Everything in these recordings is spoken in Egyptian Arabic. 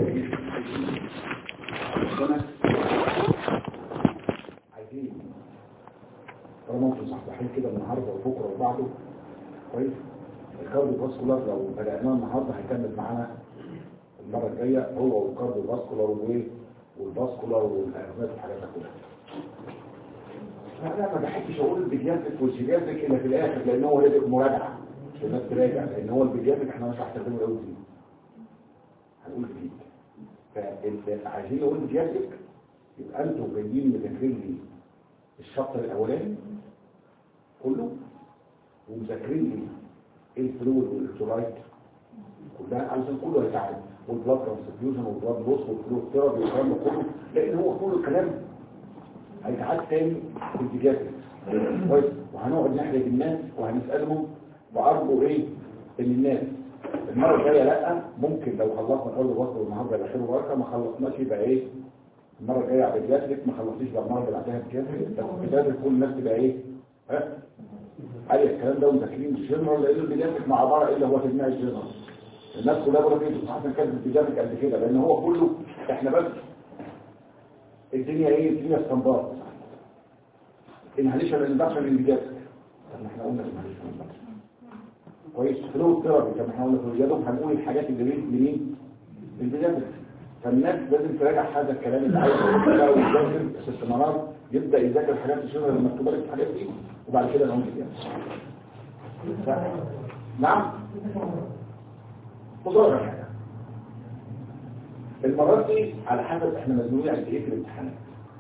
عايزين طالما انتوا صحصحين كده النهارده وبكره وبعده كويس الكارديو فاسكولار لو بدأناه النهارده هيكمل معانا المره الجايه هو والكارديو فاسكولار وايه والفاسكولار والارزاق والحاجات دي كلها انا ما بحبش اقول البيدياتريك والجيرياتريك الا في الاخر لان هو لازم مراجعه مش الناس تراجع لان هو البيدياتريك احنا مش هنستخدمه قوي فيه هنقول فيه فعايزين نقول بيدياتريك يبقى انتوا جايين مذاكرين لي الشابتر الاولاني كله ومذاكرين لي الفلويد والالكترولايت كلها عايزين كله هيتعامل والبلاد ترانسفيوجن والبلاد لوس والفلويد ثيرابي والكلام ده كله لان هو كل الكلام هيتعاد تاني في البيدياتريك كويس وهنقعد نحرج الناس وهنسالهم وارجو ايه ان الناس المره الجايه لا ممكن لو خلصنا كل وصل النهارده يبقى خير وبركه ما خلصناش يبقى ايه المره الجايه على البيدياتريك ما خلصتيش بقى المره اللي بعدها بيدياتريك بس البيدياتريك كل الناس تبقى ايه ها علي الكلام ده ومذاكرين الجنرال لان البيدياتريك ما عباره الا هو تجميع الجنرال الناس كلها بقول لك صح كانت البيدياتريك قد كده لان هو كله احنا بس الدنيا ايه الدنيا استنباط انهاليشن اندكشن البيدياتريك طب ما احنا قلنا انهاليشن اندكشن كويس فلو ثيرابي طب احنا قلنا في الرياضه هنقول الحاجات اللي بين منين البيدياتريك فالناس لازم تراجع هذا الكلام اللي عايز يقوله ويذاكر ست مرات يبدا يذاكر الحاجات الشغل اللي مكتوبه لك الحاجات دي وبعد كده نقوم ف... نعم خذوا حاجه المرات دي على حسب احنا مزنوقين قد ايه في الامتحانات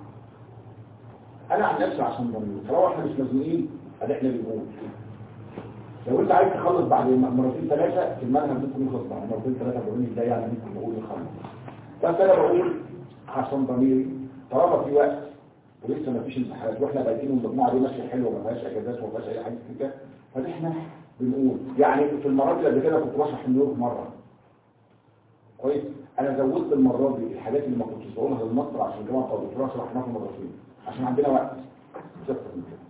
انا عن نفسي عشان ضمير طالما احنا مش مزنوقين ادي احنا بنقول لو انت عايز تخلص بعد مرتين ثلاثه المنهج ممكن يخلص بعد مرتين ثلاثه بقول ازاي يعني ممكن نقول نخلص بس انا بقول عشان ضميري طالما في وقت ولسه ما فيش امتحانات واحنا بايتين والمجموعه دي ماشيه حلوه ما فيهاش اجازات وما فيهاش اي حاجه كده فاحنا بنقول يعني في المرات اللي قبل كده كنت بشرح نيويورك مره كويس انا زودت المره دي الحاجات اللي ما كنتش بقولها للمصر عشان الجماعه بتوع الدكتوراه شرحناها في مرتين عشان عندنا وقت ستة من كده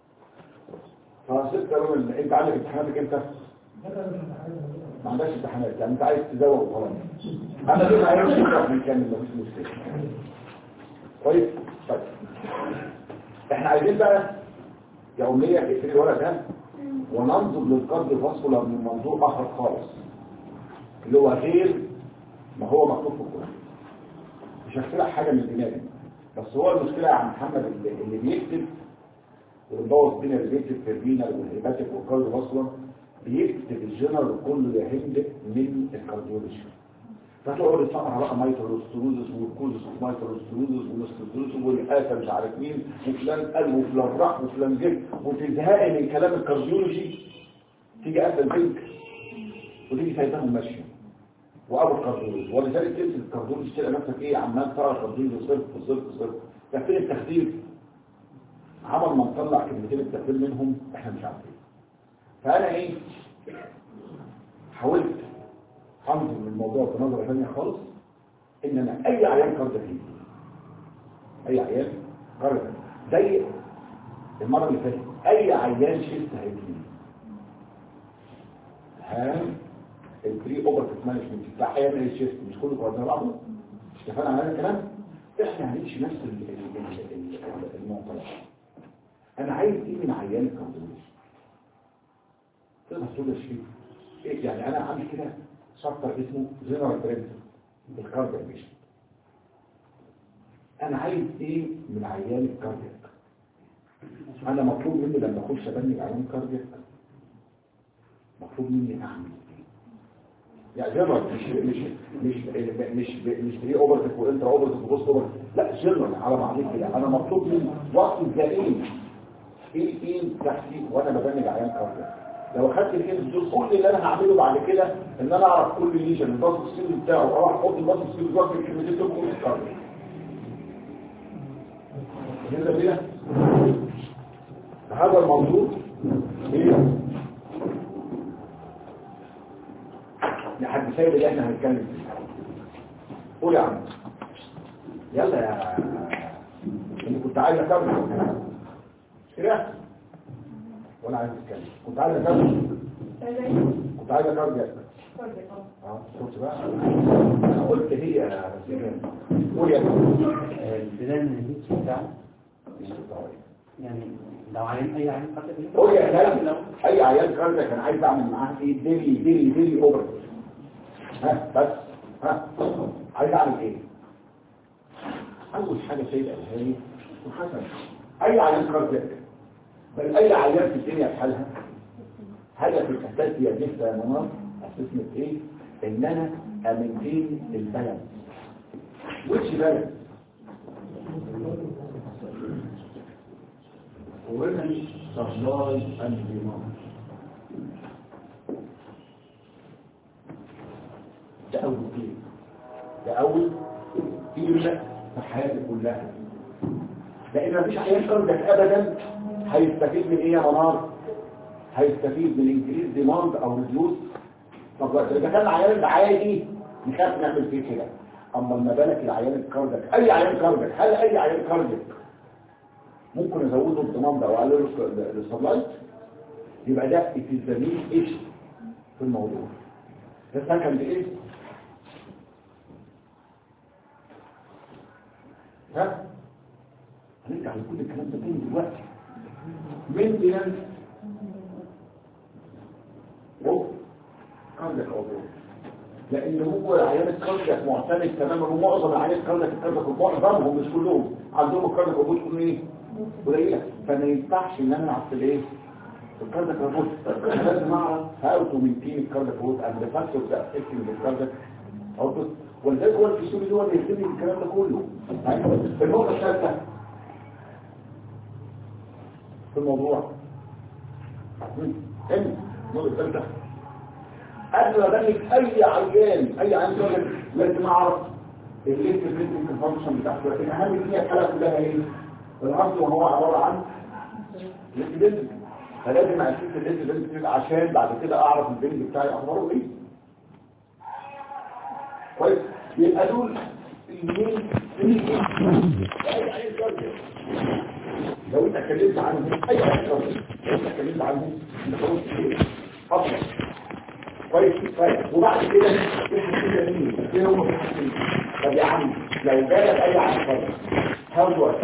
فست قالوا لي انت عندك امتحاناتك امتى؟ ما عندكش امتحانات يعني انت عايز تزوق وخلاص انا كده عايز اشرح من كامل مفيش مشكله كويس طيب احنا عايزين بقى يوميا اقفل الورق ده وننظر للقلب فاسكولار من منظور اخر خالص اللي هو غير ما هو مكتوب في القران مش هخترع حاجه من دماغي بس هو المشكله يا عم محمد اللي, اللي بيكتب والبوظ الدنيا اللي بيكتب في الرينال والهيباتيك والقلب فاسكولار بيكتب الجنرال كله يهند من الكارديولوجي فتقعد تسمع بقى مايتروستروزس والكوزس مايتروستروزس والستروزس والآفة مش عارف مين وفلان قلب وفلان راح وفلان جه وتزهقي من كلام الكارديولوجي تيجي قافله البنك وتيجي سايباهم ماشيه وابو الكارديولوجي ولذلك تمسك الكارديولوجي تلاقي نفسك ايه عمال تقرا الكارديولوجي صرف صرف صرف تفسير التخدير عمل ما نطلع كلمتين التخدير منهم احنا مش عارفين فانا ايه حاولت انظر من الموضوع بنظرة ثانية خالص ان انا اي عيان قرد فيه اي عيان قرد زي المرة اللي فاتت اي عيان شيست هيجيلي ها البري اوبرتيف مانجمنت بتاع عيان الشيست مش كله قرد بعضه مش اتفقنا على هذا الكلام احنا هنمشي نفس المنطلق انا عايز ايه من عيان الكارديولوجي تقدر تقول يا شريف إيه يعني انا عامل كده شابتر اسمه جنرال برنسبل الكاردياك بيشنت انا عايز ايه من عيان الكاردياك انا مطلوب مني لما اخش ابني عيان كاردياك مطلوب مني اعمل ايه يعني جنرال مش مش مش مش مش بري اوبرتيف وانترا اوبرتيف وبوست اوبرتيف لا جنرال على بعضيه كده انا مطلوب مني وقت الزقين ايه ايه تحتي وانا ببني عيان كاردياك لو اخدت الكيس دول كل اللي انا هعمله بعد كده ان انا اعرف كل ليجن الباص السيل بتاعه واروح احط الباص السيل جوه الكلمتين دول كل الكارد كده كده هذا الموضوع ايه لحد سايب اللي احنا هنتكلم فيه قول يا عم يلا يا انت كنت عايز اكمل كده ولا عايز اتكلم كنت عايز اكمل كنت عايز اكمل اه شفت بقى انا قلت هي يا سيدنا قول يا سيدنا البداية من الهيتش بتاعه يعني لو عين أي عين قد قول يا سيدنا اي عيال كارده كان عايز اعمل معاه ايه ديلي ديلي ديلي اوفر ها بس ها عايز اعمل ايه اول حاجه سيد الهاني وحسن اي عيال كارده بل اي عيال في الدنيا بحالها هدف الاساسي يا جثه يا منار اسسمة ايه ان انا امنتين البلد وش بلد women supply and demand ده أول كلمة ده أول كلمة في حياتي كلها لأن مفيش عيان قردك أبدا هيستفيد من إيه يا منار؟ هيستفيد من انكريز ديماند أو ريديوس طب إذا كان العيان العادي نخاف نعمل فيه كده أما لما بالك العيان الكاردك أي عيان كاردك هل أي عيان كاردك ممكن ازوده الضمان ده واقلله السبلايت يبقى ده التزامين ايش في الموضوع ده سكند ايه ها هنرجع لكل الكلام ده تاني دلوقتي مينتنس اوف كاردياك اوبريشن لان هو عيان الكاردياك معتمد تماما ومعظم عيان الكاردياك الكاردياك معظمهم مش كلهم عندهم الكاردياك اوبريشن ايه قليله فما ينفعش ان انا العب في الايه في الكاردياك اوبريشن انا لازم اعرف هاو تو مينتين الكاردياك اوبريشن اند فاكتور ذات افكتنج الكاردياك اوبريشن ولذلك هو الفسيولوجي هو اللي يهتم بالكلام ده كله النقطه الثالثه في الموضوع ان النقطه الثالثه قبل ما ابلغ اي عيان اي عيان كاردياك لازم اعرف الانترفيتنج فانكشن بتاعته لكن اهم فيها الحاله كلها ايه العصر وهو عبارة عن الانتبنت فلازم أشوف الانتبنت عشان بعد كده أعرف البنت بتاعي أخباره إيه كويس يبقى دول الاثنين أي عين كارديا لو انت اتكلمت عنهم اي عين كارديا لو انت اتكلمت عنهم انت خلاص ايه افضل كويس كويس وبعد كده تحس كده مين ايه هم في طب يا عم لو جالك اي عين كارديا هاو دو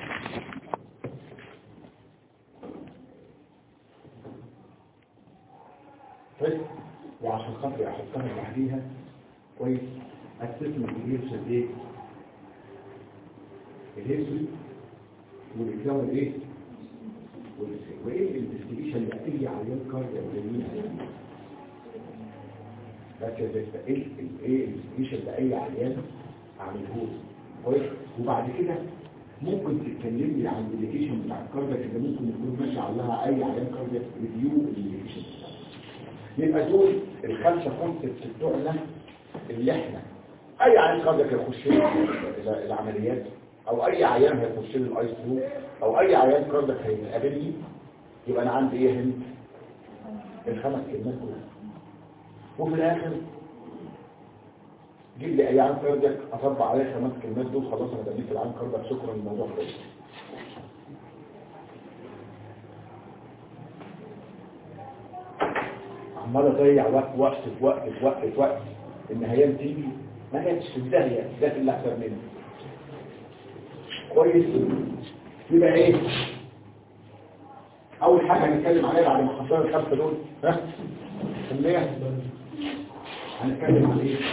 كويس وعشان خاطر احطها لوحديها كويس اسسمنت الهيرشل ايه الهيرشل والاكزام ايه وايه الانفستيجيشن لاي عيان كاردياك جميل لكن ايه ايه الانفستيجيشن لاي عيان اعمله كويس وبعد كده ممكن تتكلمني عن الابلكيشن بتاع الكاردياك اللي ممكن يكون ماشي عليها اي عيان كاردياك ريفيو الابلكيشن يبقى دول الخمسه كونسبت بتوعنا اللي احنا اي عيان كاردياك هيخش العمليات او اي عيان هيخش لي الاي سي او اي عيان كاردياك هيقابلني يبقى انا عندي ايه هنا الخمس كلمات كلها وفي الاخر جيب لي اي عيان كاردياك اطبق عليه الخمس كلمات دول خلاص انا بديت العيان كاردياك شكرا الموضوع خلص عمال اضيع وقت وقت في وقت في وقت في وقت النهايات تيجي ما كانتش في الداهيه ده اللي احسن مني كويس يبقى ايه اول حاجه هنتكلم عليها بعد ما حصلنا الخمسه دول ها سميها هنتكلم عن ايه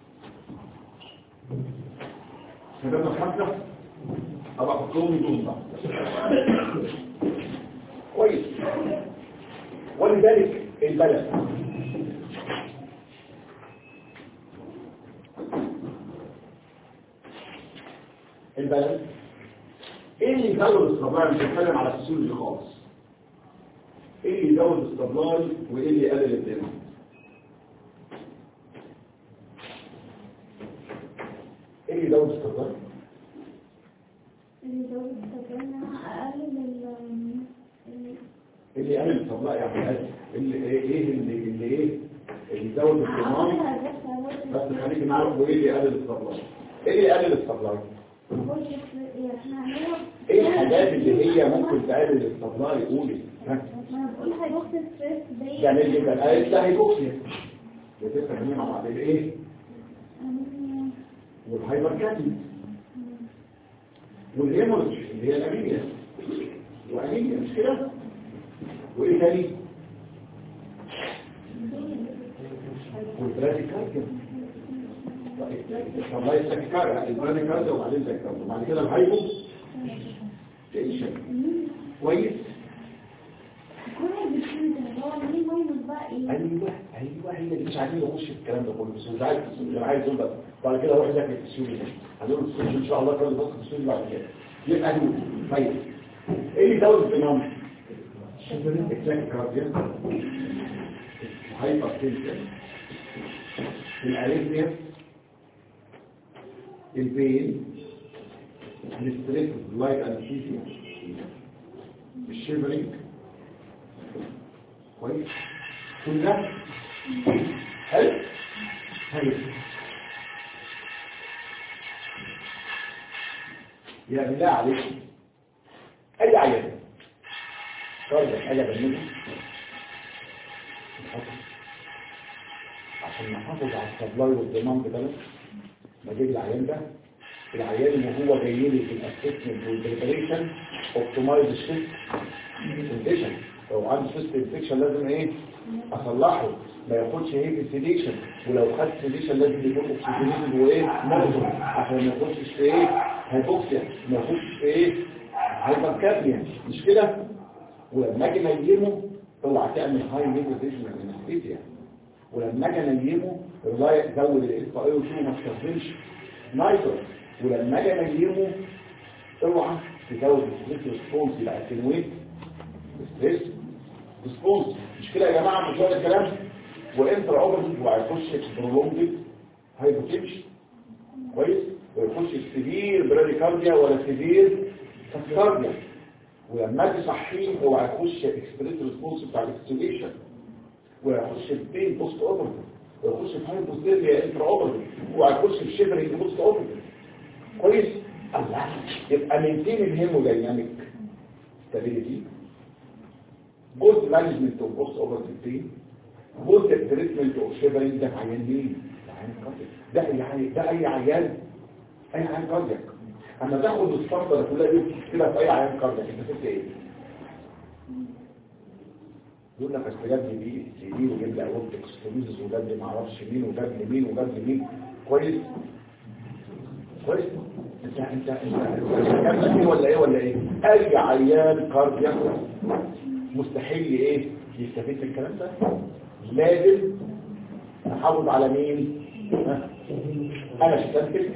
كتبنا الخمسه ابقى احطهم دول بقى كويس ولذلك البلد البلد ايه اللي يزود السبلاي مش هتكلم على السيولوجي خالص ايه اللي يزود السبلاي وايه اللي يقلل الدم ايه اللي يزود السبلاي اللي زود السكنة أقل من اللي يقلل السبلاي يعني اللي ايه اللي اللي ايه اللي يزود الدماغ بس خليك نعرف وايه اللي يقلل السبلاي ايه اللي يقلل السبلاي ايه الحاجات اللي هي ممكن تقلل السبلاي قولي ها ما بقول هيبوكس ستريس زي يعني اللي كان قايل ده هيبوكسيا بتفهمين مع بعض ايه والهايبركاتي والهيموريج اللي هي الانيميا وانيميا مش كده وايه تاني والبراديكارديا طب ما التكيكاريا البراديكارديا وبعدين التكيكاريا وبعد كده الهايبو تنشن كويس كل بيشيل هو ليه ماينس بقى ايه ايوه ايوه هي اللي مش عايزين نخش في الكلام ده كله بس مش عايز مش عايز تقول بقى بعد كده اروح اذاكر السوري ده هنقول السوري ان شاء الله كل بص السوري بعد كده يبقى دول طيب ايه اللي دول الدماغ اكساك كارديا هايبر تنشن الاريثميا البين الاستريس لايت انستيزيا الشيفرينج كويس كل ده حلو حلو يا بالله عليك اي عيان درجة حاجة بالنسبة عشان نحافظ على السبلاي والضمان بتاعنا نجيب العيان ده العيان اللي هو جاي لي في الاسسمنت والبريبريشن اوبتمايز الشيست كونديشن لو عنده سيست انفكشن لازم ايه اصلحه ما ياخدش هيك سيديشن ولو خد سيديشن لازم يكون اوكسجينيتد وايه مغزو عشان ما يخشش في ايه هيبوكسيا ما يخشش في ايه هايبركابنيا مش كده ولما اجي انيمه طلع تعمل هاي ليفيتيشن انستيزيا ولما اجي انيمه ريلاي زود الاس اي او 2 ما تستخدمش نايترو ولما اجي انيمه اوعى تزود الستريس ريسبونس يبقى اتنويت ستريس ريسبونس مش كده يا جماعه مش هذا الكلام وانترا اوبرتيف وهيخش برولونجد هايبوتنشن كويس ويخش سيفير براديكارديا ولا سيفير تاكيكارديا ولما اجي صحيه هو هيخش اكسبريس ريسبونس بتاع الاكستيليشن ويخش البين بوست اوبرتيف ويخش في هايبوثيريا انترا اوبرتيف وهيخش في شيفرنج بوست اوبرتيف كويس الله يبقى مينتين الهيمودايناميك ستابيليتي جزء مانجمنت اوف بوست اوبرتيف بين جزء تريتمنت اوف شيفرنج ده في عيان مين؟ ده عيان كاردياك ده اي عيان ده اي عيان اي عيان كاردياك اما تاخد الصفقه كلها دي كده في اي عيان كاردياك انت فهمت ايه؟ يقول لك اصل جاب لي بي سي دي وجاب لي اورتيك ستوميزس وجاب لي ما اعرفش مين وجاب لي مين وجاب لي مين كويس كويس انت انت انت كان ايه ولا ايه ولا ايه اي عيان كاردياك مستحيل ايه يستفيد من الكلام ده لازم نحافظ على مين ها؟ انا استنتج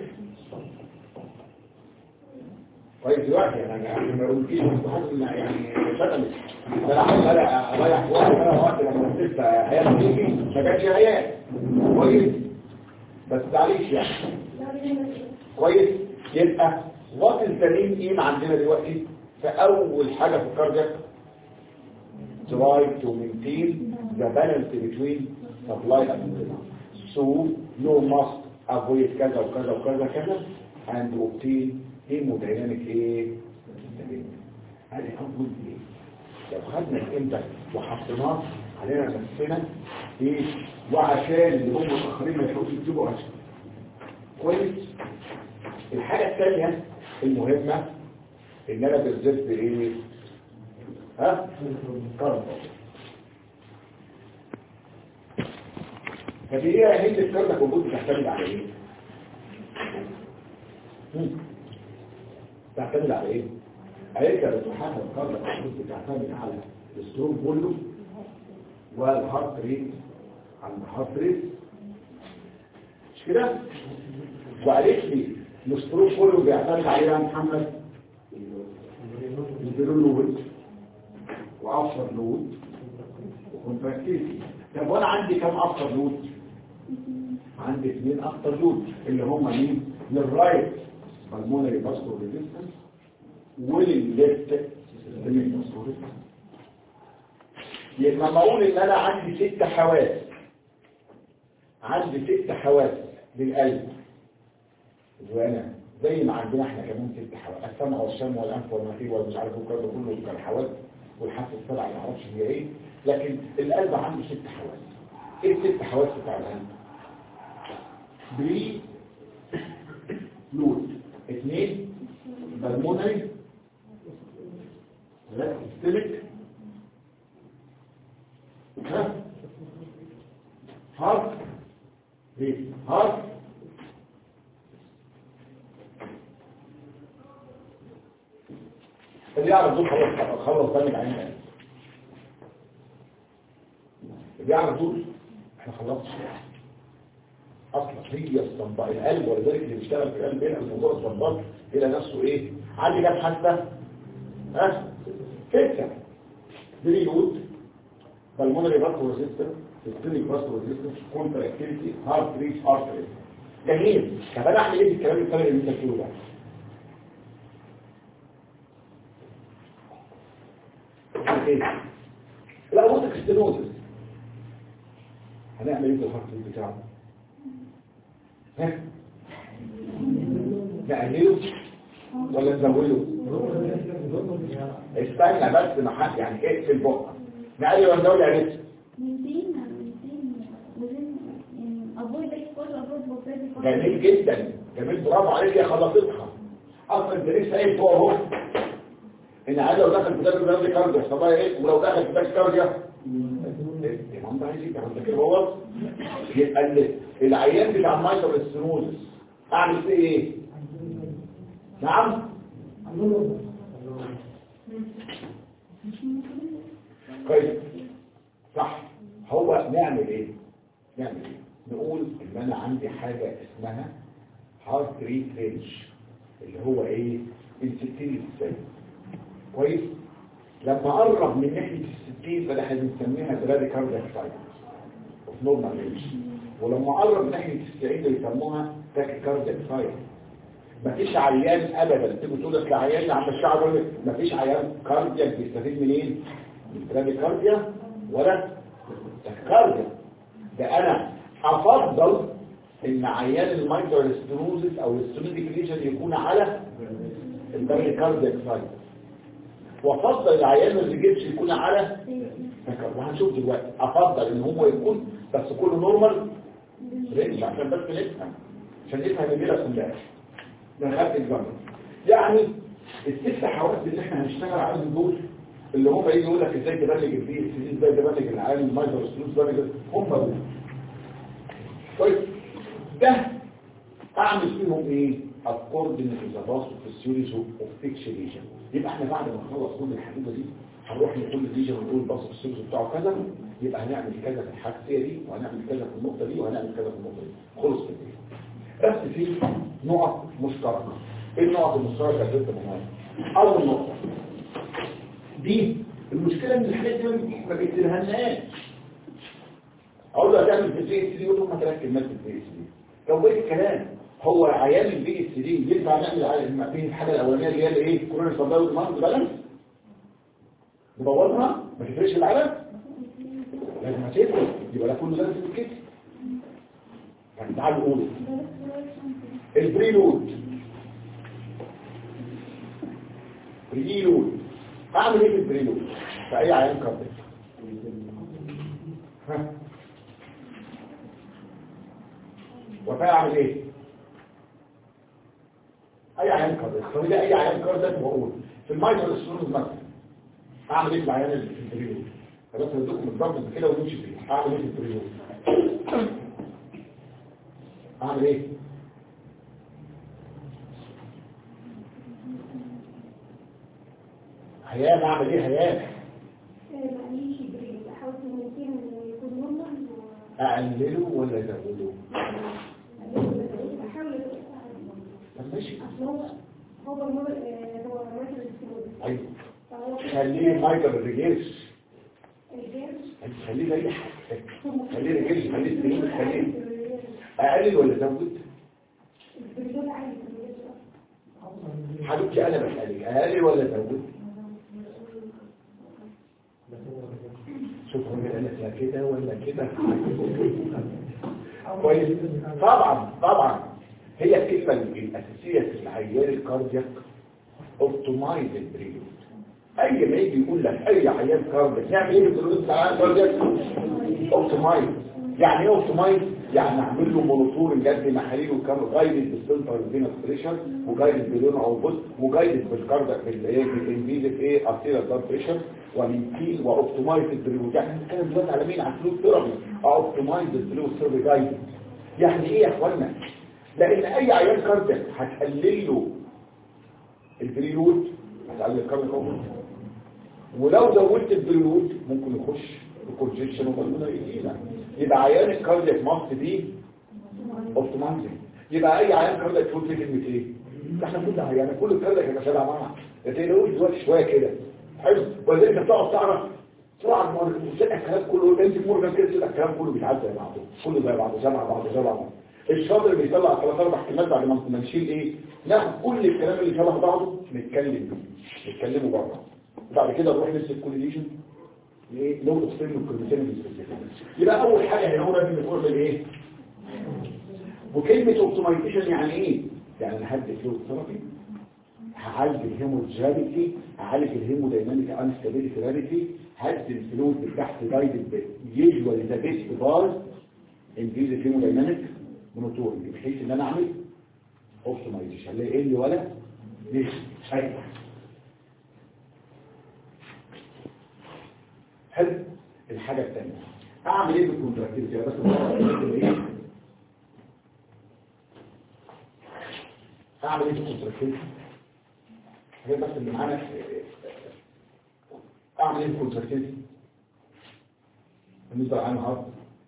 كويس دلوقتي انا يعني ما قلتيش مستحيل إن يعني شغلت ده انا عمال اضيع وقت انا وقت لما كنت هيام تيجي ما كانش هيام كويس بس معلش يعني كويس يبقى وات الزمين ايه عندنا دلوقتي فاول حاجه في الكاردياك try to maintain the balance between supply and demand. So you must avoid كذا وكذا وكذا كذا and obtain hemodynamic ايه؟ stability. هذه أول ايه؟ لو خدنا الامتى وحطيناه علينا نفسنا ايه؟ وعشان اللي هم متأخرين ما يحاولوش يكتبوا عشان كويس؟ الحاجة الثانية المهمة ان انا بالذات ايه؟ ها؟ كربون طب ايه يا هند الكربون موجود بتعتمد على ايه؟ مم. تعتمد على ايه؟ قالت لك بتحدد الكربون بتعتمد على الستروك كله والهارت ريت على الهارت ريت مش كده؟ وقالت لي الستروك كله بيعتمد عليه يا محمد البيرون لود وافشر لود وكونتراكتيفي طب وانا عندي كم افشر لود عندي اثنين اكتر لود اللي هم مين للرايت بالمونري باسكو ريزيستنس وللليفت سيستميك باسكو ريزيستنس يبقى ما اقول ان انا عندي ست حواس عندي ست حواس للقلب وانا زي ما عندنا احنا كمان ست حواس السمع والشم والانف والمناخير والمش عارف ايه كله كله كان حواس والحاسه السبع ما اعرفش هي ايه لكن القلب عنده ست حواس ايه الست حواس بتاع القلب بري اللي يعرف دول خلاص خلص تاني عين قلب اللي يعرف دول احنا خلصنا اصلا هي الصنباء القلب ولذلك اللي بيشتغل في القلب يعمل موضوع الصنباء الى نفسه ايه عندي كام حاسه ها ستة بريود pulmonary vascular resistance systemic vascular resistance contractility heart rate heart rate جميل طب انا اعمل ايه بالكلام الفارغ اللي انت بتقوله ده ايه لا وصلك ستينوزس هنعمل ايه في الهارت ريت بتاعه ها نقلله ولا نزوله استنى بس ما حد يعني اقفل بقى نقلل ولا نزود يعني ميتين ميتين within in avoid exposure avoid mobility جميل جدا جميل برافو عليك يا خلصتها اصلا انت لسه قايل فوق اهو ان عايز لو دخل في دم الرئه كارديا يحصل لها ايه ولو دخل في باك كارديا الامام ده عايز يبقى عندك كده هو يبقى ال- العيان بتاع المايتر ستينوزس اعمل فيه ايه نعم كويس صح هو نعمل ايه نعمل ايه نقول ان انا عندي حاجة اسمها هارت ريت رينج اللي هو ايه الستين ازاي كويس لما قرب من ناحية الستين فده احنا بنسميها برادي كاردياك سايت اوف نورمال رينج ولما قرب من ناحية التسعين بيسموها تاكي كاردياك سايت مفيش عيان ابدا تيجي تقول لك العيان عند الشعب يقول لك مفيش عيان كاردياك بيستفيد منين من برادي كارديا ولا تكارديا ده انا افضل ان عيان المايكرو ستينوزس او الستينوزيك ليجن يكون على البرادي كاردياك سايت وافضل العيان الريجيتش يكون على تكارديا وهنشوف دلوقتي افضل ان هو يكون بس كله نورمال رينج عشان بس نفهم عشان نفهم الليله كلها من خلف الجمل يعني الست حواس اللي احنا هنشتغل عليهم دول اللي هم يجي يقول لك ازاي تبلغ البي اس دي ازاي تبلغ العالم المايكرو سلوس بلغ هم دول طيب ده اعمل فيهم ايه الكوردينيت ذا باس في السيريز اوف فيكشن يبقى احنا بعد ما نخلص كل الحدوده دي هنروح لكل ليجن ونقول الباص في السيريز بتاعه كذا يبقى هنعمل كذا في الحاجه دي وهنعمل كذا في النقطه دي وهنعمل كذا في النقطه دي خلص كده بس في نقط مشتركة ايه النقط المشتركة اللي انت مهمة اول نقطة دي المشكلة ان الحاجات دي ما بيتلهناش اقول له هتعمل في البي اس دي يقول لهم ثلاث كلمات في البي اس دي طب ايه الكلام هو عيان البي اس دي ينفع نعمل على فيه الحاجة الاولانية اللي هي الايه كورونا صداوي المرض بالانس نبوظها ما تفرقش العالم لازم هتفرق يبقى ده كله لازم كده يعني تعالوا نقول البريلود بريلود اعمل ايه بالبريلود في اي عيان كارديك ها وفي اعمل ايه اي عيان كارديك خلي اي عيان كارديك واقول في المايكرو ستونز مثلا اعمل ايه بالعيان اللي في البريلود خلاص ندوكم بالضبط كده ونمشي فيه اعمل ايه في البريلود اعمل ايه هيام اعمل ايه هيام معليش بريد احاول تمكن يكون نورمال اقلله ولا ازوده احاول طب ماشي اصل هو هو النور هو مايكل السيبول ايوه فهو خليه مايكل ريجيرش الجيرش خليه زي حاجه خليه ريجيرش خليه سنين خليه اقلل ولا ازود البريدول عادي حبيبتي انا بسالك اقلل ولا ازود شوف هو قال لك لا كده ولا كده كويس طبعا طبعا هي الكلمه الاساسيه في العيان الكاردياك اوبتمايز البريود اي ما يجي يقول لك اي عيان كاردياك نعمل ايه بالبريود بتاع العيان كاردياك اوبتمايز يعني ايه اوبتمايز يعني اعمل له مونيتور جد محاليل وكام جايدد بالسنتر فينس بريشر وجايدد بدون اوبوت وجايدد بالكاردياك بالايه بالانفيزيف ايه ارتيريال بلاد بريشر ومنتين واوبتمايز البريود يعني بنتكلم دلوقتي على مين على الفلوس ثيرابي اوبتمايز الفلوس ثيرابي جايدد يعني ايه يا اخوانا لان اي عيان كاردياك هتقلل له البريود هتقلل الكارد كومبل ولو زودت البلود ممكن يخش بكونجكشن وبالمونري يبقى عيان الكاردياك ماست دي اوبتمايزنج يبقى اي عيان كاردياك تقول فيه كلمه ايه ده احنا كل عيان كل الكاردياك هيبقى شبه بعض ما تقلقوش دلوقتي شويه كده حلو ولذلك انت بتقعد تعرف طبعا تلاقي الكلام كله انت مورجان كده تلاقي الكلام كله بيتعدى زي بعضه كله زي بعضه زي بعضه زي بعضه الشاطر بيطلع ثلاث اربع كلمات بعد ما نشيل ايه ناخد كل الكلام اللي شبه بعضه نتكلم بيه نتكلمه بره بعد كده نروح نمسك كل ليجن ايه لو تصفين الكلمتين يبقى اول حاجه هنا هو لازم نقول ايه وكلمه اوبتمايزيشن يعني ايه يعني انا هدي فلوس ثيرابي هعالج الهيموجاليتي هعالج الهيمودايناميك انستابيليتي راريتي هدي الفلوس تحت جايد يوجوالي ذا بيست بار انجيز الهيمودايناميك مونوتورنج بحيث ان انا اعمل اوبتمايزيشن لا يقل ولا ليش ايوه حلو الحاجة الثانية اعمل ايه بالكونتراكتيفيتي بس ايه اعمل ايه بالكونتراكتيفيتي هي بس اللي معانا اعمل ايه بالكونتراكتيفيتي بالنسبة لعين العرض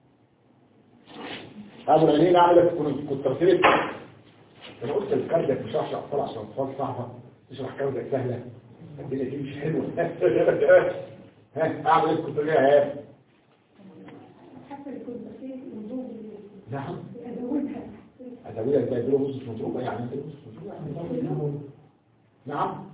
اعمل عينين اعمل ايه بالكونتراكتيفيتي انا قلت الكاردياك مش هشرح اطلع عشان اطفال صعبة تشرح كاردياك سهلة الدنيا دي مش حلوة ها اعمل ايه كنت ليها حتى يكون بسيط وجود نعم ازودها ازودها ازاي له نص مضروبه يعني انت نص مضروبه نعم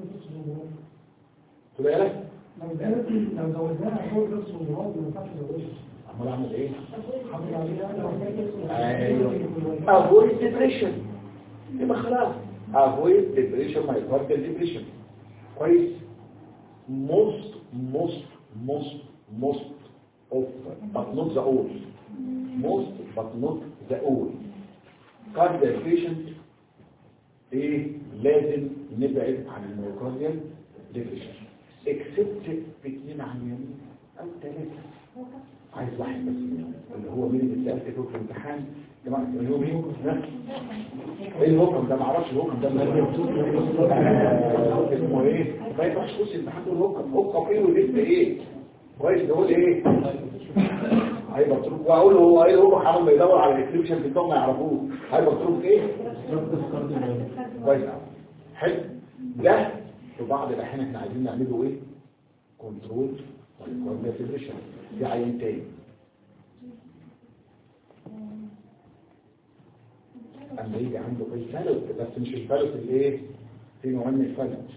خد بالك لو زادت لو زودناها فوق نص المراد ما ينفعش نزودها امال اعمل ايه حافظ عليها ايوه افويد ديبريشن يبقى خلاص افويد ديبريشن ما يقدر ديبريشن كويس most most most most of but not the all most but not the all cardiac patient ايه لازم نبعد عن الميوكارديال ديبريشن except في اثنين عيانين او ثلاثه عايز واحد بس منهم اللي هو مين اللي سالت في الامتحان جماعه اليوم ايه ها؟ ايه الهوكم ده معرفش الهوكم ده آه، اسمه ايه ما ينفعش تخش الامتحان تقول هوكم هوكم ايه ولسه ايه كويس نقول ايه هيبقى مطلوب واقول له هو ايه هو حاول ما يدور على الاكسبشن بتاعهم ما يعرفوه هيبقى مطلوب ايه كويس أوي. حلو ده في بعض الاحيان احنا عايزين نعمله ايه كنترول والكورديا فيبريشن في عين تاني اما يجي عنده الفلت بس مش الفلت الايه في نوعين من الفلت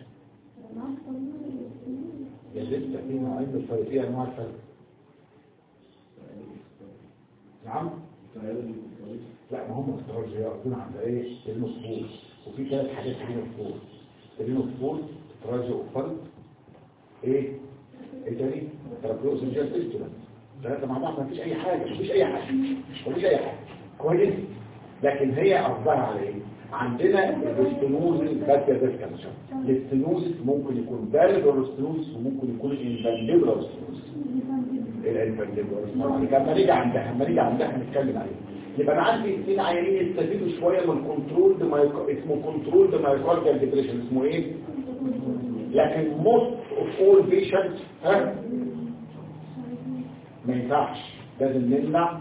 يا لسه في نوعين من الفلت ايه انواع الفلت نعم لا ما هم اختراج هي قصدنا عند ايه النصفور وفي ثلاث حاجات في النصفور النصفور اختراج وفلت ايه ايه تاني ترابلوس الجال فيستولا ثلاثة مع بعض مفيش اي حاجة مفيش اي حاجة مفيش اي حاجة كويس لكن هي قصدها على ايه عندنا الاستنوز الباتيا ديسكانشن الاستنوز ممكن يكون بالغ الاستنوز وممكن يكون انفانديبل الاستنوز الانفانديبل لما نيجي عندها لما نيجي عندها هنتكلم عليه يبقى انا عندي اثنين عيانين يستفيدوا شويه من كنترول اسمه كنترول مايوكارديال ديبريشن اسمه ايه لكن most of all patients ها ما ينفعش لازم نمنع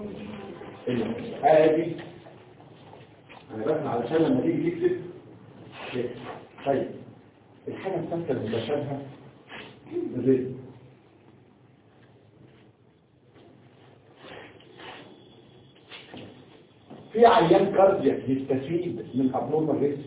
ادي انا بس علشان لما تيجي تكتب كده. طيب الحاجه الثالثه المتشابهه الرزق في عيان كاردياك يستفيد من ابنورمال ريسك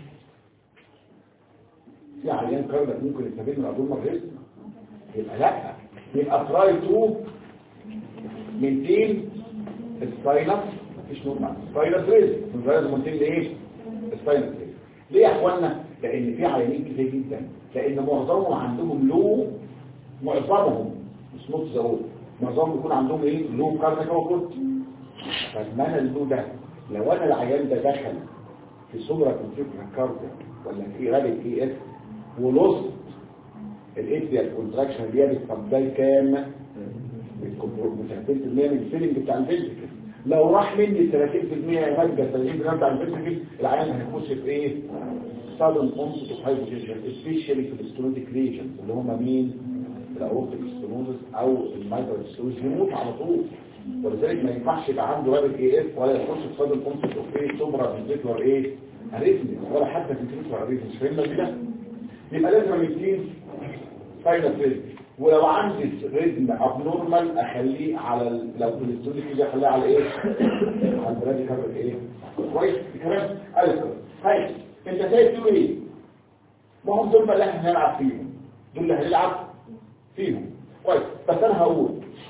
في عيان كاردياك ممكن يستفيد من ابنورمال ريسك يبقى لا يبقى تراي تو من تيم السباينس مفيش نورمال سباينس ريسك من غير مونتين لايه السباينس ريسك ليه يا اخوانا لان في عيانين كتير جدا لان معظمهم عندهم لو معظمهم مش نص زود معظمهم يكون عندهم ايه لو كاردياك اوتبوت فلما انا اللو ده لو انا العيان ده دخل في صدرة كونتريكتور كارديا ولا في غالب اي اس ولصت الاتريال كونتراكشن دي طب ده كام؟ من 30% من الفيلنج بتاع الفيزيكال لو راح مني 30% يبقى 30% بتاع الفيتامين العيان هيخش في ايه sudden onset of hypotension especially في الستونيك regions اللي هم مين الاورتيك ستونوزس او المايكرو ستونوزس يموت على طول ولذلك ما ينفعش يبقى عنده رابط اي اف ولا يخش في sudden onset of ايه سوبرا فينتيكولار ايه اريثميا ولا حتى فينتيكولار اريثميا فهمنا كده يبقى لازم الاثنين فاينل فيز ولو عندي ريتم ابنورمال اخليه على ال... لو في الاستوديو كده اخليه على ايه على البلاد كارت ايه كويس الكلام الف هاي انت شايف دول ايه ما هم دول بقى اللي احنا هنلعب فيهم دول اللي هنلعب فيهم كويس بس انا هقول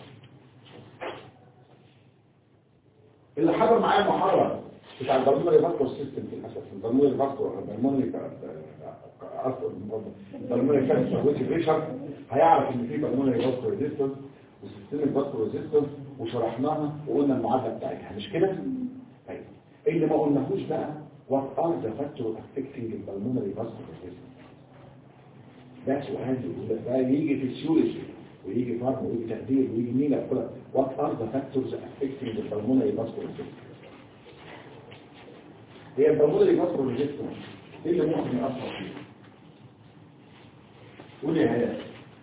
اللي حضر معايا المحاضره بتاع البرمجه فاسكور سيستم في الاساس البرمجه فاسكور البرمجه البرمجه كانت سويتش بريشر هيعرف ان في برمجه فاسكور ريزيستنس وسيستم فاسكور ريزيستنس وشرحناها وقلنا المعادله بتاعتها مش كده طيب اللي ما قلناهوش بقى what are the factors affecting the pulmonary vascular resistance ده سؤال ده يجي في السيولوجي ويجي فارم ويجي تخدير ويجي مينا كده what are the factors affecting the pulmonary vascular resistance هي البلمونري فاسكولار ريزيستنس ايه اللي ممكن يأثر فيه قول يا هيام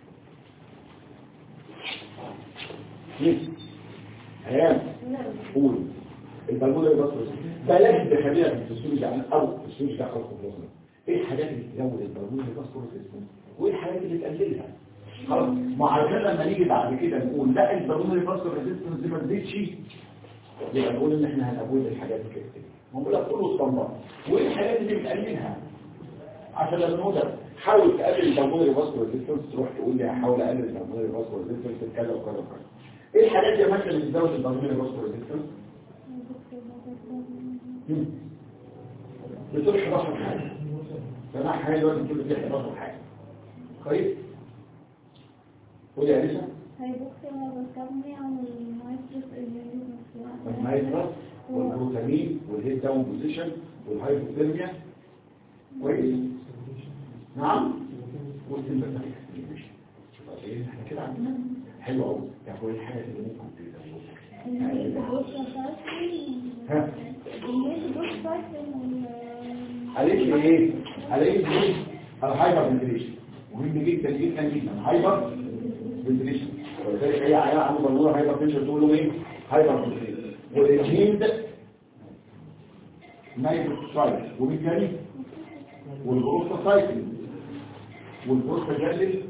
مين هيام قول البلمونري فاسكولار بلاش بخليها في الفسيولوجي عن او الفسيولوجي ده خاص بلازما ايه الحاجات اللي تزود البلمونري فاسكولار ريزيستنس وايه الحاجات اللي تقللها خلاص ما عشان لما نيجي بعد كده نقول لا البلمونري فاسكولار ريزيستنس دي ما تزيدش يبقى نقول ان احنا هنقول الحاجات كده بقول لك كله اسطمبات وايه الحاجات اللي بتقللها عشان لما نقول حاول تقلل البلمونري فاسكولار ريزيستنس تروح تقول لي هحاول اقلل البلمونري فاسكولار ريزيستنس كذا وكذا وكذا ايه الحاجات يا مثلا اللي بتزود البلمونري فاسكولار ريزيستنس بتقول 11 حاجه سماع حاجه دلوقتي بتقول فيها 11 حاجه كويس قول يا انسه هيبوكسيا والكابنيا والمايستروس المايترس والبروتامين والهيد داون بوزيشن والهايبوثيرميا كويس نعم والسيمباتيك شوف ايه احنا كده عندنا حلو قوي يعني كل الحاجات اللي ممكن تزودها ها قالت لي ايه قالت لي ايه الهايبر فنتريشن مهم جدا جدا جدا هايبر فنتريشن ولذلك هي عيال عنده بلوره هايبر فنتريشن تقول له ايه هايبر فنتريشن والهيند نايتروكسايد وبالتالي والبروستاسايكل والبروستاجلل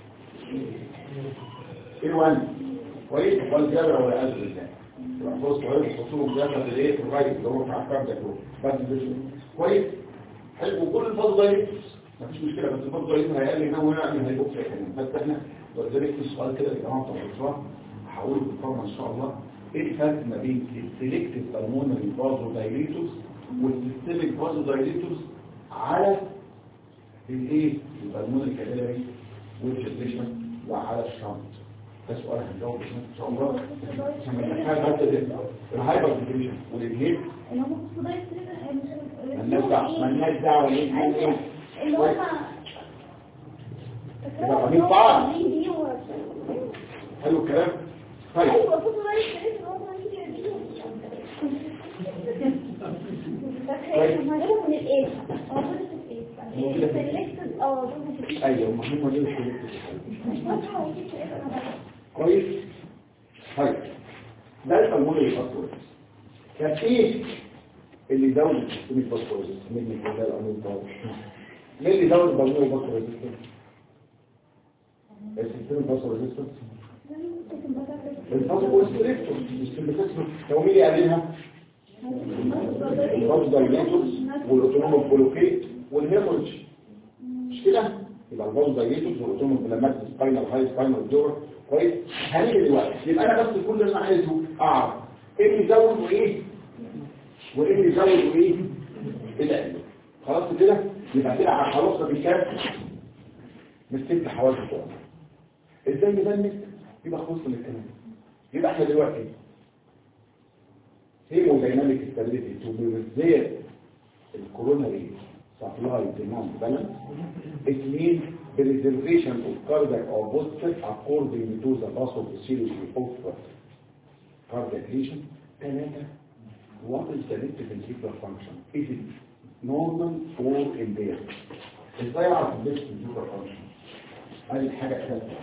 ايه وان كويس والجبر والعياذ بالله يبقى فرص صغيره خصوصا الجبر الايه في الرايت اللي هو بتاع الكارد ده بس كويس حلو وكل الفضل ده مفيش مشكله بس الفضل ده هيقل هنا ويعمل هيبقى كمان بس احنا ولذلك في سؤال كده يا جماعه بتاع الدكتوراه هقوله بالفورمه ان شاء الله ايه الفرق ما بين السيلكتيف بالمونري فازو دايليتوس والسيستميك فازو دايليتوس على الايه البالمونري كابيلاري والجليشن وعلى الشنط ده سؤال هنجاوب ان شاء الله عشان ما نحتاج بس ده الهايبر ديفيشن والانهيب مالناش دعوه مالناش دعوه ايه اللي هم يبقى مين بعض حلو الكلام طيب ايوه كنت رايح ان هو من الايه موجوده في الايه سيلكتد اه ايوه مهمه دي مش واضحه ودي في ايه كويس طيب ده البلمونري فاسكولار كان ايه اللي زود السيستم الفاسكولار من اللي ده الامر ده مين اللي زود البلمونري فاسكولار السيستم الفاسكولار ريزيستنس الفاسكولار سيلكتور السيمباتيك لو مين اللي قالها الفاسكولار دايليتورز والاوتونوميك بلوكيت والهيموريدج مش كده يبقى الفاسكولار دايليتورز والاوتونوميك بلامات سباينال هاي سباينال دور كويس هنيجي دلوقتي يبقى انا بس كل اللي انا عايزه اعرف ايه اللي يزود وايه وايه اللي يزود وايه كده خلاص كده يبقى كده على خلاص بكام مسكت حوالي بتوعنا ازاي نبنك يبقى خلصنا من الكلام يبقى احنا دلوقتي هيمودايناميك ستابيليتي تو بريزير الكوروناري سبلاي ديماند بالانس it means preservation of cardiac output according to the pathophysiology of cardiac lesion ثلاثة what is the left ventricular function is it normal or impaired ازاي اعرف الليفت ventricular function هذه الحاجة الثالثة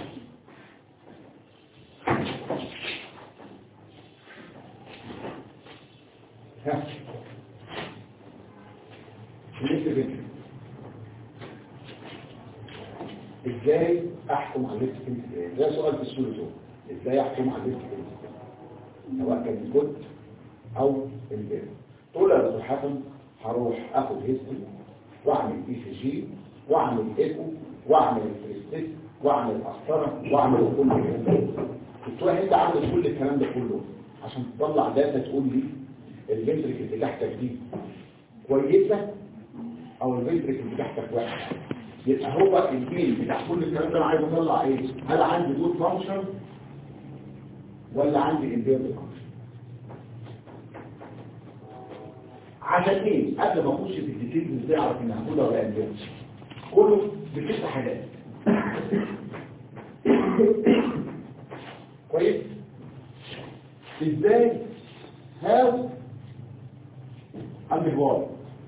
ها الليفت ventricular ازاي احكم على الليفت ventricular ده سؤال في السوري ازاي احكم على الليفت ventricular سواء كان جود او البيت تقول يا دكتور حسن هروح اخد هيستوري واعمل اي سي جي واعمل ايكو واعمل فريستيك واعمل قسطره واعمل كل الكلام ده تروح انت عامل كل الكلام ده كله عشان تطلع داتا تقول لي الفنتريك اللي تحتك دي كويسه او الفنتريك اللي تحتك وحشه يبقى هو الجين بتاع كل الكلام ده انا عايز اطلع ايه هل عندي جود فانكشن ولا عندي امبيرد فانكشن عشان ايه قبل ما اخش في الديتيلز ازاي اعرف ان هاخدها ولا امبيرد كله بست حاجات كويس ازاي هاو عندي جوال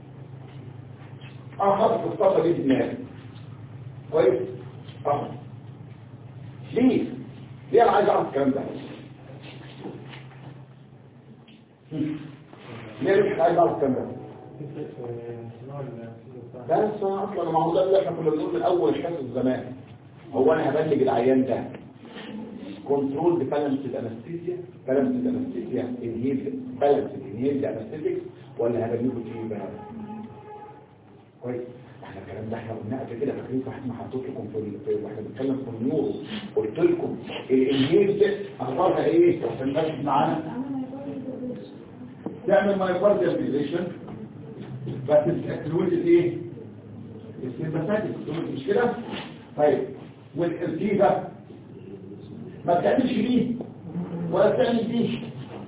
انا حاطط الصفه دي في دماغي كويس اه ليه ليه انا عايز اعرف الكلام ده هم. ليه مش عايز اعرف الكلام ده بس اصلا ما هو ده اللي احنا كنا بنقول من اول حصه زمان هو انا هبلج العيان ده كنترول بالانس الانستيزيا بالانس الانستيزيا انهيل بالانس انهيل انستيزيك ولا هبلجه ايه بقى كويس احنا الكلام ده احنا قلنا قبل كده فاكرين واحد ما حطيت لكم في ال- في- واحنا بنتكلم في النور قلت لكم الانهيل ده اخبارها ايه عشان الناس معانا تعمل مايكارديال فيزيشن بس التكنولوجيا الايه السيمباثيك مش كده طيب والارتيبه ما بتعملش دي ولا بتعمل دي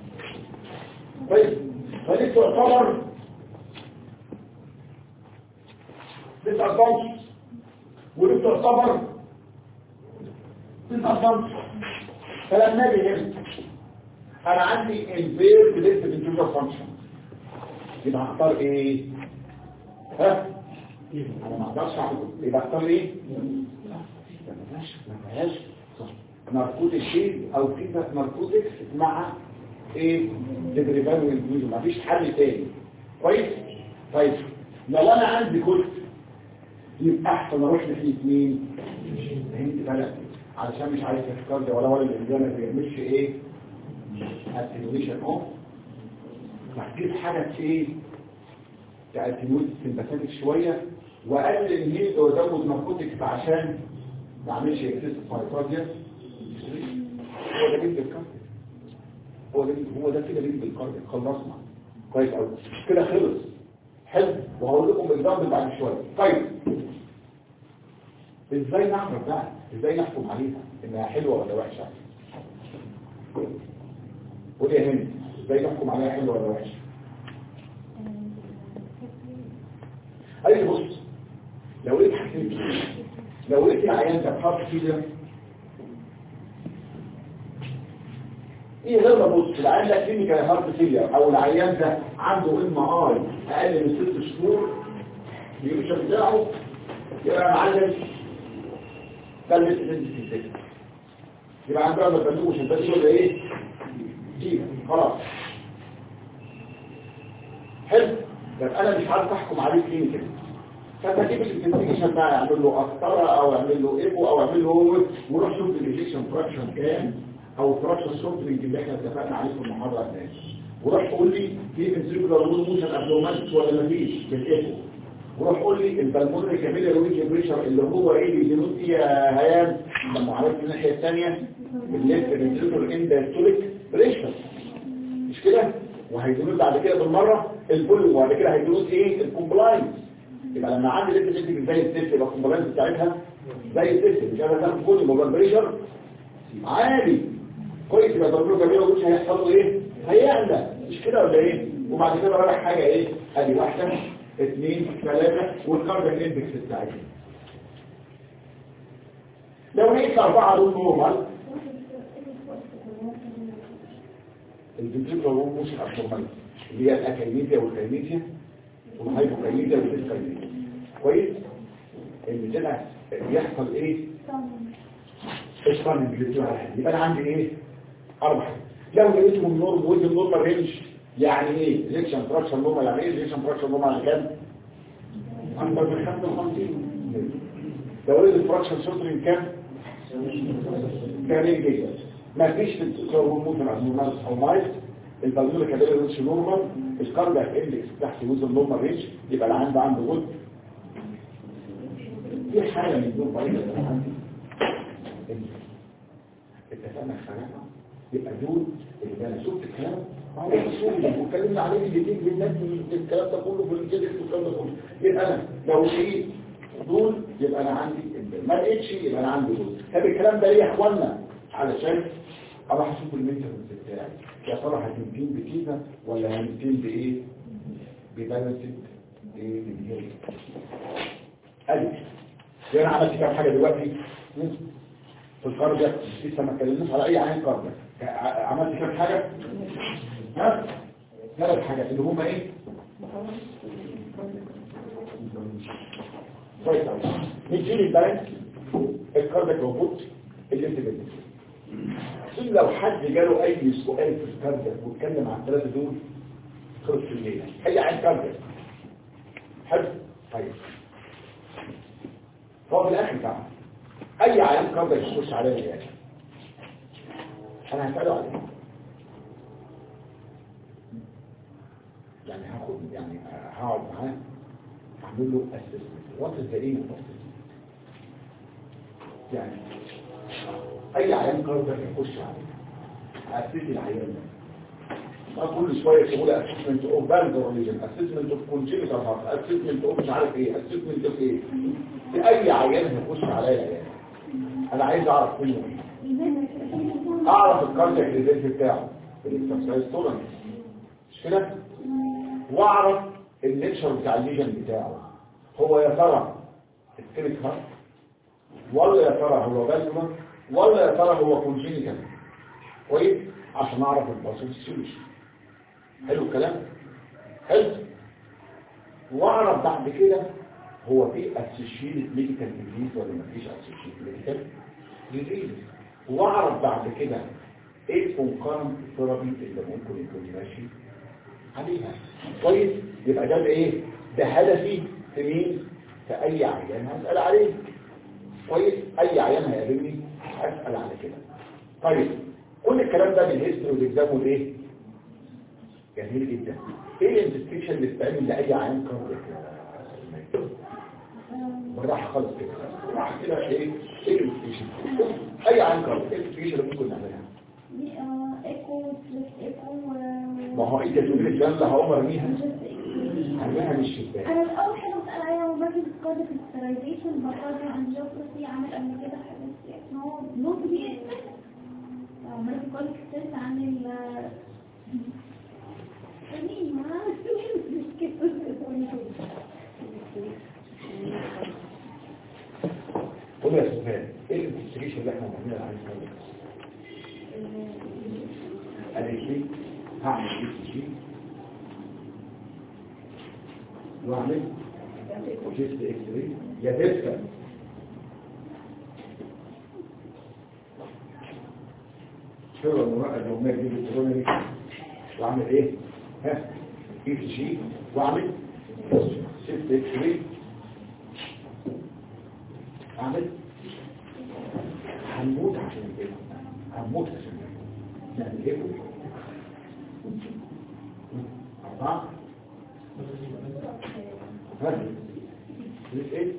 طيب فدي تعتبر disadvantage ودي تعتبر disadvantage فلما اجي هنا انا عندي impaired left ventricular function يبقى هختار ايه ها انا ما اقدرش اعمل يبقى اختار ايه ما فيهاش ما فيهاش ناركوتيك شيء او في ناركوتكس مع ايه ديبريفان والجلوز ما فيش حل تاني كويس طيب لو انا عندي كل يبقى احسن اروح ناحيه مين فهمت بقى علشان مش عايز افكار ده ولا ولا الانسان ما بيعملش ايه اتنويشن اوف تحديد حاجه ايه تأتنويت السمباثيك شويه واقلل الهيد وازود ناركوتكس عشان ما اعملش اكسس مايكارديا هو ده جيب الكارديا هو ده هو ده كده جيب الكارديا خلصنا كويس قوي كده خلص حلو وهقول لكم الاكزامبل بعد شويه طيب ازاي نعرف بقى ازاي نحكم عليها انها حلوه ولا وحشه قول يا هند ازاي نحكم عليها حلوه ولا وحشه اي بص لو لقيت حسيت لو لقيت العيان ده بحط كده ايه غير بص العيان ده كلينيكال هارت فيلير او العيان ده عنده ام اي اقل من ست شهور اليوشن بتاعه يبقى معلم ده اللي في السكه يبقى عندنا ما بنقولش بس ولا ايه دي خلاص حلو طب انا مش عارف احكم عليه كلينيكال فتجيب الانفستيجيشن بقى اعمل له قسطره او اعمل له ايبو او اعمل له وروح شوف الانجكشن فراكشن كام او فراكشن سورتنج اللي احنا اتفقنا عليه في المحاضره هناك وروح قول لي في فنتريكولار مود موشن ابنورماليتيز ولا مفيش بالايبو وروح قول لي البلمونري كابيلاري ويج بريشر اللي هو ايه اللي بينوت ايه يا هيام لما عرفت الناحيه الثانيه الليفت فنتريكولار اندستوليك بريشر مش كده وهيدونوت بعد كده بالمره الفوليوم وبعد كده هيدونوت ايه الكومبلاينس يبقى لما عندي ليفت فنتريكولار زي التست يبقى الكومبلاينس بتاعتها زي التست مش انا هاخد فوليوم ولا بريشر عالي كويس يبقى ضربه كبيره ومش هيحصل له ايه هيعلى مش كده ولا ايه وبعد كده رايح حاجه ايه ادي واحده اثنين ثلاثه والكاربون اندكس بتاعتها لو لقيت اربعه دول نورمال الفنتريكولار وول موشن ابنورماليتي اللي هي الاكاينيزيا والكاينيزيا والهايبوكاينيزيا والديسكاينيزيا كويس اللي طلع يحصل ايه الصنم اللي بتوع الحديد يبقى انا عندي ايه اربع حاجات. لو لقيتهم النورم ويز النورمال رينج يعني ايه ريكشن فراكشن نورمال يعني ايه ريكشن فراكشن نورمال يعني كام اكبر من 55 لو لقيت الفراكشن شوترين كام كامل جدا ما فيش في الهرمون الابنورمال او مايس البلمونة كابيلا ريتش نورمال الكاردياك اندكس تحت ويز النورمال ريتش يبقى اللي عنده عنده جود في حاجه من دول بعيده عندي اتفقنا خلاص يبقى دول اللي انا شفت الكلام هو اصول واتكلمنا عليه الاثنين بالناس الكلام ده كله في الجدل والكلام ده كله يبقى انا لو لقيت دول يبقى انا عندي ما لقيتش يبقى انا عندي دول طب الكلام ده ليه يا اخوانا علشان اروح اشوف المينتنس بتاعي يا ترى هتنتين بكده ولا هنتين بايه ببالانسد ايه بالهيل ادي زي انا عملت كام حاجه دلوقتي في الكاردياك لسه ما اتكلمناش على اي عين كاردياك ع- عملت كام حاجه ها ثلاث حاجات اللي هم ايه كويس قوي نجيب البالانس الكاردياك روبوت اللي انت بدك عشان لو حد جاله اي سؤال في الكاردياك واتكلم عن الثلاثه دول خلص في الليله اي عين كاردياك حلو طيب هو في الاخر طبعا اي عيان كاردياك يخش عليا العلاج انا هساله عليه يعني هاخد يعني هقعد معاه اعمل له اسسمنت وات از ذا ايم يعني اي عيان كاردياك يخش عليه اسس العيان ده ما كل شويه تقول اسسمنت اوف بالدر ريجن اسسمنت اوف كونجنتال هارت اسسمنت اوف مش عارف ايه اسسمنت اوف ايه في اي عيان هيخش عليا العيان انا عايز اعرف منه ايه اعرف الكاردياك ريزيرف بتاعه الاكسرسايز تولرنس مش كده واعرف النيتشر بتاع الليجن بتاعه هو يا ترى اسكيميك هارت ولا يا ترى هو بالمر ولا يا ترى هو كونجينيتال كويس عشان اعرف الباسل سوليوشن حلو الكلام حلو واعرف بعد كده هو في اسوشيتد ميديكال ديزيز ولا ما فيش اسوشيتد ميديكال ديزيز واعرف بعد كده ايه الكونكرنت ثيرابي اللي ممكن يكون ماشي عليها كويس يبقى ده ايه ده هدفي في مين في اي عيان هسال عليه كويس اي عيان هيقابلني هسال على كده طيب كل الكلام ده بالهيستوري والاكزام والايه جميل جدا ايه الانفستيشن اللي بتعمل لاي عيان كاردياك بالراحه خالص كده راح كده ايه ايه الانفستيشن اي عيان كاردياك ايه الانفستيشن اللي ممكن نعملها دي آه، ايكو سليك ايكو ما هو انت تقول لي الجنة هقوم ارميها ارميها من الشباك انا الاول حاجه بسال عليها هو مركز القاده في السترايزيشن بطلع عن جيوغرافي عمل قبل كده حاجات يعني هو نوت دي او مركز القاده كتبت عن ال مين ما مش كده قول لي يا سفيان ايه الانفستيجيشن اللي احنا بنعملها عايز نقول قالت لي هعمل اي سي جي واعمل جيست اكس راي يا تسكن شو المراقبه اليوميه دي بالكورونا واعمل ايه ها اي سي جي واعمل جيست اكس راي اعمل هنموت عشان كده هنموت عشان كده يعني ايه أربعة ها ايه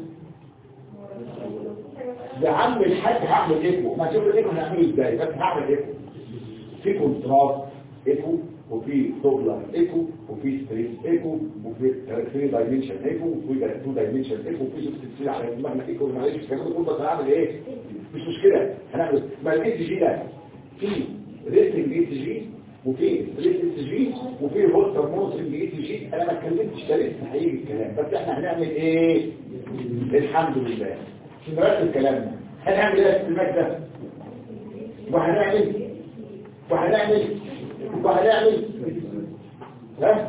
يا عم الحاج هعمل ايكو ما شوف الايكو هنعمله ازاي بس هعمل ايكو في كونتراست ايكو وفي دوبلر ايكو وفي ستريس ايكو وفي 3 دايمنشن ايكو وفي 2 دايمنشن ايكو وفي 6 على دماغنا ايكو معلش الكلام ده كله بس هعمل ايه مش مشكله هنعمل ما الاي سي جي ده في ريسنج اي سي جي وفي ستريس اي سي جي وفي هولتر مونترنج اي سي جي انا ما اتكلمتش ده لسه هيجي الكلام بس احنا هنعمل ايه الحمد لله نرتب كلامنا هنعمل ايه في المادة وهنعمل وهنعمل وهنعمل ها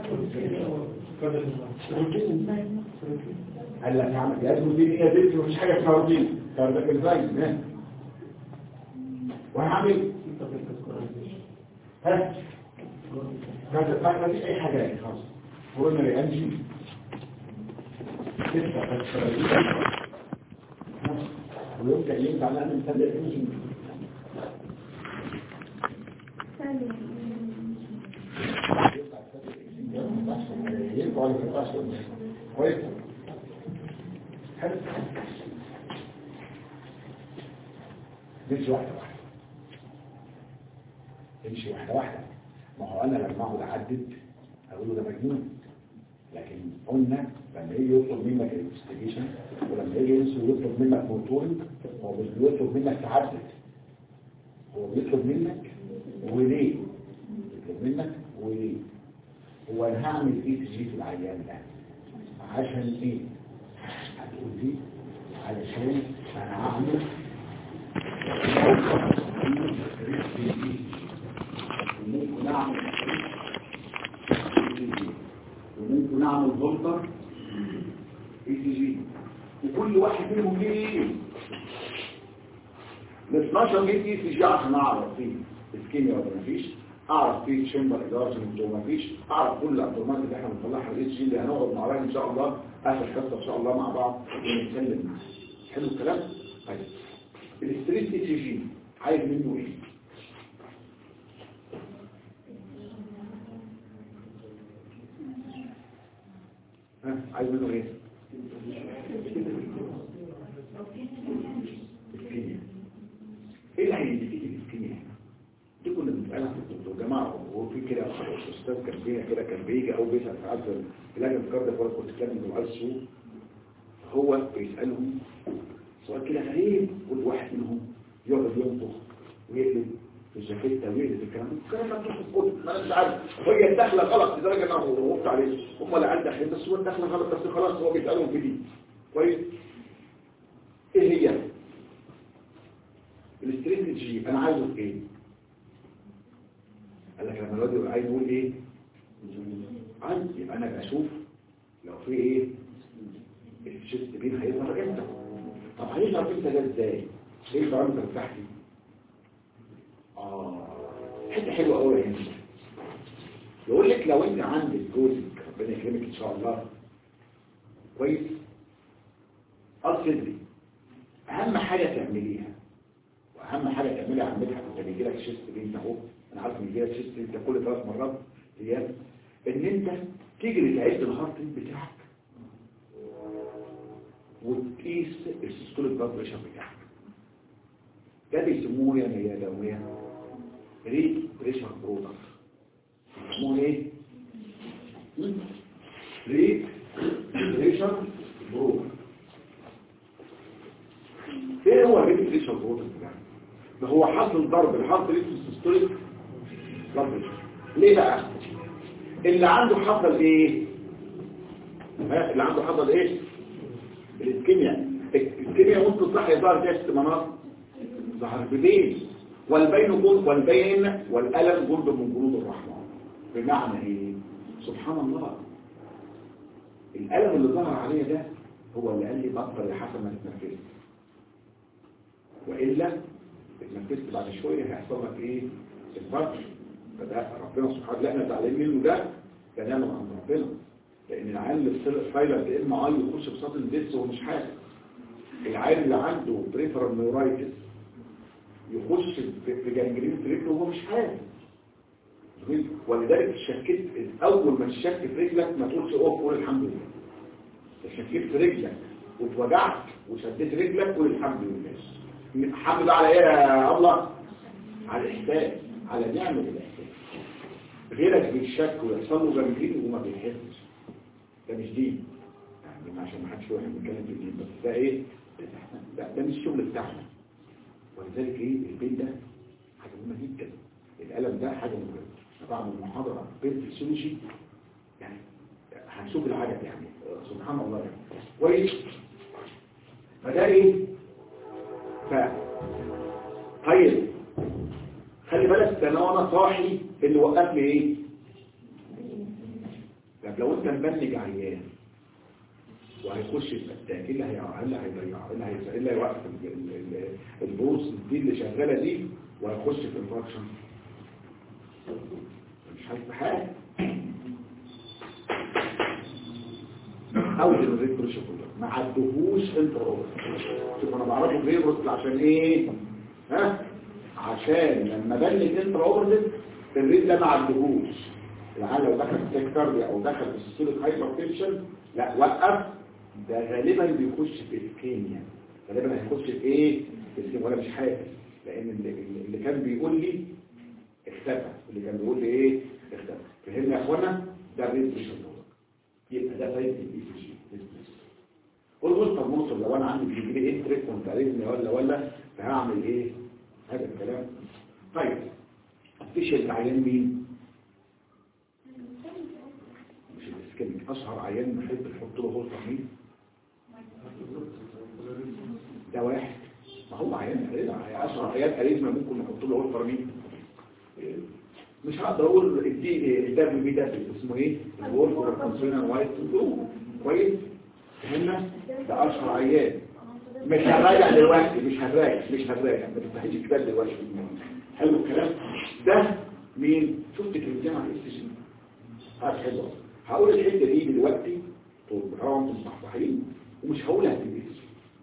قال لك يعمل جهاز روتين ايه يا بنتي مفيش حاجه اسمها روتين كاردياك انزايم ها وهعمل ها كاردياك ما فيش اي حاجه يعني خلاص قلنا ريانجي تسعة بس ويبدأ ينفع نعمل سلة انجي ينفع ولا ينفعش كويس حلو نمشي واحدة واحدة نمشي واحدة واحدة ما هو أنا لما أقعد أعدد أقول له ده مجنون لكن قلنا لما يجي يطلب منك الانفستيجيشن ولما يجي يطلب منك موتورنج هو مش بيطلب منك تعدد هو بيطلب منك وليه بيطلب منك وليه هو انا هعمل ايه تجي في العيان ده عشان ايه هتقول لي علشان انا هعمل ممكن اعمل وممكن اعمل فولتر اي سي جي وكل واحد منهم ليه ال 12 جيت اي سي جي عشان اعرف فيه اسكيميا ولا مفيش اعرف فيه تشامبر اداره ولا مفيش اعرف كل الابدومات اللي احنا بنطلعها الاي سي جي اللي هنقعد مع بعض ان شاء الله اخر حصه ان شاء الله مع بعض ونتكلم حلو الكلام طيب الاستريس اي سي جي عايز منه ايه ها عايز منه ايه الكيمياء ايه اللي هيديك الكيمياء دي كنا بنسالها في الدكتور يا جماعه هو في كده استاذ كان فينا كده كان بيجي او بيسال ساعات في لجنه الكارد ولا كنت بتكلم مع السوق هو بيسالهم سؤال كده غريب كل واحد منهم يقعد ينطق ويقلب في الجاكيته ويقلب الكلام ده الكلام ده في الكتب ما انا مش عارف هي الدخله غلط لدرجه ان انا وقفت عليه هم اللي عندي داخلين بس هو الدخله غلط بس خلاص هو بيسالهم في دي كويس ايه هي الاستراتيجي انا عايزه في ايه قال لك لما الواد يبقى عايز يقول ايه عايز يبقى انا بشوف لو في ايه الشيست بين هيظهر امتى طب هيظهر امتى ده ازاي ايه البارامتر بتاعتي اه حته حلوه قوي هنا يقول لك لو انت عندك جوزك ربنا يكرمك ان شاء الله كويس اصدري اهم حاجه تعمليها واهم حاجه تعملها عمتها انت بيجي لك شيست بين اهو انا عارف ان بيجي لك شيست بين كل ثلاث مرات ايام ان انت تجري تعد الهارت ريت بتاعك وتقيس السيستوليك بلاد بريشر بتاعك ده بيسموه يا يا دومية ريت بريشر برودر بيسموه ايه ريت بريشر برودر ايه هو ريت بريشر برودر ده ده هو حصل ضرب الحرف ريت السيستوليك بلاد بريشر ليه بقى اللي عنده حصل ايه ها اللي عنده حصل ايه الاسكيميا الاسكيميا وانت صح يظهر فيها استمانات ظهر بدين والبين جند والبين والألم جند من جنود الرحمن بمعنى ايه سبحان الله الألم اللي ظهر عليه ده هو اللي قال لي بطل يا حسن ما تتنفس وإلا اتنفست بعد شوية هيحصل لك ايه الفرق فده ربنا سبحانه لا احنا زعلانين منه ده ده نعمة عند ربنا لان العيال اللي بتصير فايلر يا اما اي يخش في سطح الدس وهو مش حاسس العيال اللي عنده بريفرال نيورايتس يخش في جانجرين في رجله وهو مش حاسس ولذلك شكيت اول ما تشك في رجلك ما تقولش اوف قول الحمد لله شكيت في رجلك واتوجعت وشديت رجلك قول الحمد لله الحمد لله على ايه يا الله على الاحساس على نعمه الاحساس غيرك بيشك ويحصل له جانجرين وما بيحسش ده مش دين يعني عشان ما حدش واحد بيتكلم في الدين بس ده ايه ده, ده مش الشغل بتاعنا ولذلك ايه البين ده حاجه مهمه جدا القلم ده حاجه مهمه بعمل محاضره بين فيسيولوجي يعني هنشوف العجب يعني سبحان الله يعني كويس فده ايه ف طيب خلي خلي بالك ده انا وانا صاحي اللي وقفني ايه طب لو انت مبلج عيان وهيخش في الاتاك ايه اللي هيعمل اللي هيضيع اللي هي ايه اللي هيوقف ال- ال- ال- البوز دي اللي شغاله دي وهيخش في الفراكشن مش هيبقى حاجه او الريت بريشر كله ما عدهوش انتر اوفر شوف انا بعرفه بريبروس عشان ايه ها عشان لما بلغ انتر اوفر الريت ده ما عدهوش العيال لو دخل في سيكتر او دخل في سيستوليك هايبر تنشن لا وقف ده غالبا بيخش في الكيمياء غالبا هيخش في ايه في الكيمياء وانا مش حاسس لان اللي, اللي كان بيقول لي اختفى اللي كان بيقول لي ايه اختفى فهمنا يا اخوانا ده الريت بريشر يبقى ده فايده الاي سي جي قول بص طب بص لو انا عندي بيجي لي انتريك وانت عارفني ولا ولا فهعمل ايه هذا الكلام طيب مفيش العيان مين مش الاسكيميك اشهر عيان نحب نحط له غلطه مين ده واحد ما هو عيان قريبا اشهر عيان قريبا ممكن نحط له غلطه مين مش هقدر اقول الدي الدبليو بي ده اسمه ايه الورك فور كونسيونال وايت تو كويس فهمنا ده اشهر عيان مش هنراجع دلوقتي مش هنراجع مش هنراجع ما تفتحيش الكتاب دلوقتي حلو الكلام ده مين شفت كلمتين عن الاس جي هات حلوه هقول الحته دي دلوقتي طول طبعا انتم مصحصحين ومش هقولها في البيت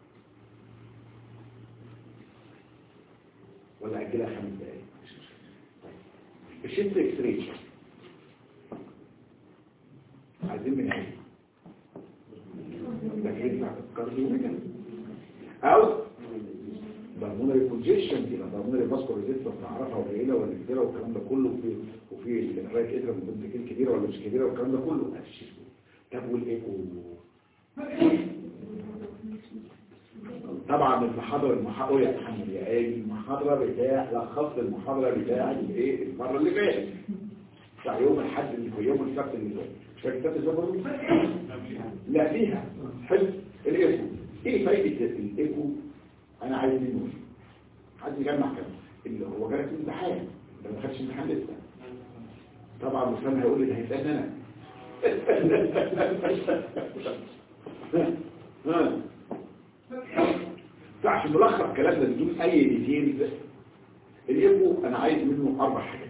ولا اجلها خمس دقايق مش مشكله الشيفت اكس راي عايزين من ايه ده ينفع الكارديو او بالمونري كونجيشن دي بالمونري فاسكو ريزيستنس نعرفها قليله ولا كبيره والكلام ده كله وفي وفي الرايت ادرا من كبيره ولا مش كبيره والكلام ده كله طب والايكو طبعا المحاضره المحاضره يا محمد يا ايه المحاضره بتاع لخص المحاضره بتاع الايه المره اللي فاتت بتاع يوم الاحد اللي في يوم السبت اللي فات مش فاكر السبت اللي فات برضه؟ لا فيها حلو الايكو ايه فايده الايكو انا عايز منه ايه عايز يجمع كام اللي هو جالك في امتحان ده ما خدش امتحان لسه طبعا مسلم هيقول لي ده هيسالني انا ها فعش ملخص كلامنا بدون اي ديتيلز الايكو انا عايز منه اربع حاجات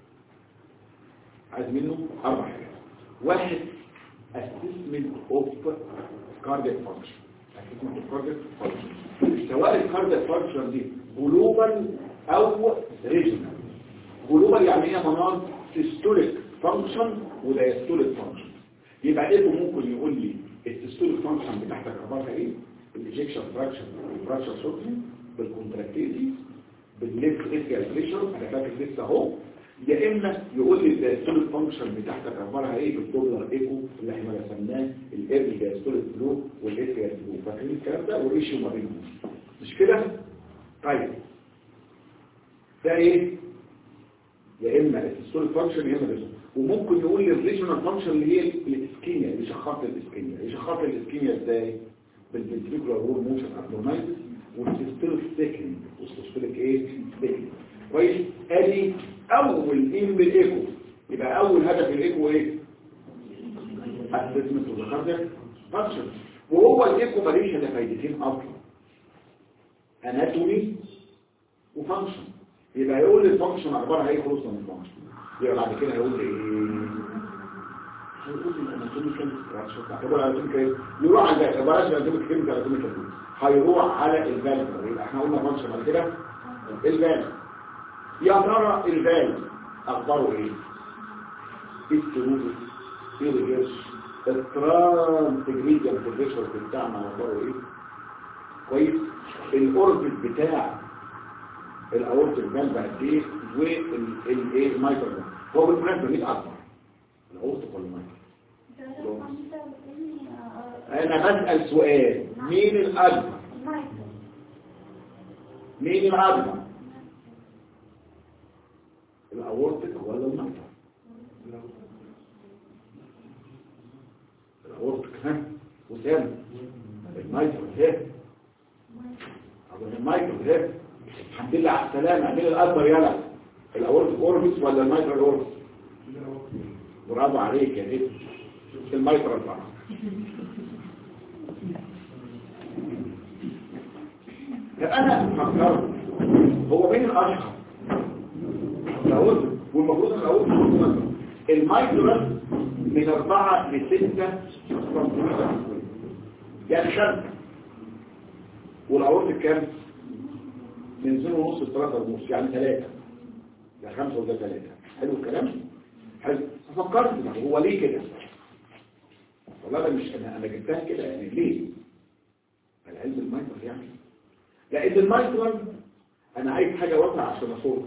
عايز منه اربع حاجات واحد assessment of cardiac function assessment of cardiac function سواء الكاردياك function دي جلوبال او ريجنال جلوبال يعني ايه مناط systolic function ودايستوليك function يبقى ايه ممكن يقول لي السيستوليك فانكشن بتاعتك عباره ايه الايجكشن فراكشن والفراكشن شوكلي بالكونتراكتيليتي بالليفت اسكال بريشر انا فاكر لسه اهو يا اما يقول لي الدايستوليك فانكشن بتاعتك عباره ايه بالدولار ايكو اللي احنا رسمناه الايرلي دايستوليك فلو والاسكال فلو فاكرين الكلام ده والريشيو ما بينهم مش كده طيب ده ايه يا اما السيستوليك فانكشن يا اما الريجنال وممكن يقول لي الريجنال فانكشن اللي هي الاسكيميا اللي شخصت الاسكيميا اللي شخصت الاسكيميا ازاي بالفنتريكولار وول موشن ابنورماليتيز والسيستوليك سيكنج والسيستوليك ايه سيكنج كويس ادي اول ايم بالايكو يبقى اول هدف الايكو ايه اسسمنت اوف ذا فانكشن وهو الايكو ماليش الا فايدتين اصلا اناتومي وفانكشن يبقى يقول لي الفانكشن عباره ايه خلصنا من الفانكشن يبقى بعد كده هيقول لي ايه هيقول لي الاناتوميكال ستراكشر بتاع طب الاناتوميكال يروح على البال بلاش الاناتوميكال كلمه الاناتوميكال هيروح على البال يبقى احنا قلنا فانكشن بعد كده البال يا ترى البال اخباره ايه ايه السلوك ايه الريجرش الترانسجريديال بريشر بتاعنا اخباره ايه كويس الاوربت بتاع الاورت الجنب قد ايه والايه المايكرو ده هو بالمناسبه مين اكبر الاورت ولا المايكرو انا بسال سؤال مين الاكبر مين الاكبر الاورتك ولا المايكرو الاورتك ها وسام المايكرو ها المايكرو ها الحمد لله على السلامة مين الأكبر يلا الاورتيك اوربس ولا المايترال اوربس برافو عليك يا بنت المايترال بقى طب انا فكرت هو مين الاشهر الاورتيك والمفروض الاورتيك المايترال من أربعة لستة سنتيمتر يعني خمسة والأورتيك كام؟ من زين ونص لثلاثة ونص يعني ثلاثة ده خمسة وده ثلاثة حلو الكلام؟ حلو ففكرت طب هو ليه كده؟ والله ده مش أنا أنا جبتها كده يعني ليه؟ العلم المايترال يعني لأن المايترال أنا عايز حاجة واسعة عشان أصور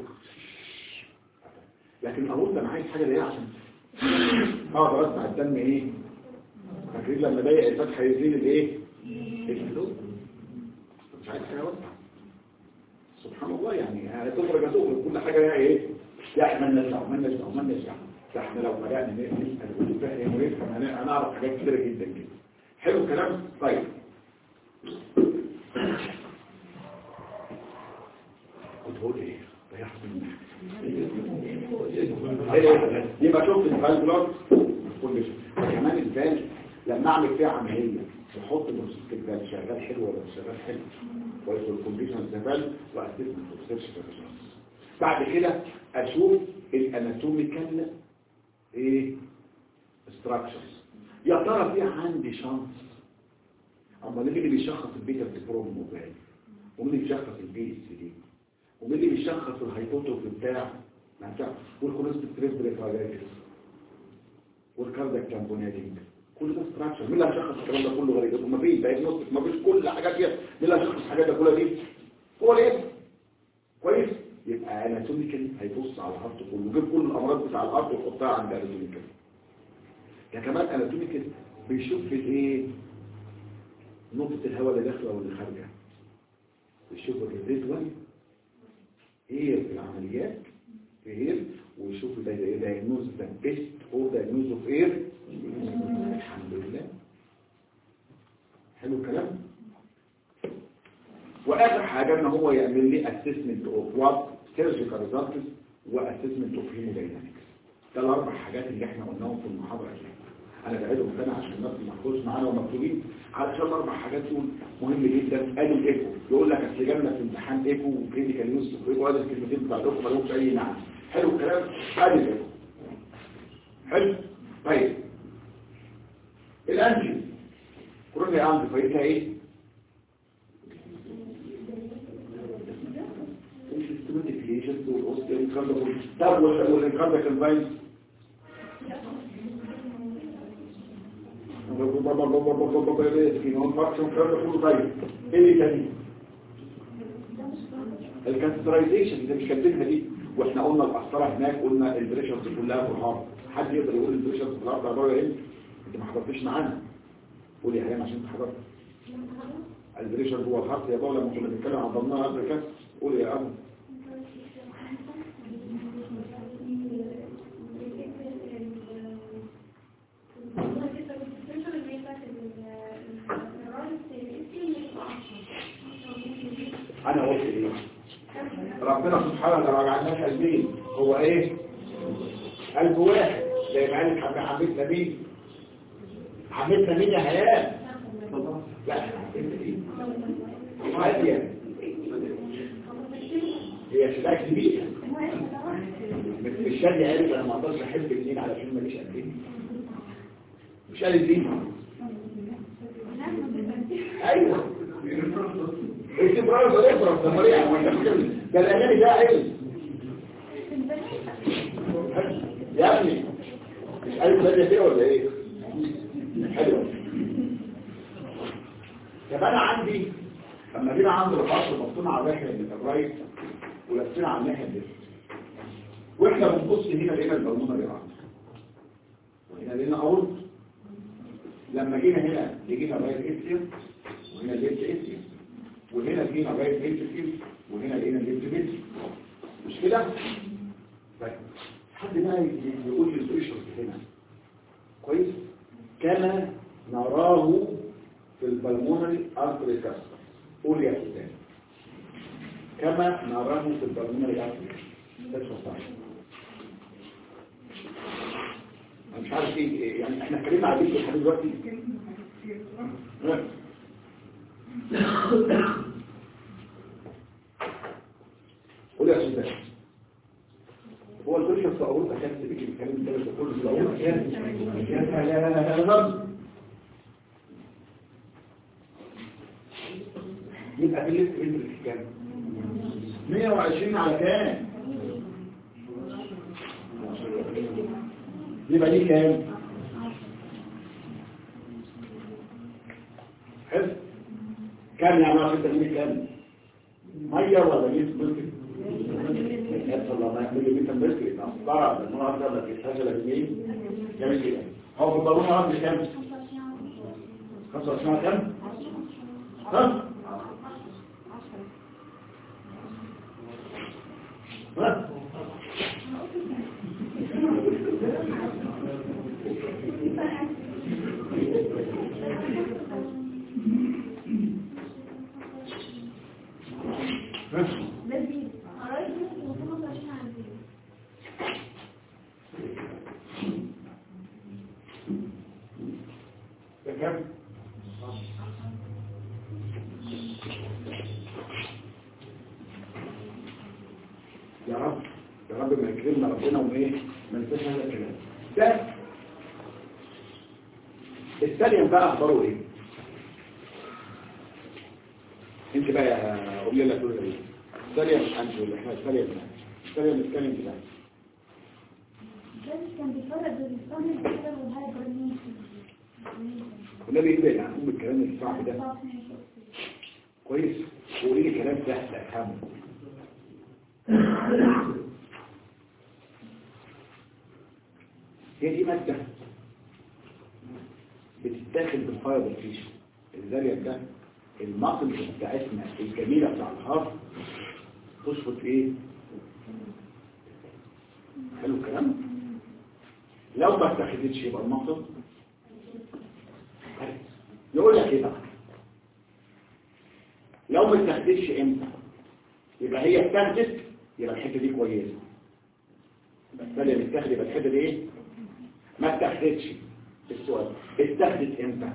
لكن أقول أنا عايز حاجة ليه عشان اقدر اسمع الدم ايه فاكرين لما ضيق الفتحه يزيد الايه الفلوس مش عايز حاجه واسعه سبحان الله يعني هتخرج هتخرج كل حاجه لها ايه لا احنا نرجع ما نرجع ما نرجع ده احنا لو بدانا نسال ونفهم ونفهم هنعرف حاجات كتيره جدا جدا حلو الكلام طيب كنت بقول ايه ضيعت مني يبقى شفت الفال بلوك كل شيء كمان الفال لما اعمل فيها عمليه واحط الموسيقى الفال شغال حلو ولا مش شغال حلو كويس الكونديشن الفال واسسمنت وسيرش بعد كده اشوف الاناتوميكال ايه ستراكشرز يا ترى في عندي شانس اما اللي بيشخص البيتا بروم موبايل ومين اللي بيشخص البي اس دي ومين اللي بيشخص الهايبوتروفي بتاع بتاع والكوليسترول بريفالايتس والكاردياك تامبونيتنج كل ده ستراكشر مين اللي هيشخص الكلام ده كله غير ما فيش دايجنوستيك ما فيش كل حاجات دي مين اللي هيشخص الحاجات دي كلها دي هو الايه كويس يبقى اناتوميكال هيبص على الهارت كله يجيب كل الامراض بتاع الهارت ويحطها عند اناتوميكال ده كمان اناتوميكال بيشوف الايه نقطه الهواء اللي داخله واللي خارجه بيشوف الريزوال ايه في العمليات ايه ويشوف ده دايجنوز ذا بيست او دايجنوز اوف اير الحمد لله حلو الكلام واخر حاجه ان هو يعمل لي اسسمنت اوف وات سيرجيكال ريزلتس واسسمنت اوف هيموداينامكس ده الاربع حاجات اللي احنا قلناهم في المحاضره دي انا بعيدهم تاني عشان الناس ما تحفظش معانا ومكتوبين علشان الاربع حاجات دول مهم جدا ادي الايكو يقول لك اصل جالنا في امتحان ايكو وكلينيكال يوز وايكو ادي الكلمتين بتاع الايكو ما لهمش اي معنى حلو الكلام ادي الايكو حلو طيب الانجي كورونا عندي فايتها ايه السيستماتيك ليجنز والاوستيوم الكلام ده كله طب والكاردياك انفايز الكانسرايزيشن اللي مش كاتبينها دي واحنا قلنا القسطره هناك قلنا البريشرز كلها في الهارت حد يقدر يقول البريشرز في الهارت عباره ايه انت ما حضرتش معانا قولي يا هيام عشان انت حضرت البريشر جوه الهارت يا بابا لما كنا بنتكلم عن ضمنها قبل كده قولي يا ابو انا قلت ايه ربنا سبحانه وتعالى ما جعلناش قلبين هو ايه قلب واحد زي ما قالت حب حبيتنا مين حبيتنا مين يا هيام لا حبيتنا مين هادية هي شباك كبيرة مش شادي عارف انا ما اقدرش احب اثنين علشان ماليش قلبين مش قال الدين ايوه استمرار ضريبة ضمرية ده الأغاني ده علم يا ابني مش عارف ثانية كده ولا ايه حلو طب انا عندي لما جينا عند الخط بصينا على الناحية اللي الرايت ولفينا على الناحية اللي واحنا بنبص هنا لقينا البرمونة اللي عندي وهنا لقينا اورد لما جينا هنا لقينا رايت اتسيوم وهنا ليفت اتسيوم وهنا لقينا رايت اتسيوم وهنا لقينا ليفت اتسيوم مش كده؟ طيب حد بقى يقول لي البريشر هنا كويس كما نراه في البلمونري ارتري كاستر قول يا سيدان كما نراه في البلمونري ارتري انا مش عارف ايه يعني احنا اتكلمنا على دي لحد دلوقتي ها؟ قول يا استاذ هو الكل في اول كان بيجي الكلام ده كله في الاول يا سلام يبقى في لسه بنت كام 120 على كام يبقى دي كام حلو كام يعني عشان تجيب كام ميه ولا جيب ملك يحصل لما يعمل لي مثل ملك نصطرع النهارده ما تحتاج ل 2 جميل كده هو في الضرورة عندي كام 25 كام ها ها لذيذ قرايب نفسي وصلنا 25 عندي ده كام يا رب يا رب ما يكرمنا ربنا وايه ما ننساش هذا الكلام ده السليم بقى اخباره ايه انت بقى يا قول لنا تقول ايه السليم انت ولا احنا السليم السليم السليم بتاعنا بس كان بيفرق بين الصمم الكتاب والهايبرنيشن والنبي يبعد عن ام الكلام الصعب ده كويس وقولي لي كلام سهل افهمه هي دي مادة بتتاخد بالفايبر فيش الزرية ده المصل بتاعتنا الجميلة بتاع الهارت تشفط ايه حلو الكلام لو ما اتخذتش يبقى المصل يقول لك ايه بقى لو ما اتخذتش امتى يبقى هي اتخذت يبقى الحته دي كويسه يبقى الثانيه متاخده يبقى الحته دي ايه ما اتخذتش السؤال اتخذت امتى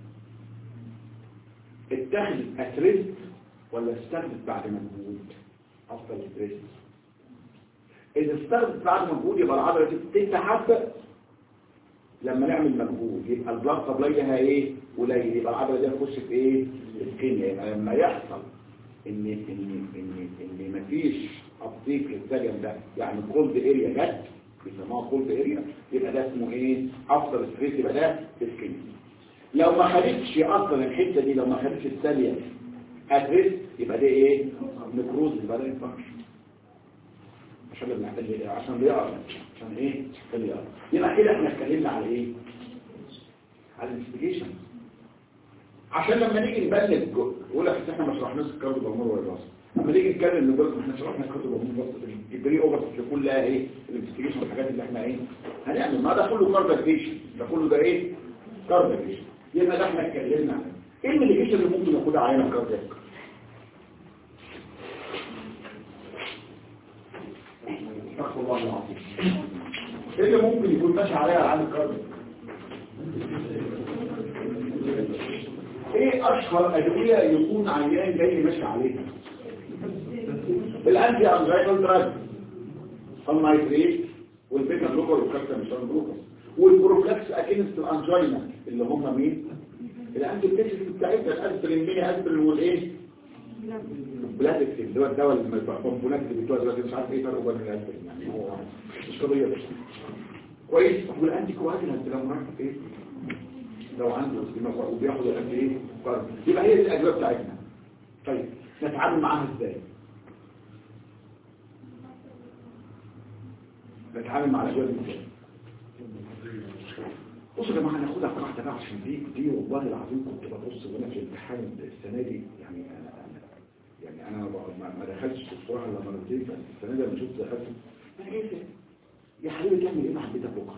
اتخذت اتريست ولا استخدت بعد مجهود افضل اتريست اذا استخدت بعد مجهود يبقى العضله دي بتتحب لما نعمل مجهود يبقى البلاد سبلاي لها ايه قليل يبقى العضله دي تخش في ايه الكيمياء يبقى لما يحصل ان ان ان ان مفيش ابديت للسلم ده يعني كولد اريا جت بيسموها كولد اريا يبقى ده اسمه ايه افضل ستريس يبقى ده الكيمياء لو ما خدتش اصلا الحته دي لو ما خدتش السليم ادريس يبقى ده ايه نكروز يبقى ده انفكشن عشان اللي محتاج ايه عشان بيقرا عشان ايه عشان يقرا يبقى كده احنا اتكلمنا على ايه على الانفستيجيشن عشان لما نيجي نبلغ يقول لك احنا ما شرحناش الكارد بالمر والراس لما نيجي نتكلم نقول احنا شرحنا الكارد بالمر بس البري اوفر كلها ايه الانفستيجيشن والحاجات اللي احنا ايه هنعمل ما ده كله كارديفيشن ده كله ده ايه كارديفيشن يبقى ده احنا اتكلمنا عنه ايه الميديكيشن اللي ممكن ياخدها عينه كاردياك استغفر الله العظيم ايه اللي ممكن يكون ماشي عليها العالم الكاردياك ايه اشهر ادويه يكون عيان جاي ماشي عليها الانتي انزايكل دراج النايتريت والبيتا بلوكر والكابتاميشن بلوكر والبروفلاكس اكينست الانجينا اللي هم مين الانتي بتيشن بتاعتنا الاسبرين مين اسبرين والايه بلاتكس اللي هو الدواء البونبونات اللي بتوع دلوقتي مش عارف ايه فرقه بين الاسبرين يعني هو مش قضيه بس كويس والانتي كواجلانت لو مركب ايه لو عنده استماع وبياخد قد ايه قرض يبقى هي دي الادويه بتاعتنا طيب نتعامل معاها ازاي نتعامل مع الادويه دي ازاي بصوا يا جماعه هناخدها قاعده بقى عشان دي دي والله العظيم كنت ببص وانا في الامتحان السنه دي يعني انا أنا يعني انا ما ما دخلتش الصراحه الا مرتين بس السنه دي لما شفت دخلت انا ايه ده؟ يا حبيبي تعمل ايه مع البيتا بكره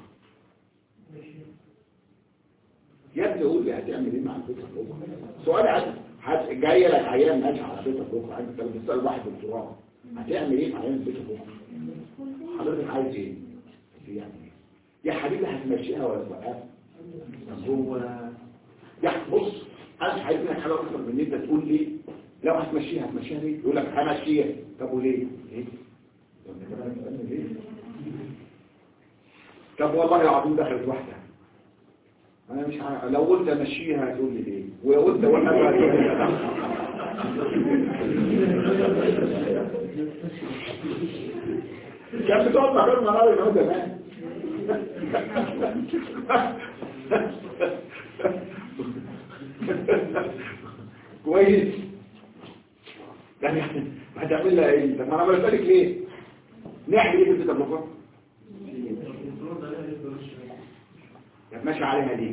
يا ابني قول لي هتعمل ايه مع البيتا بكره سؤال عادي هت- جاي لك عيان ماشي على بيتا بكره انت بتسال واحد دكتوراه هتعمل ايه مع عيان البيت بكره حضرتك عايز ايه يعني ايه يا حبيبي هتمشيها ولا توقفها طب هو يا بص انا مش عايز منك حاجه اكتر من ان انت تقول لي لو هتمشيها هتمشيها ليه يقول لك همشيها طب وليه ليه طب انت كده هتسالني ليه طب والله العظيم دخلت واحده انا مش عارف لو قلت امشيها هتقول لي ليه ولو قلت اوقفها هتقول لي لا كانت بتقعد مع كل مرة اللي هو زمان كويس يعني هتعمل لها ايه طب ما انا بسالك ليه نعمل ايه في التبلغات طب ماشي عليها ليه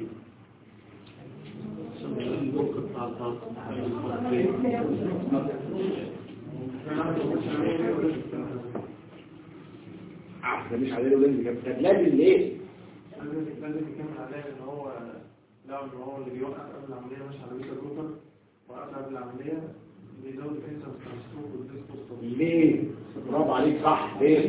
اه ده مش عليه لازم طب لازم ليه لازم لازم يكمل عليها ان هو لو ان هو اللي بيوقف قبل العمليه مش على بيتا جلوكر وقف قبل العمليه بيزود الانسان ترانسفور والديسبوستول ليه برافو عليك صح ليه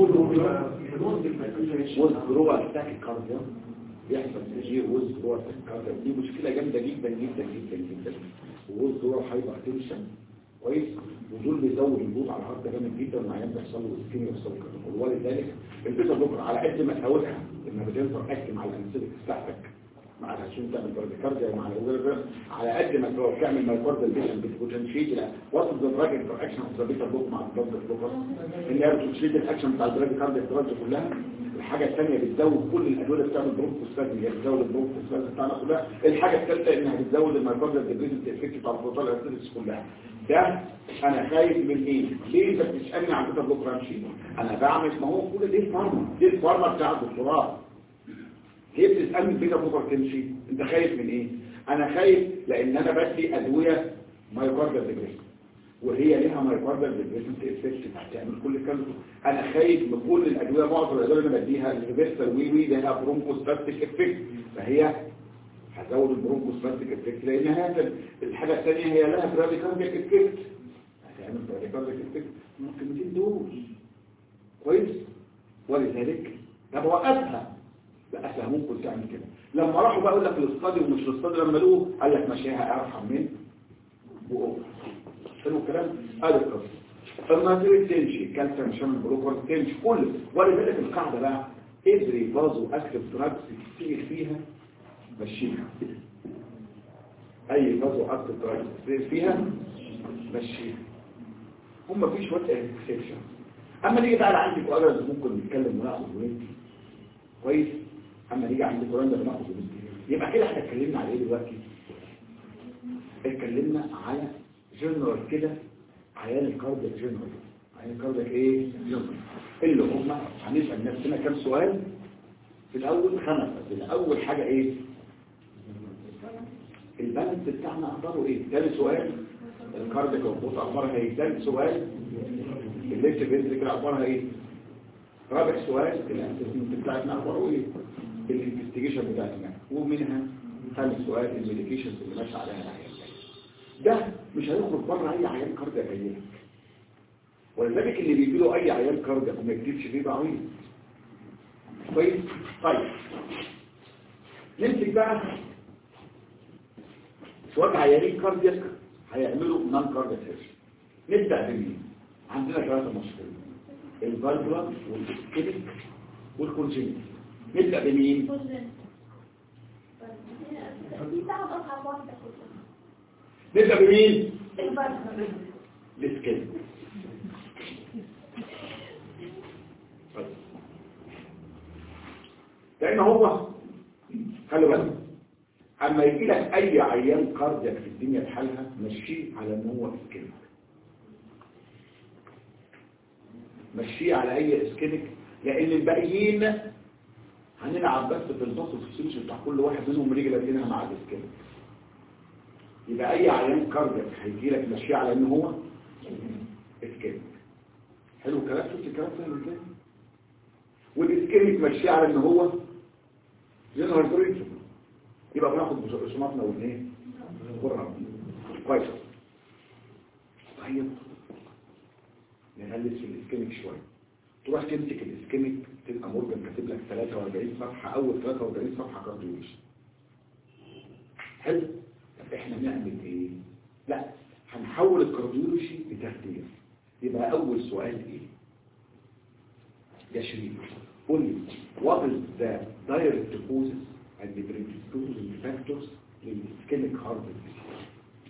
وز جروه اتاك كارديا بيحصل تجير وز جروه اتاك كارديا دي مشكله جامده جدا جدا جدا جدا ووز جروه هايبر تنشن كويس ودول بيزود الضغط على الهارت جامد جدا والعيان بيحصل له اسكيميا ويحصل له ولذلك البيتا بكره على قد ما تهودها انها بتنفر اكل على الانسولين بتاعتك مع عشان تعمل براديكارديا مع الوزر على قد ما تروح تعمل مايكارديال بيشن بتبوتنشيت لا وصل الدراج انتراكشن اوف ذا بيتا بلوك مع البلد بلوكر ان هي بتشيل الاكشن بتاع البراديكارديا الدراج كلها الحاجه الثانيه بتزود كل الادويه اللي بتعمل بروكوسفازم هي بتزود البروكوسفازم بتاعنا كلها الحاجه الثالثه انها بتزود المايكارديال ديبريزنت افكت بتاع الفوتال ارتيريس كلها ده انا خايف من ايه ليه انت بتسالني عن بيتا بلوك رامشي انا بعمل ما هو كل دي الفارما دي الفارما بتاع الدكتوراه ليه بتسألني البيتا بلوكر تمشي انت خايف من ايه انا خايف لان انا بدي ادوية مايوكاردال ديبريشن وهي ليها مايوكاردال ديبريشن افكت هتعمل كل الكلام ده انا خايف من كل الادويه معظم الادويه اللي انا بديها الريفرسال وي وي لها برونكوستاتيك افكت فهي هزود البرونكوستاتيك افكت لانها الحاجه الثانيه هي لها براديكارديك افكت هتعمل براديكارديك افكت ممكن 200 دوز كويس ولذلك طب وقفها لا أسهل ممكن تعمل كده لما راحوا بقى يقول لك الاستادي ومش الاستادي لما لقوه قال لك مشيها ارحم من وأوفر حلو الكلام قال القصه فالماتيريال تمشي كالسيوم شامل بروكر تمشي كل ولذلك القاعده بقى ادري بازو اكتف دراجز كتير فيها مشيها اي بازو اكتف دراجز كتير فيها مشيها هم في شويه اكسبشن اما نيجي بقى عندي سؤال ممكن نتكلم وناخد وندي كويس اما نيجي عند القرآن ده بناخد يبقى كده احنا اتكلمنا على ايه دلوقتي اتكلمنا على جنرال كده عيان الكاردياك جنرال عيان الكاردياك ايه جنرال اللي هم هنسال نفسنا كام سؤال في الاول خمسه الاول حاجه ايه البالانس بتاعنا اخباره ايه ثالث سؤال الكاردياك والبوت اخبارها ايه ثالث سؤال الليكتيف فينتريكل اخبارها ايه رابع سؤال الاسسمنت بتاعتنا اخباره ايه الانفستيجيشن بتاعتنا ومنها خامس سؤال الميديكيشنز اللي ماشي عليها العيان ده مش هيخرج بره اي عيان كاردياك جاي لك ولذلك اللي بيجي له اي عيان كاردياك وما يكتبش فيه ضعيف كويس طيب نمسك بقى شويه عيانين كاردياك هيعملوا نان كاردياك سيرجن نبدا بمين عندنا ثلاثه مشكلين الفالفولا والكيبك والكونجينيت نبدأ بمين؟ دي تعب أصعب واحدة نبدأ بمين؟ البرد السكين لأن هو خلوا بالك أما يجي لك أي عيان كاردياك في الدنيا بحالها مشيه على إن هو سكين مشيه على اي اسكيميك لان الباقيين هنلعب بس في الباص والفسيولوجي بتاع كل واحد منهم ونيجي لقيناها مع الاسكيميك يبقى اي عيان كاردياك هيجي لك مشيه على ان هو اسكيميك حلو الكلام شفت الكلام فاهم ازاي والاسكيميك مشيه على ان هو جنرال برينسيبل يبقى بناخد رسوماتنا والايه والرقم كويس طيب نغلس الاسكيميك شويه تروح تمسك الاسكيميك تلقى مورجان كاتب لك 43 صفحه اول 43 صفحه كارديولوجي حلو طب احنا نعمل ايه لا هنحول الكارديولوجي لتخدير يبقى اول سؤال ايه يا شريف قول لي what is the direct causes and the predisposing factors للاسكيميك هارت disease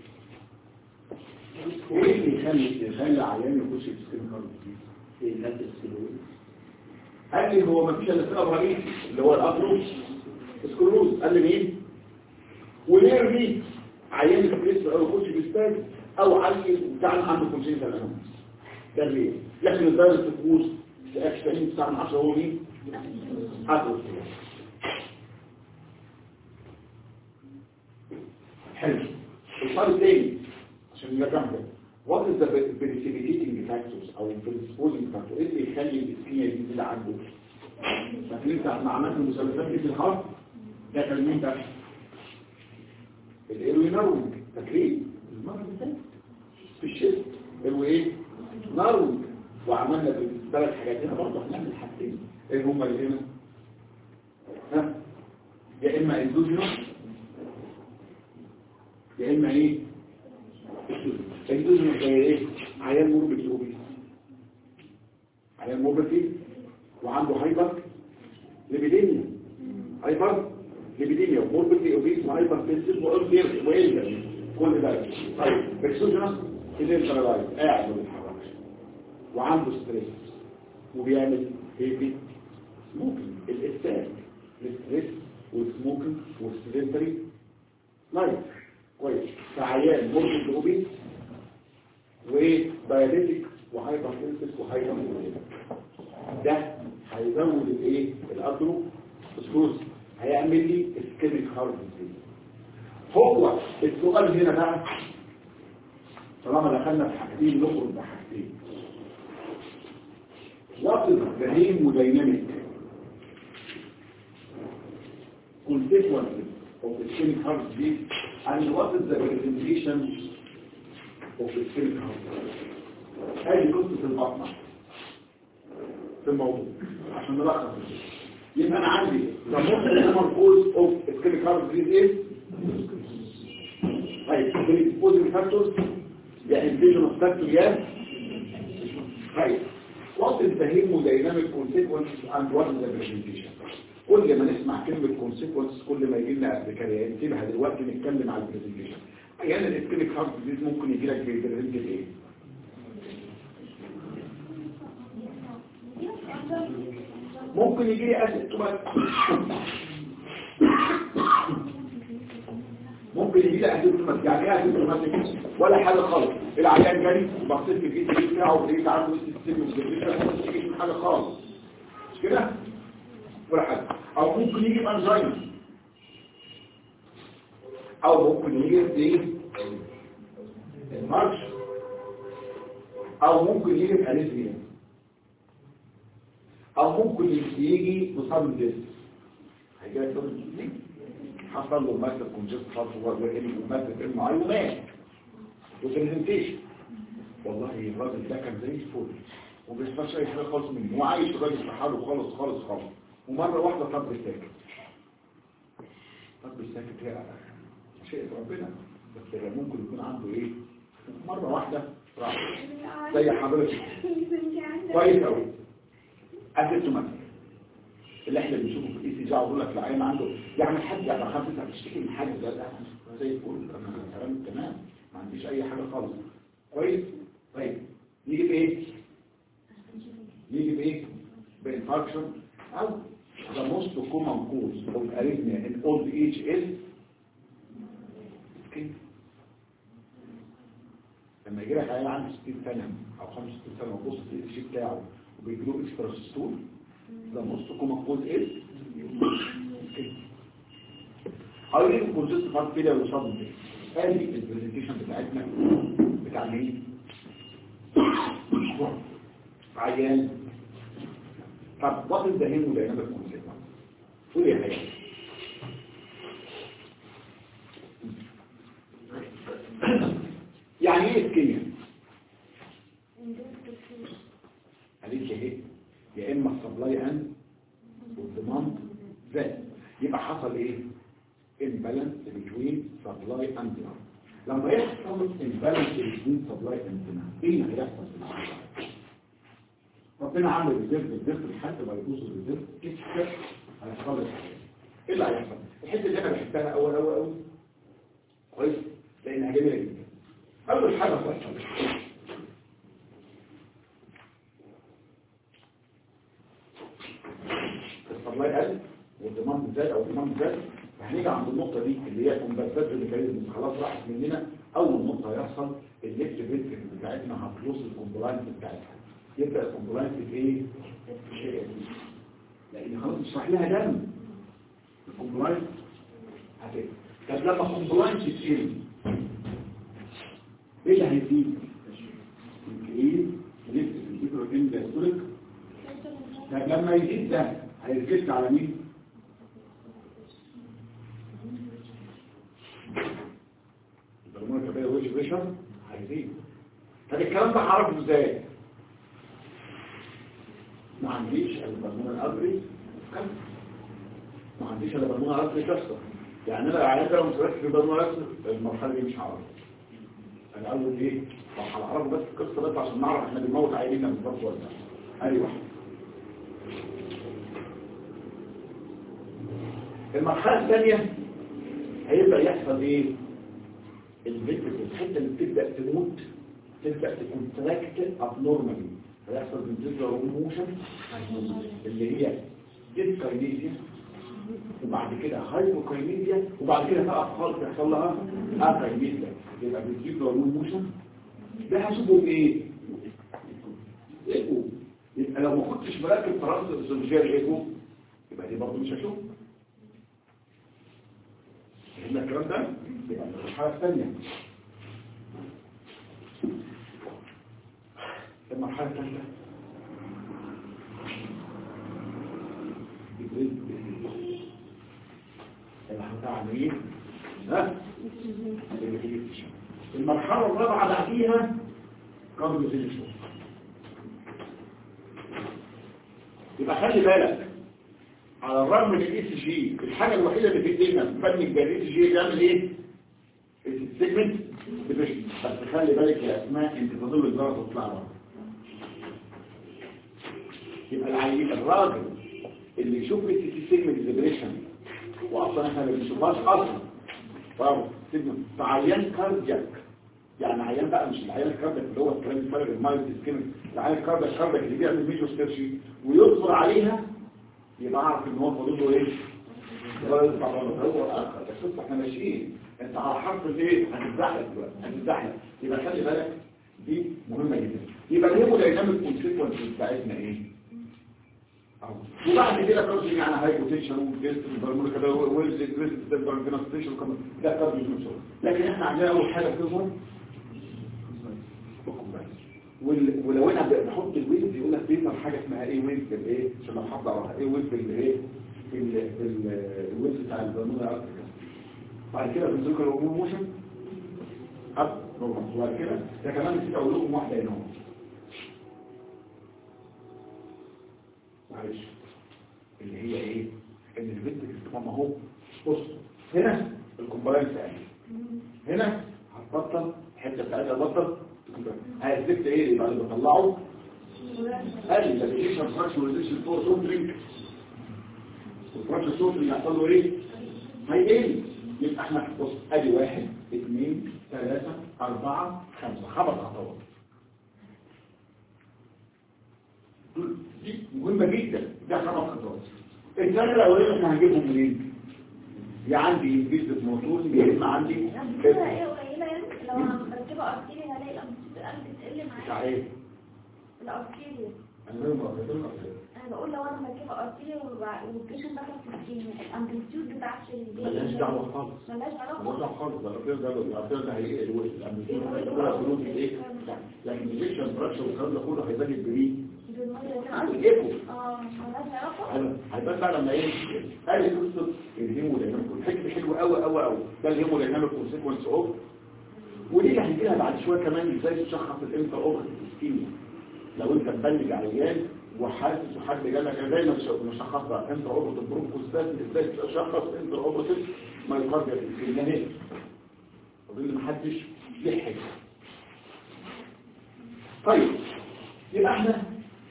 ايه اللي يخلي يخلي عيان يخش في سكين هارت ديزيز؟ الناس السلوية قال لي هو مفيش الا سبب رئيسي اللي هو الابروش سكلوز قال لي مين وليه دي عيان الفريس او يخش بيستاج او عيل بتاع عنده كونسينت الانومس ده ليه لكن الدايركت تفوز في اكس 90 10 هو مين ابروش حلو السؤال الثاني عشان نرجع ده what is the precipitating factors او predisposing factor ايه اللي يخلي الاسكيميا دي تزيد عنده لكن انت لما عملت المثلثات دي في الهارت ده كان مين ده الايروي نارونج فاكرين المره اللي فاتت في الشيست ايروي ايه نارونج وعملنا بالثلاث حاجات هنا برضه هنعمل حاجتين ايه هما اللي هنا ها يا اما اندوجينوس يا اما ايه اندوجينوس زي ايه عيان موربك اوبيس عيان موربك وعنده هايبر ليبيديميا هايبر ليبيديميا وموربك اوبيس وهايبر تنسيف وإلجر وإلجر كل ده طيب اكسوجينوس اللي البرالايز قاعد ما بيتحركش وعنده ستريس وبيعمل هيبي سموكينج الإستاك الستريس والسموكينج والسيدنتري لايف كويس فعيان مرض اوبيس ودايابيتك وهايبر تنسس وهايبر ده هيزود الايه الادرو سكوز هيعمل لي اسكيميك هارت ديزيز هو السؤال هنا بقى طالما دخلنا في حاجتين نخرج بحاجتين what is the hemodynamic consequences of the ischemic heart disease and what is the presentation of the ischemic heart disease هذه قصة البطنة في الموضوع عشان نلخص يبقى انا عندي the most common cause of ischemic heart disease ايه؟ طيب predisposing factors يا indigenous factor يا طيب what is the hemodynamic consequences and what is the presentation كل ما نسمع كلمة consequences كل ما يجي لنا ذكريات انتبه دلوقتي نتكلم على البرزنتيشن احيانا الاسكيميك هارت ديزيز ممكن يجي لك بالبرزنت ايه ممكن يجي لي اسيتومات ممكن يجي لي اسيتومات يعني ايه اسيتومات ولا حاجه خالص العيان جالي بصيت في الجسم بتاعه ولقيت عنده سيستم مش حاجه خالص مش كده ولا حاجه او ممكن يجي بانزيم او ممكن يجي ايه المارش او ممكن يجي الاريثميا او ممكن يجي مصاب الجسم هيجي لك دي حصل له ماده كونجست خالص هو وماده ام اي ومات وبرزنتيشن والله الراجل ده كان زي الفل وما بيسمعش اي حاجه خالص منه وعايش الراجل في حاله خالص خالص خالص ومره واحده طب ساكت طب ساكت هي شيء ربنا بس ممكن يكون عنده ايه مره واحده راح زي حضرتك كويس قوي اسيتوماتيك اللي احنا بنشوفه في الاي سي جي اقول لك العين عنده يعني حد يعني خمسه بتشتكي من حاجه ده ده زي الفل انا تمام تمام ما عنديش اي حاجه خالص كويس طيب نيجي بايه نيجي بايه بانفاركشن او the most common cause of arrhythmia in old age is skin لما يجي لك عيال عنده 60 سنه او 65 سنه وبص الاي سي بتاعه وبيجي له اكسترا ستول the most common cause is skin او يجي كونجست فات كده ويصاب بيه ادي البرزنتيشن بتاعتنا بتاع مين عيان طب وات از ذا هيمودايناميك كونسيكونس قول يا حاجه يعني ايه اسكيميا سبلاي اند لما يحصل البالانس بين سبلاي اند ايه اللي هيحصل في العالم ربنا عامل ريزيرف ريزيرف لحد ما يبوظ الريزيرف كده هيحصل لك ايه اللي هيحصل الحته اللي انا بحبها اول اول اول كويس لانها جميله جدا اول حاجه تحصل السبلاي قل والضمان زاد او الضمان زاد هنيجي عند النقطة دي اللي هي كومبنسات الميكانيزم خلاص راحت مننا أول نقطة يحصل الليفت فيتريك بتاعتنا هتلوص الكومبلاينس بتاعتها يبدأ الكومبلاينس في ايه؟ لأن خلاص مش راح لها دم الكومبلاينس هتبقى طب لما الكومبلاينس تقل ايه اللي هيزيد؟ الكريم ليفت فيتريك اندستوريك طب لما يزيد ده هيركز على مين؟ الهرمون الكبيرة ويش بريشر هيزيد طب الكلام ده هعرفه ازاي؟ ما عنديش الهرمون الأبري ما عنديش الهرمون الأبري كسر يعني انا يعني لو مش مركز في الهرمون الأبري المرحلة دي مش هعرفها انا اول ايه؟ طب هنعرفه بس القصة بس عشان نعرف احنا بنموت عيالنا بالظبط ولا لا ادي واحد المرحلة الثانية هيبدأ يحصل ايه الفكرة الحتة اللي بتبدأ تموت تبدأ تكونتراكت ابنورمالي هيحصل فنتريكولار موشن اللي هي ديسكاينيزيا وبعد كده هايبوكاينيزيا وبعد كده بقى خالص يحصل لها اكاينيزيا يبقى فنتريكولار موشن ده هشوفه ايه؟ ايكو يبقى لو ما كنتش مركب فرنسا الزوجيه الايكو يبقى دي برضه مش هشوف فهمنا الكلام ده يبقى المرحله الثانيه المرحله الثالثه اللي هنتعمل ايه ها المرحله الرابعه بعديها كارديوزيشن يبقى خلي بالك على الرغم من الاي سي جي الحاجه الوحيده اللي في ايدينا فن الاي سي جي بيعمل ايه السيجمنت ديفيشن بس خلي بالك يا اسماء انت فاضل لك ضغط تطلع بره يبقى العيل الراجل اللي يشوف السي سيجمنت ديفيشن واصلا احنا ما بنشوفهاش اصلا واو سيجمنت فعيان كاردياك يعني عيان بقى مش العيان الكاردياك اللي هو الكلام الفرق المايل سكين العيان الكاردياك الكاردياك اللي بيعمل ميجو ستيرشي ويصبر عليها يبقى اعرف ان هو فاضل له ايه ولا يطلع بره هو اخر بس احنا ماشيين انت على حرف الايه هتتزحلق دلوقتي هتتزحلق يبقى خلي بالك دي مهمه جدا يبقى الهيمودايناميك كونسيكونس بتاعتنا ايه أهو. وبعد كده كارد يعني هاي بوتنشال وجست البرموله كده ويلز جريست ديفرنشن كمان ده كارد لكن احنا عندنا اول حاجه بتظهر وال- ولو انا بحط الويز يقول لك بيظهر حاجه اسمها ايه ويز بالايه عشان لو حافظ على ايه ويز بالايه في ال- في ال- الويز بتاع البرموله ارتكا بعد كده بنذكر الامور موشن اب نورمال وبعد كده ده كمان نسيت اقول لكم واحده هنا اهو معلش اللي هي ايه ان البنت الاستقامه اهو بص هنا الكومبلاينس قال هنا هتبطل الحته بتاعتها تبطل هيثبت ايه يبقى اللي بطلعه قال الابلكيشن فراكشناليزيشن فور سوفت درينك والفراكشن سوفت اللي هيحصل له ايه هيقل يبقى احنا بص ادي واحد اثنين ثلاثة أربعة خمسة خمس خطوات دي مهمة جدا ده خمس خطوات الثانية الأولانية احنا هنجيبهم منين؟ يا عندي فيزة موتور يا إما عندي كده ايه قليلة يعني لو هنركبها ارتيريا هلاقي الامبليتيود القلب تقل بتاع معايا ايه؟ الارتيريا أنا ما بقدر انا بقول لو انا مركبه ارتيريا والبيشن دخل في السكين الامبليتيود بتاعت البي ملهاش دعوة خالص ملهاش ملهاش علاقة دعوة خالص ده الأرضية ده الأرضية ده هي الأمريكيين هيقولها فلوس إيه؟ لكن الإنجكشن فراكشن والكلام ده كله هيبان البريد والإيكو اه ملهاش علاقة هيبان بقى لما ايه قال قصه الهيمودايناميك الحته حلوه قوي قوي قوي ده الهيمودايناميك كونسيكونس اوف ودي اللي هنجي لها بعد شويه كمان ازاي تشخص الانتر اوفر سكيميا لو انت مبلج عيان وحاسس وحد جالك زي ما مشخصها انتر اوفر برونكوستات ازاي تشخص انتر اوفر مايوكارديال سكيميا اللي محدش ليه حاجه طيب يبقى احنا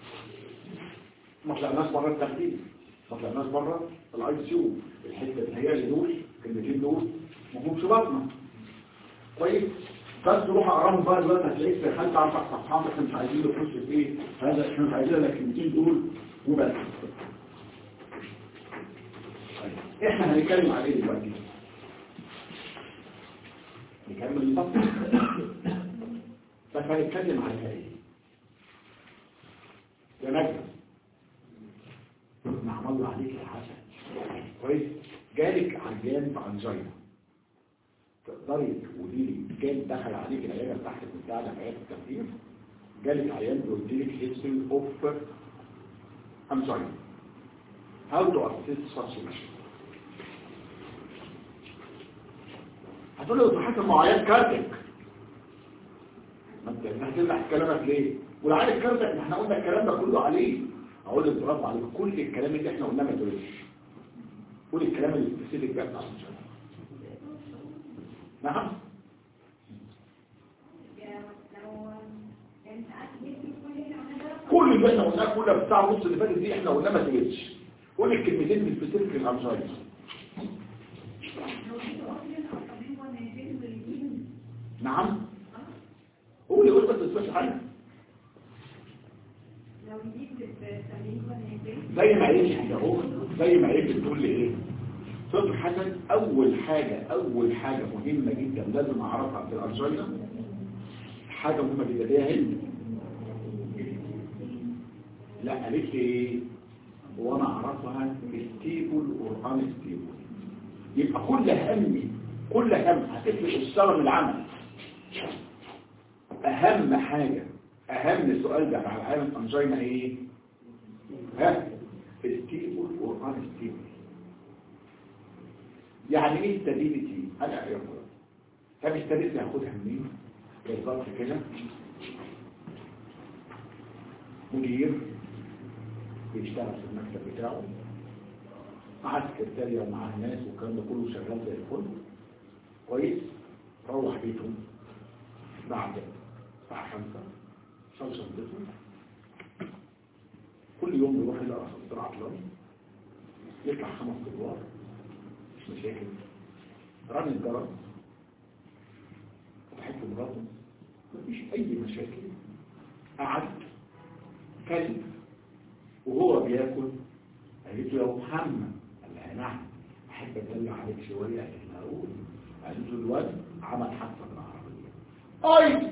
ما طلعناش بره التخدير ما طلعناش بره الاي سي يو الحته اللي هي اللي دول الكلمتين دول ما همش بطنه كويس بس روح اقراهم بقى دلوقتي هتلاقيك في حالة اربع صفحات احنا مش عايزين نخش في ايه هذا احنا مش عايزين الا الكلمتين دول وبس طيب، احنا هنتكلم عليه دلوقتي نكمل الصفحة بس هنتكلم عليها ايه يا نجم نعم الله عليك يا حسن كويس جالك عيان بانجينا تقدري تقولي لي كان دخل عليك العياده بتاعتك كنت قاعده في عياده التخدير جالك عيان قلت لك هيستوري اوف انجينا هاو تو اسيست such a patient هتقول له حسب معايات كارتك ما انت هتمنع كلامك ليه والعيال كارتك ما احنا قلنا الكلام ده كله عليه اقول لك برافو عليك كل الكلام اللي احنا قلناه ما تقولش قول الكلام السبيسيفيك بقى بتاع الانجينا نعم كل اللي احنا قلناه كله في الساعه ونص اللي فاتت دي احنا قلناه ما تقولش قول الكلمتين من سبيسيفيك الانجينا نعم قول قول بس اسمعش حاجه زي ما يجي اهو زي ما يجي تقول لي ايه صدر حسن اول حاجة اول حاجة مهمة جدا لازم اعرفها في الارجينا حاجة مهمة جدا هي هند لا قالت لي ايه وانا اعرفها ستيبل اور ان ستيبل يبقى كل همي كل هم هتفرق الصلاة من العمل اهم حاجة اهم سؤال ده على العالم انجينا ايه ها ستيبل اور ان ستيبل يعني ايه استابيليتي انا اعرفها طب استابيليتي هاخدها منين بالظبط كده مدير بيشتغل في المكتب بتاعه مع السكرتارية ومع الناس والكلام ده كله شغال زي الفل كويس روح بيته بعد الساعة خمسة شال شنطته كل يوم بيروح يلاقي اسانسير عطلان يطلع خمس ادوار مش مشاكل رامي الجرس بحب مراته مفيش اي مشاكل قعد كلب وهو بياكل قالت له يا محمد قال لها نعم احب اتدلع عليك شويه قالت لها قول قالت له الواد عمل حادثه بالعربيه اي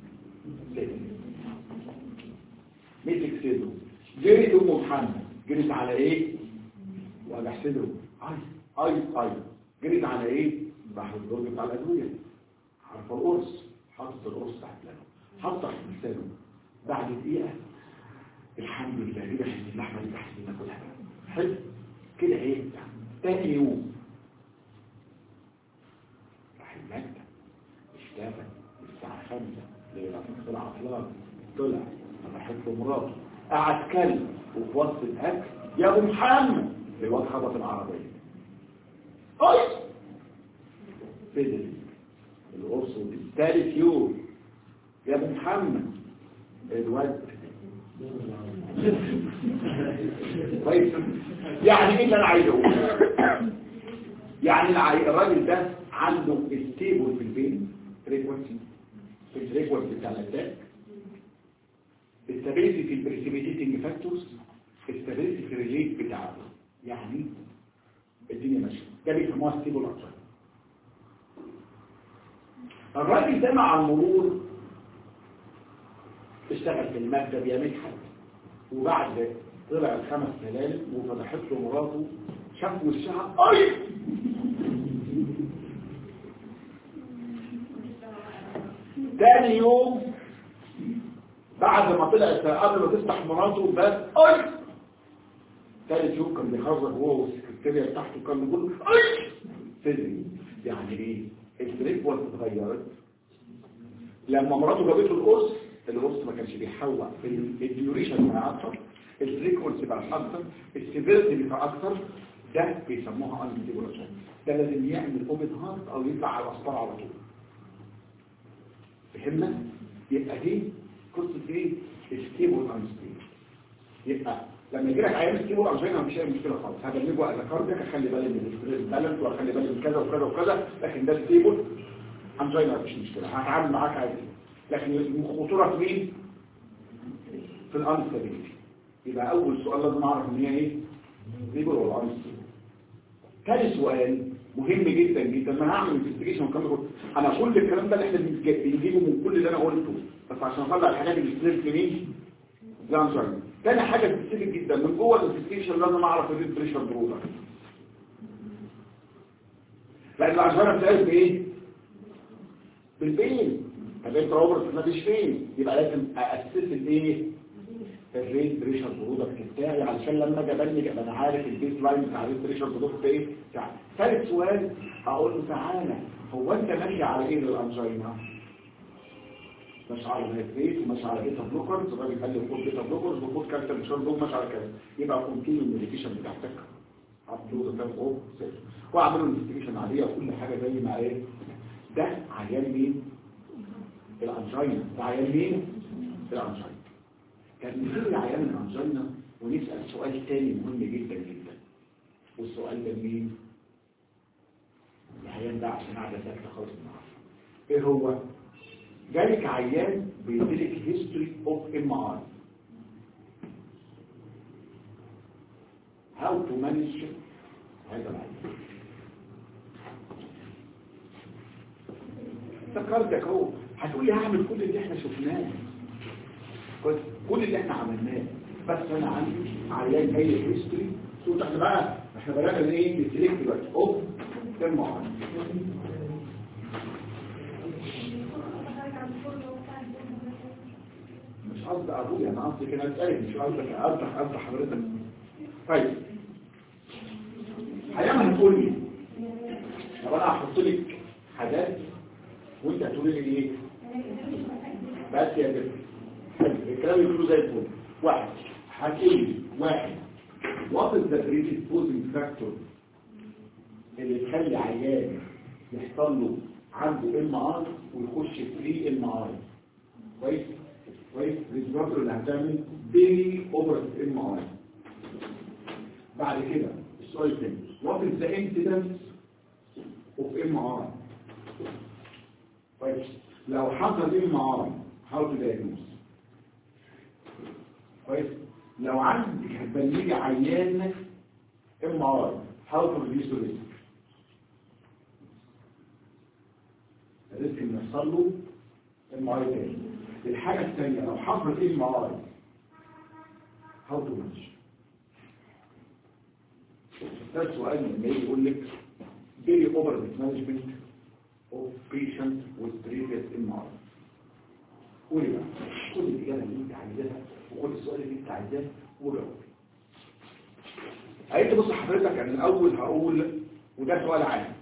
مسك صدره جريت ام محمد جريت على ايه وجع صدره اي اي اي جريت على ايه راح الدرج بتاع الادويه عارفه القرص حاطط القرص تحت لنا حط تحت لسانه بعد دقيقه الحمد لله كده احنا اللحمه دي تحت ناكلها حلو كده ايه تاني يوم راح المكتب اشتغل الساعه 5 ليله طلع عطلان طلع راح له مراته قعد كلب وفي وسط الاكل يا ابو محمد الواد خبط العربيه اي فضل القرص الثالث يوم يا ابو محمد الواد طيب يعني ايه اللي انا عايز اقوله يعني الع- الراجل ده عنده ستيبل في البين فريكونسي في الفريكونسي بتاع الاتاك استابيليتي في البريسيبيتيتنج فاكتورز استابيليتي في الريليت بتاعه يعني الدنيا ماشيه ده بيسموها ستيبل اكتر الراجل ده مع المرور اشتغل في المكتب يا مدحت وبعد طلع الخمس سلالم وفتحت له مراته شاف وشها اي تاني يوم بعد ما طلعت قبل ما تفتح مراته بس اي تالت يوم كان بيخرج هو والسكرتيريا بتاعته كان بيقول اي صدري يعني ايه الفريكونس اتغيرت لما مراته جابت له القرص القرص ما كانش بيحوق الديوريشن بقى اكتر الفريكونسي بقى اكتر السيفيرتي بقى اكتر ده بيسموها انتيبولوجين ده لازم يعمل اوبن هارت او يطلع على الاسطار على طول فهمنا يبقى دي قصه ايه ستيبل انستيبل يبقى لما يجي لك عيان ستيبل انجينا مفيش اي مشكله خالص هجنبه على كاردياك اخلي بالي من البالانس واخلي بالي من كذا وكذا وكذا لكن ده ستيبل انجينا مفيش مشكله هتعامل معاك عادي لكن الخطوره في مين في الانستابيليتي يبقى اول سؤال لازم اعرف ان هي ايه ستيبل ولا انستيبل ثاني سؤال مهم جدا جدا ما هعمل انفستيجيشن وكمل انا كل الكلام ده اللي احنا بنج- بنجيبه من كل اللي انا قلته بس عشان اطلع الحاجات اللي بتنزل في مين لا مش عارف تاني حاجه سبيسيفيك جدا من جوه الانفستيجيشن لازم اعرف الريد بريشر برودر لان العشرة بتعرف بايه بالبين طب انت روبرت ما فيش فين يبقى لازم اسس الايه الريت بريشر برودكت بتاعي علشان لما اجي ابلج ابقى انا عارف البيس لاين بتاع الريت بريشر برودكت ايه بتاعي ثالث سؤال اقول له تعالى هو انت ماشي على ايه للانجينا ماشي على الهيدريت وماشي على بيتا بلوكرز الراجل قال لي خد بيتا بلوكرز وخد كالسيوم شرب ماشي على كذا يبقى كونتينيو الميديكيشن بتاعتك هتدوز ده او واعملوا انفستيجيشن عليها وكل حاجه زي ما ايه ده عيان مين الانجينا ده عيان مين الانجينا كان نزل عيان الانجينا ونسال سؤال تاني مهم جدا جدا والسؤال ده مين العيان ده عشان قاعده ساكته خالص النهارده ايه هو جالك عيان بيديلك هيستوري اوف ام ار هاو تو مانج هذا العيان افتكرتك اهو هتقول لي هعمل كل اللي احنا شفناه كويس كل اللي احنا عملناه بس انا عندي عيان جاي هيستوري تقول احنا بقى احنا بدانا ايه نسلكت دلوقتي اوف ام ار مش قصدي ابويا انا قصدي كده اسالك مش قصدك قصدك قصد حضرتك طيب هيعمل هتقول لي طب انا هحط لك حاجات وانت هتقول لي ايه بس يا بنت حلو. الكلام يقوله زي الفل واحد هتقول لي واحد what is the predisposing factor اللي تخلي عيان يحصل له عنده ام ار ويخش فري ام ار كويس كويس الريسبيراتور اللي هتعمل بيري اوبرت ام ار بعد كده السؤال الثاني what is the incidence of ام ار كويس لو حصل ام ار how to diagnose كويس لو عندك هتبلغي عيان ام ار how to reduce the risk الريسك ان يحصل له ام ار تاني الحاجة الثانية لو حصل ام ار how to manage ده السؤال لما يجي يقول لك daily overnight management of patient with previous MR قولي بقى خد الإجابة اللي انت عايزاها وخد السؤال اللي انت عايزاه وجاوب عايز بص حضرتك انا الاول هقول وده سؤال عام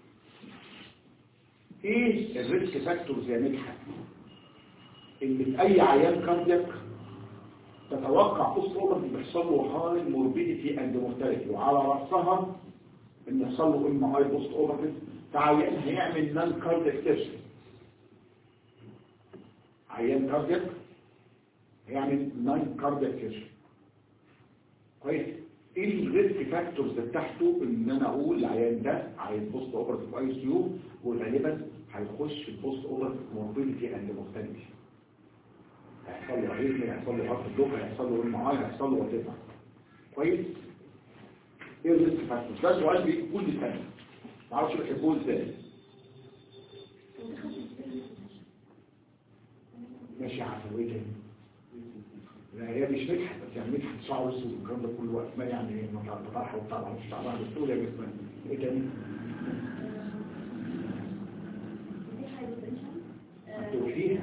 ايه الريسك فاكتورز يا مدحت اللي في اي عيان كاردياك تتوقع بص اوبر بيحصل له هاي موربيديتي اند مورتاليتي وعلى راسها ان يحصل له ام هاي بوست اوبر فعيان هيعمل نان كاردياك تيست عيان كاردياك هيعمل نان كاردياك تيست كويس ايه الريسك فاكتورز بتاعته ان انا اقول العيان ده عيان بوست اوبر في اي سي يو وغالبا هيخش في البوست اوبر موربيديتي اند مورتاليتي هيحصل له عيزم هيحصل له عرض الدوخ هيحصل له المعايا هيحصل له وتفع كويس ايه الريسك فاكتورز ده سؤال بيجي كل سنه ما اعرفش بحبوه ازاي ماشي عسل وايه تاني لا هي مش مدحت بس يعني مدحت شعر اسود والكلام ده كله وقت ما يعني ما تعرف طرحه وبتاع ما مش تعبان بس تقول يا جسمان ايه تاني هتقول فيها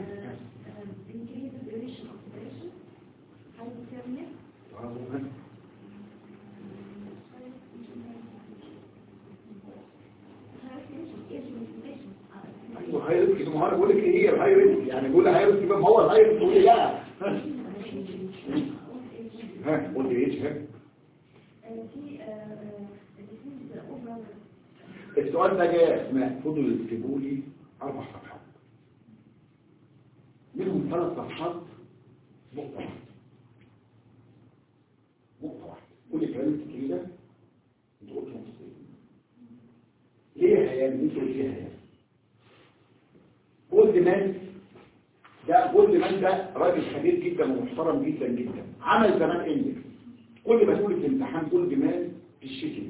ايوه هاي ريسك ما هو انا بقول لك ايه هي الهاي ريسك يعني بقول هاي ريسك يبقى ما هو الهاي ريسك تقول لي لا ها قول لي ايش ها السؤال ده جاي اسماء فضلوا يكتبوا لي اربع صفحات ثلاث صفحات نقطة واحدة نقطة واحدة كل الكلام اللي بتحكيه ده انت قلت نقطتين ليه يا هيام انت قلت ليه يا هيام جولد مان ده جولد مان ده راجل خبير جدا ومحترم جدا جدا عمل زمان اندكس كل ما تقول في امتحان جولد مان تشتكي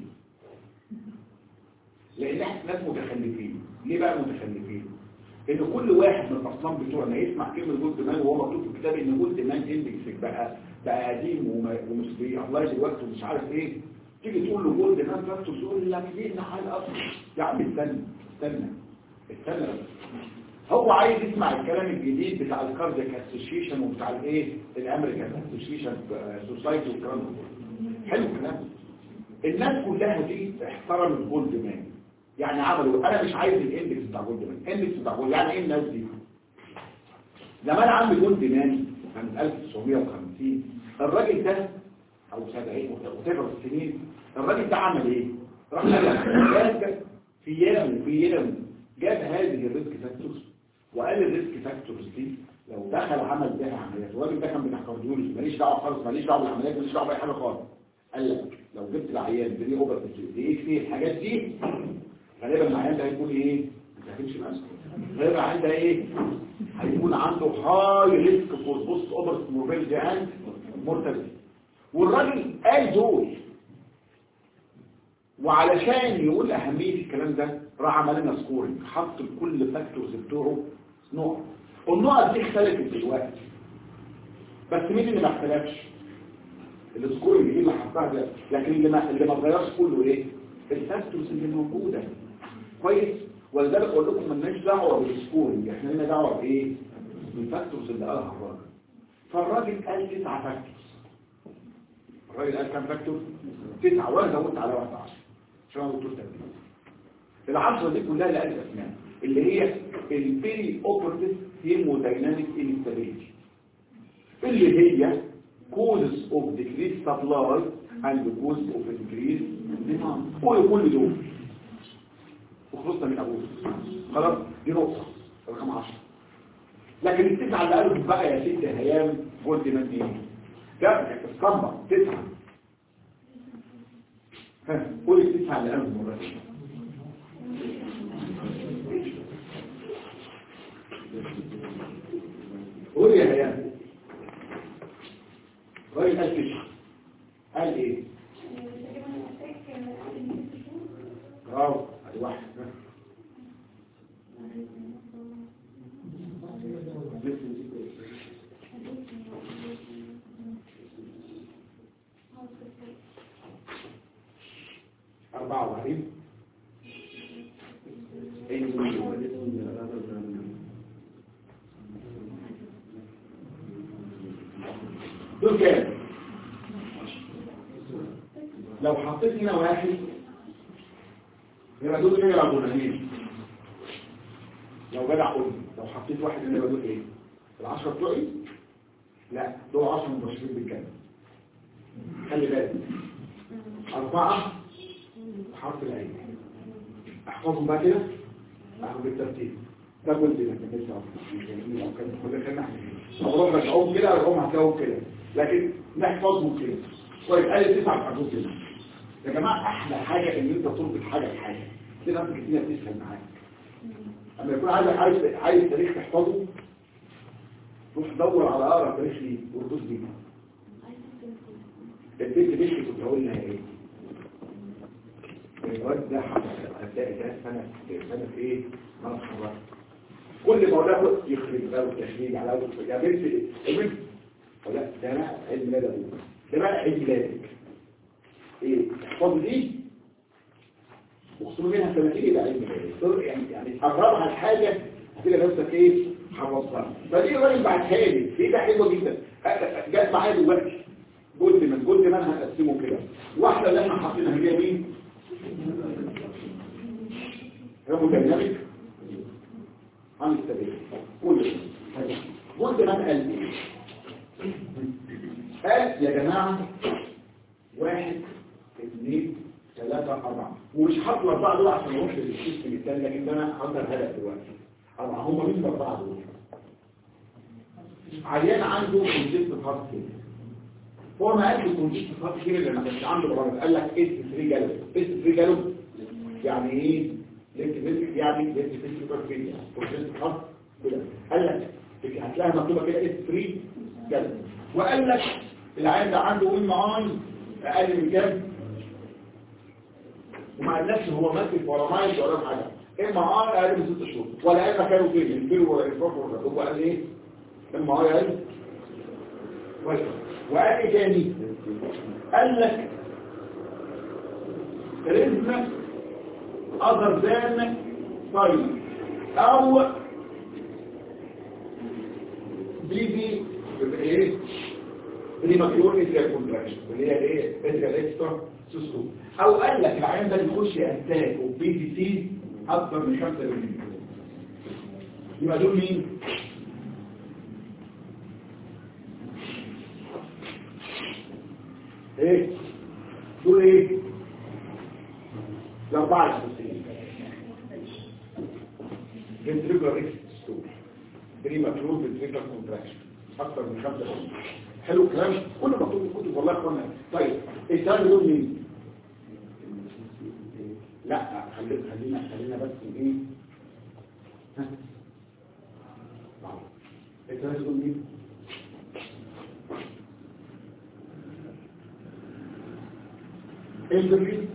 لان احنا ناس متخلفين ليه بقى متخلفين ان كل واحد من الاصنام بتوعنا يسمع كلمه جولد مان وهو مكتوب في الكتاب ان جولد مان اندكس بقى بقى قديم وما- ومش الله دلوقتي ومش عارف ايه تيجي تقول له جولد مان فاكتور يقول لك ليه حال اصلا يا عم استنى استنى استنى بس. هو عايز يسمع الكلام الجديد بتاع الكاردياك اسوشيشن وبتاع الايه الامريكان اسوشيشن سوسايتي والكلام ده حلو الكلام الناس كلها دي احترمت جولد مان يعني عملوا انا مش عايز الاندكس بتاع جولد مان الاندكس بتاع جولد يعني ايه الناس دي لما انا عندي جولد مان سنه 1950 الراجل ده او 70 وتبع السنين الراجل ده عمل ايه راح جاب في يوم في يوم جاب هذه الريسك فاكتورز وقال الريسك فاكتورز دي لو دخل عمل بها عمليات الراجل ده كان بتاع كارديولوجي ماليش دعوه خالص ماليش دعوه بالعمليات ماليش دعوه باي حاجه خالص قال لك لو جبت العيان دي اوفر دي ايه فيه الحاجات دي غالبا العيان ده هيكون ايه مش هتمشي معاه غالبا العيان ده ايه هيكون عنده هاي ريسك فور بوست اوفر موربيلتي اند مورتاليتي والراجل قال دول وعلشان يقول أهمية الكلام ده راح عمل لنا سكورنج حط لكل فاكتورز بتوعه نقط والنقط دي اختلفت دلوقتي بس مين اللي ما اختلفش السكورنج دي اللي حطها ده لكن اللي ما اللي ما اتغيرش كله ايه الفاكتورز اللي موجوده كويس ولذلك اقول لكم مالناش دعوه بالسكورنج احنا لنا دعوه بايه بالفاكتورز اللي قالها الراجل فالراجل قال تسعه فاكتورز الراجل قال كام فاكتور تسعه وانا زودت على واحده عشرة عشان انا دكتور تدريب العشرة دي كلها لها اسماء اللي هي البيري اوبرتيف هيمودايناميك انستابيليتي اللي هي causes of decreased supply and causes of increased demand كل كل دول وخلصنا من ابوه خلاص دي نقطة رقم 10 لكن التسعة اللي قالوا بقى يا ست هيام جولد مان ايه ده اسكمبر تسعة ها قول التسعة اللي قالوا المرة دي قول يا هيام راجل قال تسعة قال ايه برافو ادي واحد ها. أربعة وبعدين دول كام لو حطيت هنا واحد يبقى دول كده الجنانين لو جدع قول لو حطيت واحد هنا يبقى دول ايه العشرة بتوعي لا دول عشرة مباشرين بالجنة خلي بالك أربعة حرف العين احفظهم بقى كده احفظ بالترتيب ده جزء لك بس لو كان كل خلينا احفظهم رجعوهم كده رجعوهم هتلاقوهم كده لكن نحفظهم كده طيب قال تسعة حروف كده يا جماعة احلى حاجة ان انت تربط حاجة بحاجة كده انت كتير بتسهل معاك اما يكون عايز عايز عايز تاريخ تحفظه روح دور على اقرب تاريخ ليه واربط بيه البنت بنتي كنت هقول لها ايه الواد ده حصل هتلاقي ده سنة سنة ايه خلاص خلاص كل ما اقول يخرج بقى والتشريج على وجه يا بنت البنت ولا ده لا عيد ميلاد ابوك ده بقى عيد ميلادك ايه احفظ دي وخصوصا منها سنتين يبقى عيد ميلادك يعني يعني تقربها الحاجة هتلاقي نفسك ايه حفظتها فدي الراجل بعتها لي دي ده حلوه جدا جت معايا دلوقتي جزء من جزء من هنقسمه كده واحده اللي احنا حاطينها هي مين هيموديناميك عن السبيل كل جزء من قال ايه قال يا جماعه واحد اثنين ثلاثة أربعة ومش حاطط الأربعة دول عشان أروح للسيستم الثاني لكن ده أنا حاطط الهدف دلوقتي أربعة هم مين الأربعة دول؟ عيان عنده كونجكتيف هارت فيلير هو ما قالش كونجكتيف هارت فيلير لما كانش عنده برامج قال لك اس 3 جالوب اس 3 جالوب يعني ايه ليفت فيزيك يعني ليفت فيزيك هارت فيلير كونجكتيف هارت فيلير قال لك هتلاقيها مكتوبه كده اس 3 جالوب وقال لك العيان ده عنده ام اي اقل من كام وما قالكش هو ماسك ولا مايك ولا حاجه اما ار اقل من ست شهور ولا اما كانوا فين البيرو ولا الفرق ولا هو قال ايه اما ار اقل كويس وقال ايه تاني قال لك رزم اذر ذان طيب او دي دي يبقى ايه بريماتيور اتريال كونتراكشن اللي هي ايه اتريال اكسترا سوسكو او قال لك العيان ده بيخش اتاك وبي دي سي اكبر من 5 مللي يبقى دول مين ايه دول ايه الاربعه اساسيين ventricular exit stool premature ventricular contraction اكتر من 5 مللي حلو الكلام كله مكتوب في الكتب والله يا اخوانا طيب الثاني دول مين لا خلينا خلينا خلينا بس ايه ها طيب. الثاني دول مين الجري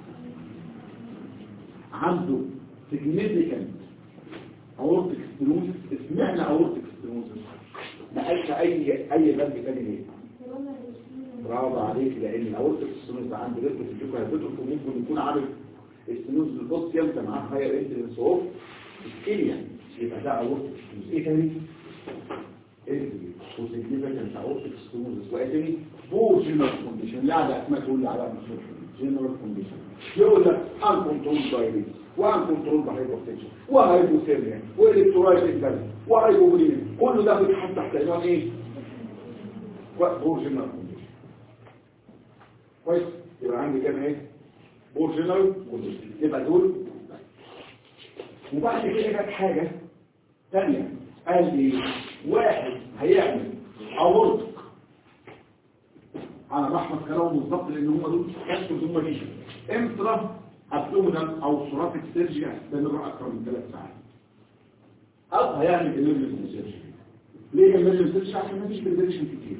عنده significant aortic stenosis اسمعنا aortic stenosis ما قالش اي اي بند تاني ليه برافو عليك لان الاورتك السنوز عند ريسك في الجوكا هيبتو ممكن يكون عامل السنوز البوست يمتى معاه هاير انترنس اوف سكيليا يبقى ده اورتك السنوز ايه تاني وسيجنيفيكانت اورتك السنوز وايه تاني بور جنرال كونديشن لا ده اسمها تقول لي على جنرال كونديشن يقول لك ان كنترول دايبيتس وان كنترول هايبوتنشن وهايبوثيرميا والكترولايت امبالانس وهايبوبوليميا كل ده بيتحط تحت عنوان ايه بورجنال كونديشن كويس يبقى عندي كام ايه بورجنال كونديشن يبقى دول وبعد كده جت حاجه ثانيه قال لي واحد هيعمل اورطك على رحمه كلامه بالظبط لان هم دول كانوا هم دي انترا ابدومينال او ثوراتيك سيرجري هتستمر اكثر من ثلاث ساعات او هيعمل ايمرجنسي سيرجري ليه ايمرجنسي سيرجري عشان مفيش بريدكشن كتير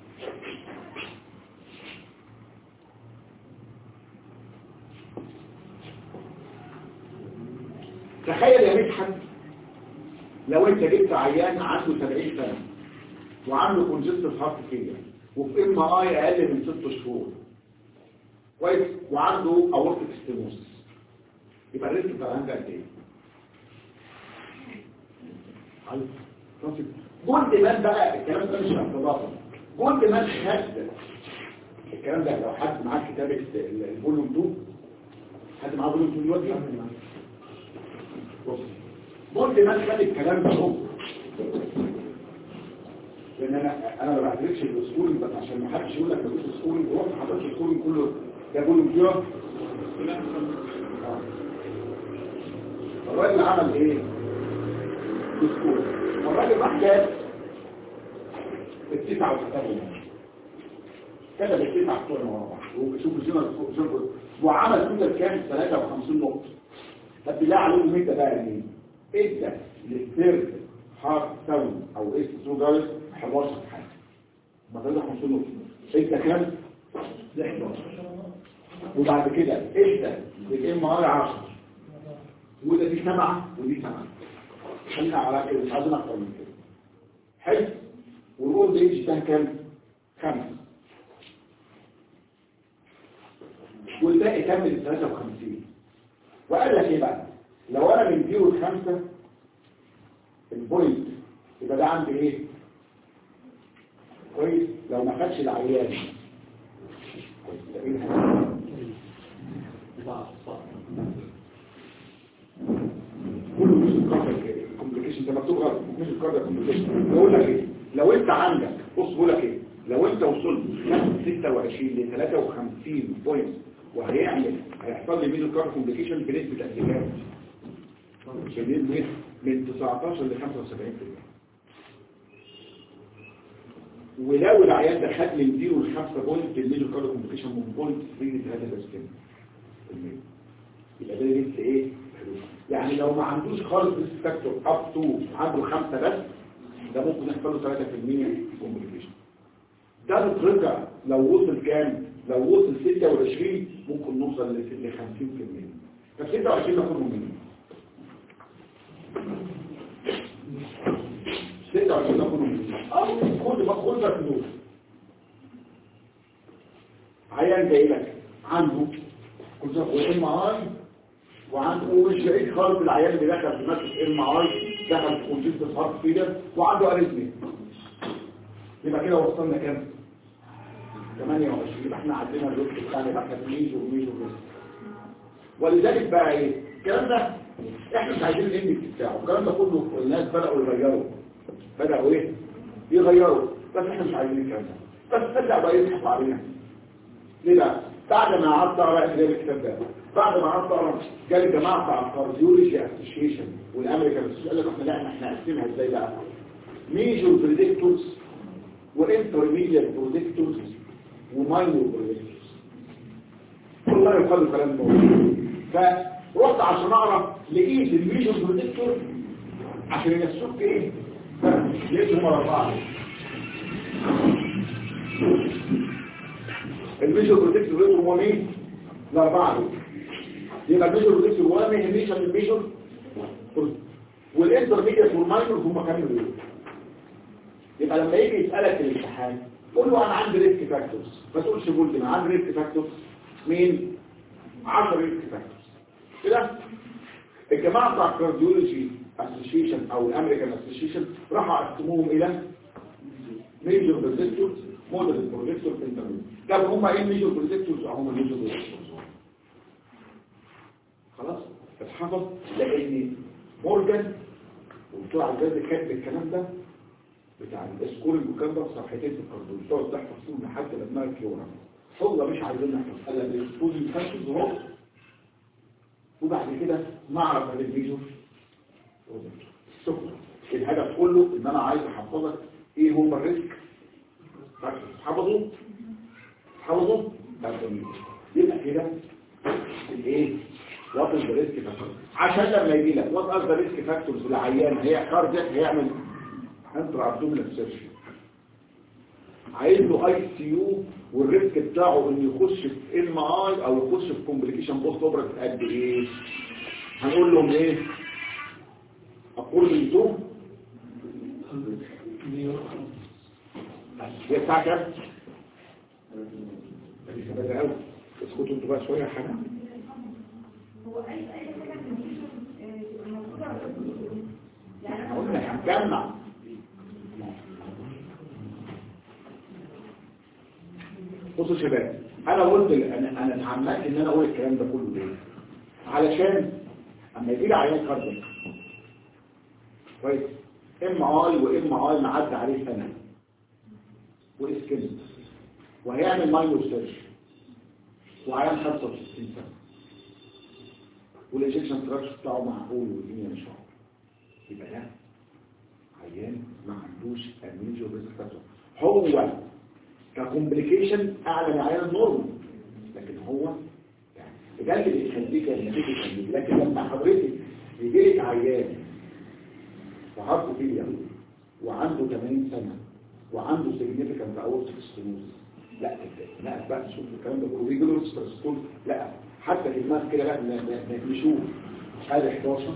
تخيل يا مدحت لو انت جبت عيان عنده 70 سنه وعنده كونجستيف هارت فيلير وفي ام اي اقل من 6 شهور كويس وعنده اورتيك ستينوس يبقى الريسك بتاع عنده قد ايه جولد مان بقى الكلام ده مش اعتباطا جولد مان خد الكلام ده لو حد معاه كتابة الفوليوم 2 حد معاه فوليوم 2 دلوقتي بص جولد مان خد الكلام ده هو لان انا انا ما بعترفش السكولينج بس عشان ما حدش يقول لك ما فيش سكولينج هو ما حضرتش السكولينج كله ده فوليوم 2 الراجل عمل ايه دستور والراجل راح جاب التسعة وكتبهم كتب التسعة بتوع ورا بعض وشوف الجنرال وعمل توتال كام 53 نقطة طب بالله عليهم انت بقى مين؟ ادى للثيرد هارت ساوند او اس سو جارس 11 حاجة ما تقدر 50 نقطة ادى كام؟ ده 11 وبعد كده ادى للام ار 10 وده دي سبعة ودي سبعة خلينا على كده مش عايزين اكتر من كده حلو والرول ايج ده كام خمسة والباقي كمل 53 وقال لك ايه بقى لو انا من زيرو لخمسة البوينت يبقى ده عندي ايه كويس لو ما خدش العيان كويس ده كله مش الكاردياك كومبليكيشن ده مكتوب غلط مش الكاردياك كومبليكيشن بقول لك ايه لو انت عندك بص بقول لك ايه لو انت وصلت من 26 ل 53 بوينت وهيعمل هيحصل لي ميدل كارد كومبليكيشن بنسبه قد كام؟ بنسبه من 19 ل 75% ولو العيان ده خد من 0 ل 5 بوينت الميجور كارد كومبليكيشن من بوينت 3 لهذا السكن يبقى ده لسه ايه يعني لو ما عندوش خالص ريسك فاكتور اب تو عنده خمسة بس ده ممكن يحصل له 3% كومبليكيشن ده بترجع لو وصل كام لو وصل 26 ممكن نوصل ل 50% ف 26 ناخدهم منين 26 ناخدهم منين اه خد بقى خد بقى فلوس عيان جاي لك عنده كنت ام اي وعنده مش بعيد خالص العيان اللي دخل في مسك ام اي دخل في كونجكتيف هارت فيلر وعنده اريثميا يبقى كده وصلنا كام 28 يبقى احنا عندنا الريسك بتاعنا يبقى احنا ميجو وميجو ريسك ولذلك بقى ايه الكلام ده احنا مش عايزين الاندكس بتاعه الكلام ده كله الناس بداوا يغيروا بداوا ايه يغيروا بس احنا مش عايزين الكلام ده بس بدأ بقى يضحكوا علينا ليه بقى بعد ما قعدت اقرا كتاب الكتاب ده بعد ما قعدت اقرا جالي جماعه بتاع الكارديولوجي اسوشيشن والامريكان قال لك احنا لا احنا هنقسمها ازاي بقى ميجور بريدكتورز وانترميديت بريدكتورز وماينور بريدكتورز والله يقال الكلام ده فرحت عشان اعرف لقيت الميجور بريدكتور عشان ينسوك ايه لقيتهم ورا بعض الميجور بروتكتور ريت هو مين؟ الأربعة دول يبقى الميجور بروتكتور هو ما يهمنيش عن الميجور والانترميديت والماينور هم كانوا دول يبقى لما يجي يسألك الامتحان قول له انا عندي ريسك فاكتورز ما تقولش قلت انا عندي ريسك فاكتورز مين 10 ريسك فاكتورز كده الجماعه بتاع الكارديولوجي اسوشيشن او الامريكان اسوشيشن راحوا قسموهم الى ميجور بروتكتورز موديل بروجيكتور انترميديت طب هم ايه ميجور بروجيكتورز هم الميجور بروجيكتورز خلاص اتحفظ لان مورجان وبتوع الجد كاتب الكلام ده بتاع السكورنج والكلام ده في صفحتين في الكارديو تقعد تحفظ فيهم لحد ما دماغك يورم والله مش عايزين نحفظ قال لك الاكسبوجن فاكتورز اهو وبعد كده نعرف عن الميجور شكرا الهدف كله ان انا عايز احفظك ايه هو الريسك حفظوا حفظوا يبقى كده الايه وات از ذا ريسك فاكتور عشان لما يجي لك وات از ذا ريسك فاكتورز العيان هي كاردياك هيعمل انترا ابدومينال سيرجري عايز له اي سي يو والريسك بتاعه انه يخش في ام اي او يخش في كومبليكيشن بوست اوبرا قد ايه هنقول لهم ايه اقول تو هي الساعة كام؟ لسه بدأ قوي اسكتوا انتوا بقى شوية يا حنان هو اي اي حاجه في الفيديو تبقى موجوده على الفيديو. يعني انا قلنا هنجمع بصوا يا شباب انا قلت انا انا اتعمدت ان انا اقول الكلام ده كله ليه علشان اما يجي لي عيان كاردياك كويس ام اي وام اي معدي عليه سنه واسكن وهيعمل ماينور سيرش وعيان 65 سنه والانجكشن ستراكشر بتاعه معقول والدنيا مش معقول يبقى ده عيان ما عندوش اميجو ريسك هو ككومبليكيشن اعلى من عيان النورمال لكن هو يعني ده اللي بيخليك النتيجه لكن لما حضرتك يجي لك عيان وعارفه فيه وعنده 80 سنه وعنده significant aortic stenosis لا لا بقى نشوف الكلام ده كوريجولر ستريسكول لا حتى في الناس كده بقى ن- ن- نشوف ادي 11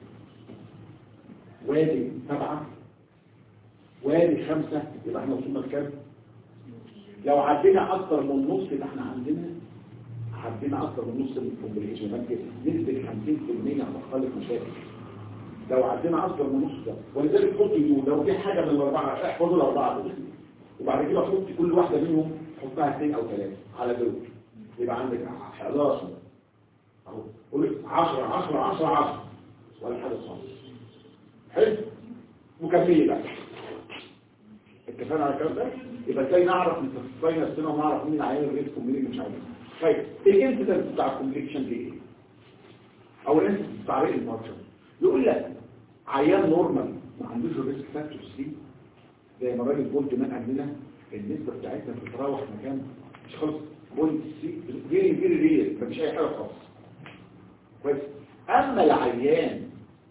وادي 7 وادي 5 يبقى احنا وصلنا لكام لو عدينا اكتر من نص يبقى احنا عندنا عدينا اكتر من نص من الكومبليكيشن نسبه 50% هتخلق مشاكل لو عدينا اكتر من نص ده ولذلك حط دول لو في حاجه من الاربعه احفظوا الاربعه دول وبعد كده حط كل واحده منهم حطها اثنين او ثلاثه على دول يبقى عندك 11 اهو قول 10 10 10 10 ولا حاجه خالص حلو مكمله بقى اتفقنا على الكلام ده يبقى ازاي نعرف نتصفينا السنه ونعرف مين العيان الريسك ومين اللي مش عايز طيب ايه الانسيدنت بتاع الكومبليكشن دي ايه او الانسيدنت بتاع ريق يقول لك عيان نورمال ما عندوش الريسك فاكتورز دي زي ما الراجل بولت مان قال لنا النسبة بتاعتنا بتتراوح مكان مش خالص بولت سي فيري فيري رير مفيش اي حاجة خالص كويس اما العيان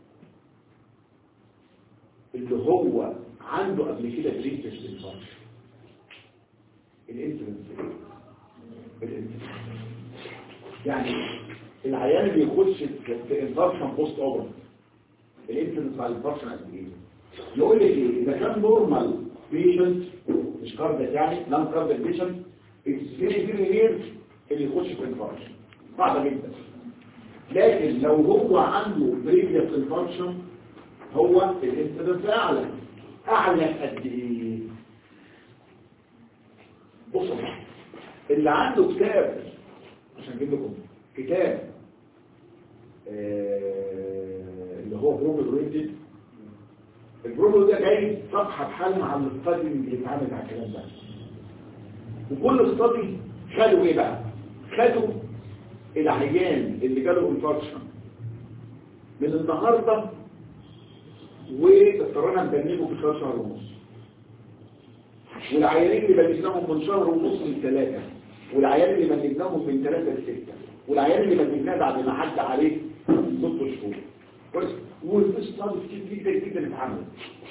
اللي هو عنده قبل كده بريتش انفاركشن الانسولين الانسولين يعني العيان اللي يخش في انفاركشن بوست اوبر الانسولين بتاع الانفاركشن قد ايه يقول لك ايه اذا كان نورمال بيشنت مش كاردياك يعني نون كاردياك بيشنت اتس فيري فيري رير اللي يخش في انفاركشن صعبه جدا لكن لو هو عنده بريفيس انفاركشن هو الانسيدنس اعلى اعلى قد ايه بصوا اللي عنده كتاب عشان اجيب لكم كتاب آه اللي هو بروبل اورينتد البروبل ده جاي صفحه بحالها عن الاستادي اللي بيتعامل على الكلام ده وكل استادي خدوا ايه بقى خدوا العيان اللي جاله انفاركشن من النهارده واضطرينا نبنيه في خلال شهر ونص والعيانين اللي بنجناهم من شهر ونص لثلاثة والعيان اللي بنجناهم من ثلاثة لستة والعيان اللي بنجناه بعد ما عدى عليه ست شهور كويس والاستاذ كتير جدا جدا اتعمل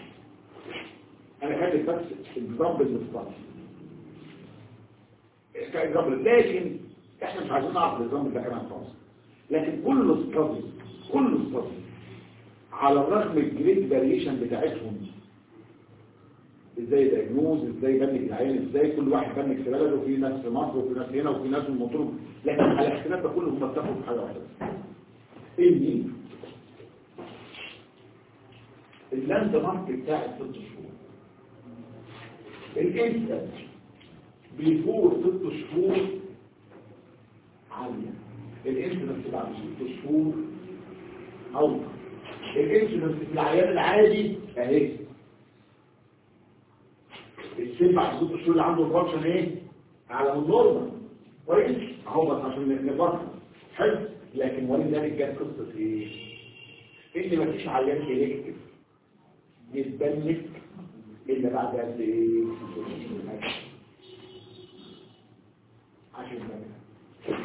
انا خدت بس الضرب الاستاذ كاكزامبل لكن احنا مش عايزين نعرف النظام ده كمان خالص لكن كل استاذ كل استاذ على الرغم الجريد فاريشن بتاعتهم ازاي دايجنوز ازاي بنك العين ازاي كل واحد بنك في بلده وفي ناس في مصر وفي ناس هنا وفي ناس في المطلوب لكن على الاختلاف ده كله هم اتفقوا في حاجه واحده ايه دي اللاند مارك بتاعت ست شهور الانسان بيفور ست شهور عاليه الانسولين بعد ست شهور اوطى الانسولين في العيان العادي اهي السن بعد ست شهور اللي عنده الفانكشن ايه اعلى من النورمال كويس اهو بس عشان نفرق حلو لكن ولذلك جت قصه ايه ان مفيش عيان الكتف يتبنك الا بعد قد ايه عشان كده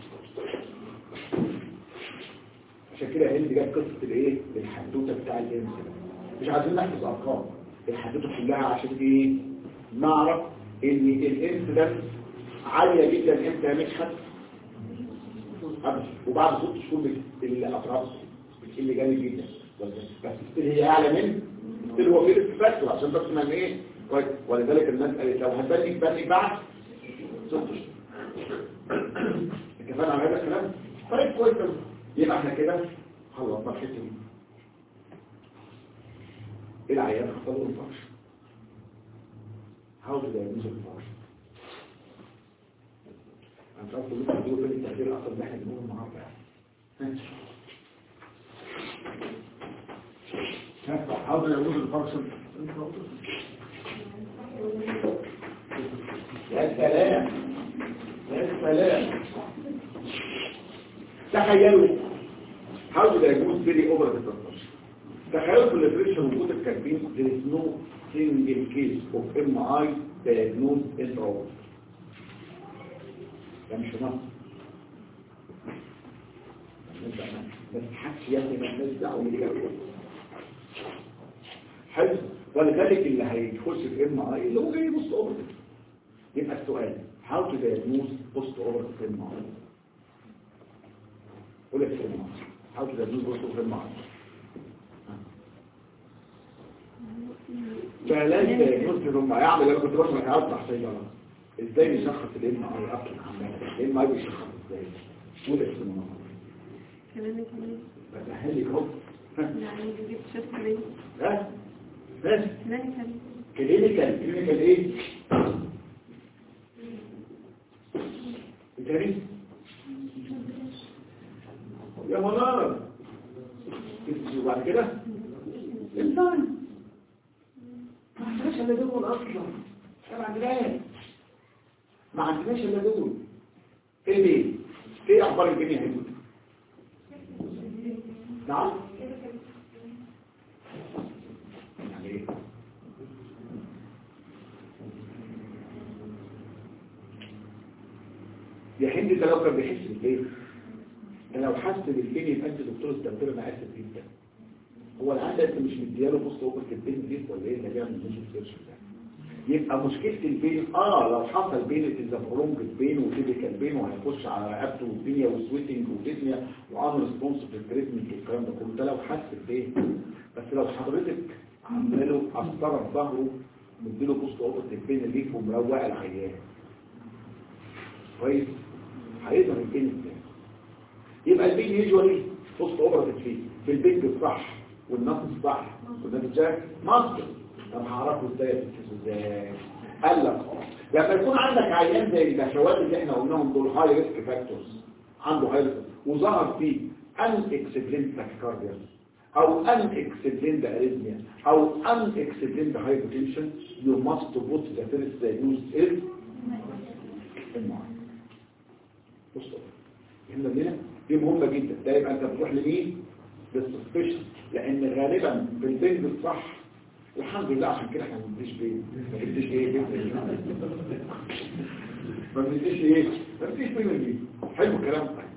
عشان كده هند جت قصه الايه الحدوته بتاع الانسان مش عايزين نحفظ ارقام الحدوته كلها عشان ايه نعرف ان الانسيدنس عاليه جدا امتى نجحت قبل وبعد ست شهور الاطراف بتقل جامد جدا بس ستيل هي اعلى من ستيل هو في فاكتور عشان بس ما ايه كويس ولذلك الناس قالت لو هتبني بني بعد ست شهور اتفقنا على هذا الكلام طيب كويس يبقى احنا كده خلصنا الحته دي العيان حصل له انفكشن هاو تو دايجنوز انفكشن انا مش عارف كلكم بتقولوا فين التعبير اصلا اللي احنا بنقوله النهارده هاو تو دايجنوز انفكشن يا سلام يا سلام تخيلوا how to diagnose very over the transaction تخيلوا في الليتريشن وجود الكاتبين there is no single case of MI diagnosed intraoral ده مش في مصر بس حدش ياخد الناس دعوه من الجو حلو ولذلك اللي هيخش في ام اي اللي هو جاي بوست اوفر يبقى السؤال how to diagnose post over في ام اي قول لك في ام اي how to diagnose post over في ام اي فلازم diagnose في ام اي اعمل انا كنت بسمع كلام تحت صيدله ازاي نشخص الام اي اصلا عامه الام اي بيشخص ازاي قول لك في ام اي كمان كمان بسهل لك اهو يعني بجيب شوف كمان ها بس كمان كمان كلينيكال كلينيكال ايه التاريخ يا منار وبعد كده الانسان ما عندناش الا دول اصلا ما عندناش ما عندناش الا دول ايه ليه ايه اخبار الدنيا هنا نعم يعني ايه الهند ده لو كان بيحس بالبين ده لو حس بالبين يبقى انت دكتور استخدمه انا اسف جدا هو العاده انت مش مدياله بص هو في البين دي ولا ايه اللي بيعمل مش سيرش ده يبقى مشكله البين اه لو حصل بين الزفرونج بين وتيبيكال بين وهيخش على رقبته والدنيا وسويتنج ودنيا وان ريسبونس في التريتمنت والكلام ده كله ده لو حس بين بس لو حضرتك عامله قسطره في ظهره مديله بوست اوبر البين اللي ومروق العيان كويس هيظهر البين ازاي يبقى البين يجوالي بوست اوبر فيه في البيت الصح والنص الصح والنتيجه مصر طب هعرفه ازاي تنفذه ازاي قال لك اه لما يكون عندك عيان زي البشوات اللي احنا قلناهم دول هاي ريسك فاكتورز عنده هاي ريسك وظهر فيه ان اكسبليند تاكيكارديا او ان اكسبليند اريثميا او ان اكسبليند هايبوتنشن يو ماست بوت ذا فيرست يوز از المعالج بص هنا هنا دي مهمه جدا ده يبقى انت بتروح لمين للسسبشن لان غالبا في البنج الصح الحمد لله عشان كده احنا ما بنديش بيه ما بنديش ايه ما بنديش ايه ما بنديش بيه من دي حلو الكلام طيب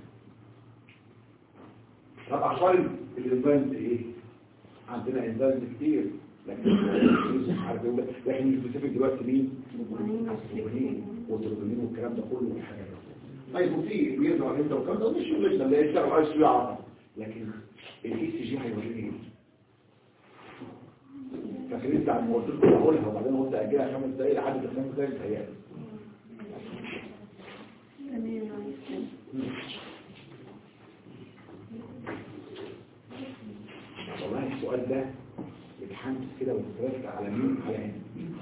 طب عشان الانزيم ايه عندنا انزيم كتير لكن مش عارف اقول لك لكن مش بنسيب دلوقتي مين السوبرين والتروبونين والكلام ده كله والحاجات دي طيب وفي بيظهر انت والكلام ده مش شغلتنا اللي هيشتغل عايز شويه عرض لكن الاي سي جي هيوريني ايه فاكرين بتاع ما قلت لكم هقولها وبعدين قلت اجلها خمس دقايق لحد الخمس دقايق بتهيألي والله السؤال ده بيتحمس كده ومتركز على مين على هنا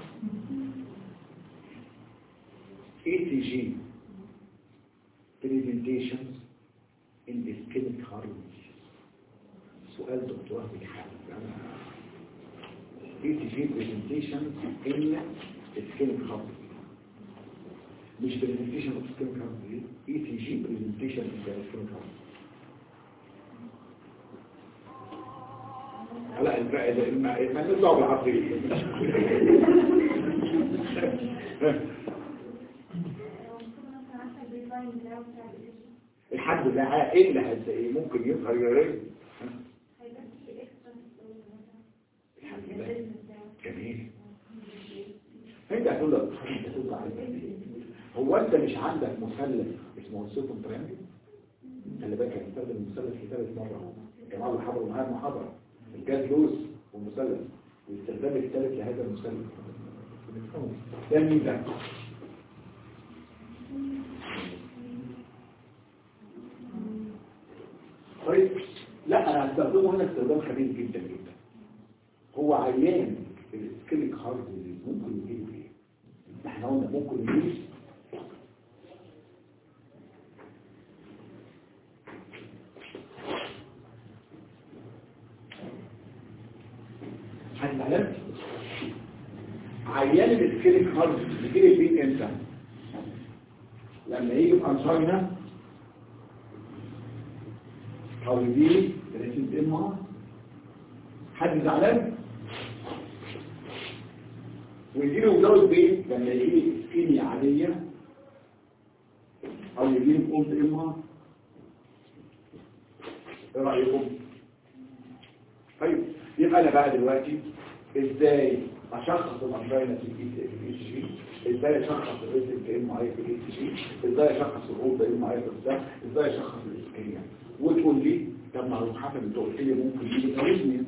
ATG presentations in the ischemic heart disease سؤال دكتوراه بالحال ATG presentations in ischemic heart disease مش presentation of ischemic heart disease ATG presentation in the ischemic heart disease لا الباقي ما نطلع بالعصرية الحمد لله ايه اللي هتلاقيه ممكن يظهر يا ريت الحمد لله جميل انت هتقول لك انت تقول عليك هو انت مش عندك مثلث اسمه السيتون تريانجل خلي بالك هنستخدم المثلث لثالث مره الجماعه اللي حضروا معايا المحاضره الجاز لوز والمثلث والاستخدام الثالث لهذا المثلث ده مين ده طيب لا انا هستخدمه هنا استخدام خبيث جدا جدا هو عيان الاسكيميك هارت ديزيز ممكن يجيب ايه احنا قلنا ممكن يجيب هنعلم عيان الاسكيميك هارت يجيب البين امتى لما يجي بانشاينا او يجيب ريسيد ام حد زعلان ويجيله وزود بيه لما يجيب سكيني عادية او يجيب قلت ام ايه رأيكم طيب يبقى انا بقى دلوقتي ازاي اشخص الامرين في الاي جي ازاي اشخص الريسك ام اي في الاي جي ازاي اشخص الروض ام اي في الدم ازاي اشخص الاسكيميا وتقول لي طب ما هو حسب انت قلت لي ممكن يجي اريثميا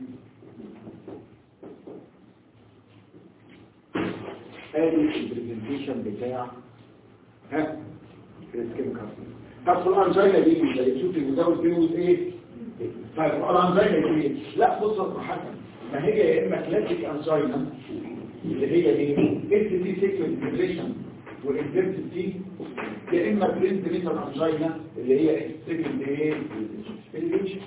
ادي البرزنتيشن بتاع ها الاسكيميك طب في الانجينا دي اللي شوف المزود بيوز ايه طيب الانجينا دي لا بص يا حسن ما هي يا اما كلاسيك انجينا اللي هي دي اس تي سيكوينس انتجريشن والانتنسيتي يا اما برينت ميتال انجينا اللي هي سيكوينس ايه الانجينا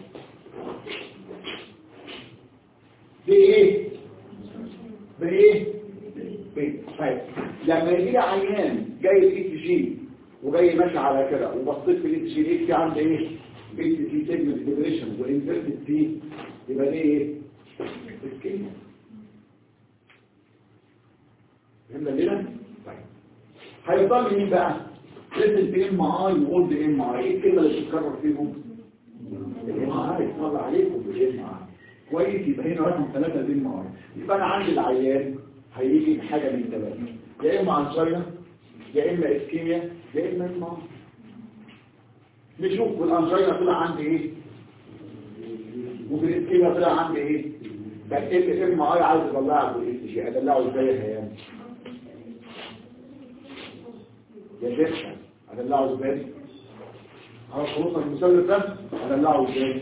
دي ايه بايه بايه طيب لما يجي عيان جاي الاي تي جي وجاي ماشي على كده وبصيت في الاي تي جي لقيت في عندي ايه بي تي تي سيجمنت ديبريشن وانفيرتد تي يبقى دي ايه اسكيميا فهمنا ليه طيب هيفضل مين بقى بريزنت ام اي واولد ام اي ايه الكلمه اللي بتتكرر فيهم الام اي اتفضل عليكم بالام اي كويس يبقى هنا رقم ثلاثة الام اي يبقى انا عندي العيان هيجي بحاجه من ثلاثه يا اما انجينا يا اما اسكيميا يا اما ام اي نشوف الانجينا طلع عندي ايه وفي الاسكيميا طلع عندي ايه بقى ال ام اي عايز اطلعه بالاس جي ادلعه ازاي يا هيام يا شيخ ادلعه ازاي خلاص خلصنا المثلث ده ادلعه ازاي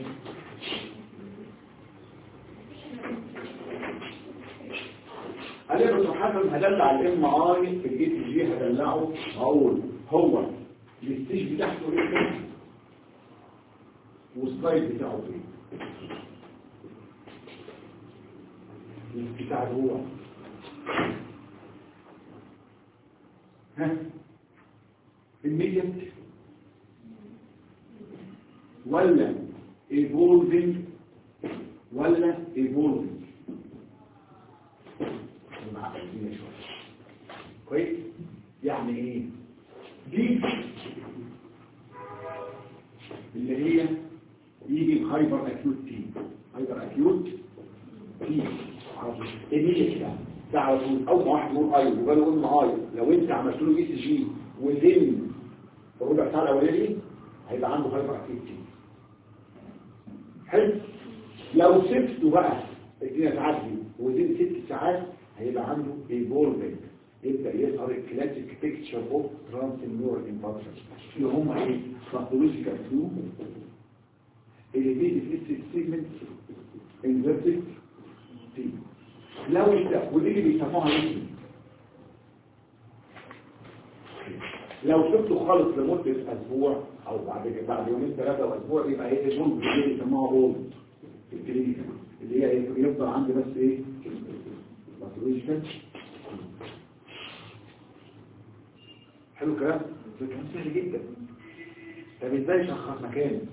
انا بس حسب هدلع الام اي في الاي تي جي هدلعه اقول هو الستيج بتاعته ايه والسلايد بتاعه ايه بتاع هو ها immediate ولا evolving ولا evolving معقدين شوية كويس يعني ايه دي اللي هي يجي هايبر اكيوت تي هايبر اكيوت تي ايميجيت يعني ده على طول اول ما واحد يقول ايوه يبقى له قلنا ايوه لو انت عملت له اي سي جي وزن الربع ساعه الاولاني هيبقى عنده هايبر اكيوت تي حلو لو سبته بقى الدنيا تعدي وزن ست ساعات هيبقى عنده ايفولفنج يبدا يظهر الكلاسيك بيكتشر اوف ترانس نيورال انفكشن اللي هم ايه باثولوجيكال فلو elevated segment inverted T لو انت ودي اللي بيسموها ايه لو سبته خالص لمدة اسبوع او بعد بعد يومين ثلاثة واسبوع يبقى ايه الجول اللي بيسموها اولد في الكلينيكال اللي هي ايه يفضل عندي بس ايه باثولوجيكال حلو الكلام ده كلام سهل جدا طب ازاي شخص مكانه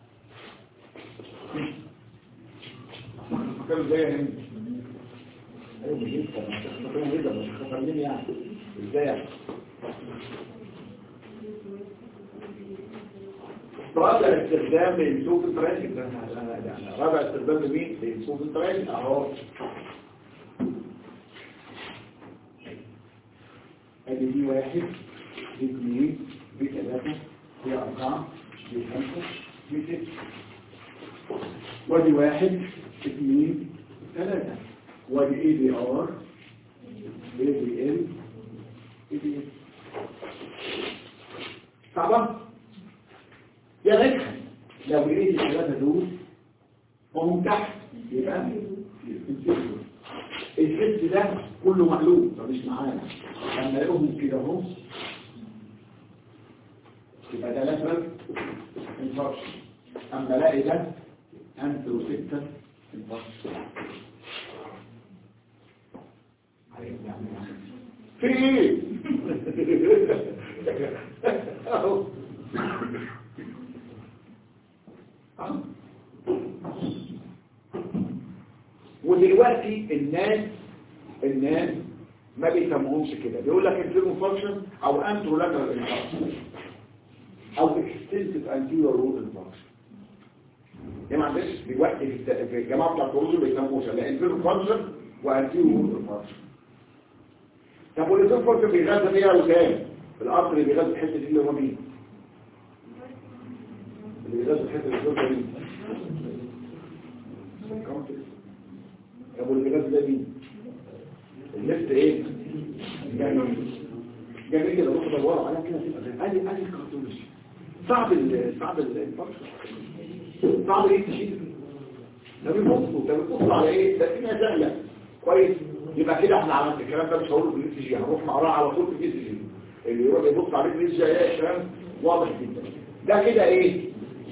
مكانه ازاي يا هند ايوه مش انت مكانه جدا مش خسرني يعني ازاي يعني رابع استخدام لإنسوف التراجل رابع استخدام لمين؟ لإنسوف التراجل اهو ادي دي واحد دي اثنين دي ثلاثة دي أربعة دي خمسة دي ستة ودي واحد اثنين ثلاثة ودي اي دي ار اي دي ال اي دي ال صعبة يا ريتها لو لقيت الثلاثة دول وهم تحت يبقى الجسم ده كله مقلوب فمش معانا لما الاقيهم كده اهو يبقى ده لاترال انفاركشن اما الاقي ده انتروسيكتال انفاركشن في ايه اهو أهو. ودلوقتي الناس الناس ما بيسموهمش كده بيقول لك انترنال فانكشن او انترولاترال انفكشن او اكستنسيف انتيريور رود انفكشن يعني ما عندش دلوقتي في الت- في الجماعه بتاع الكروز ما بيسموهوش لا انترنال فانكشن وانتيريور رود انفكشن طب والانترنال فانكشن بيغذى فيها وكام الارض اللي بيغذى الحته دي اللي هو مين اللي بيغذى الحته اللي هو مين طب واللي بيغذى ده مين اللفت ايه جميل جميل كده روح دوروا عليها كده تبقى زي ادي ادي الكرتونش صعب ال صعب الفرش صعب ايه تشيل ده بيبصوا ده بيبصوا على ايه ده كده سهله كويس يبقى كده احنا عملنا الكلام ده مش هقوله في الاس جي هنروح نقراه على طول في الاس جي اللي يروح يبص عليه في الاس جي هيلاقي الكلام واضح جدا ده كده ايه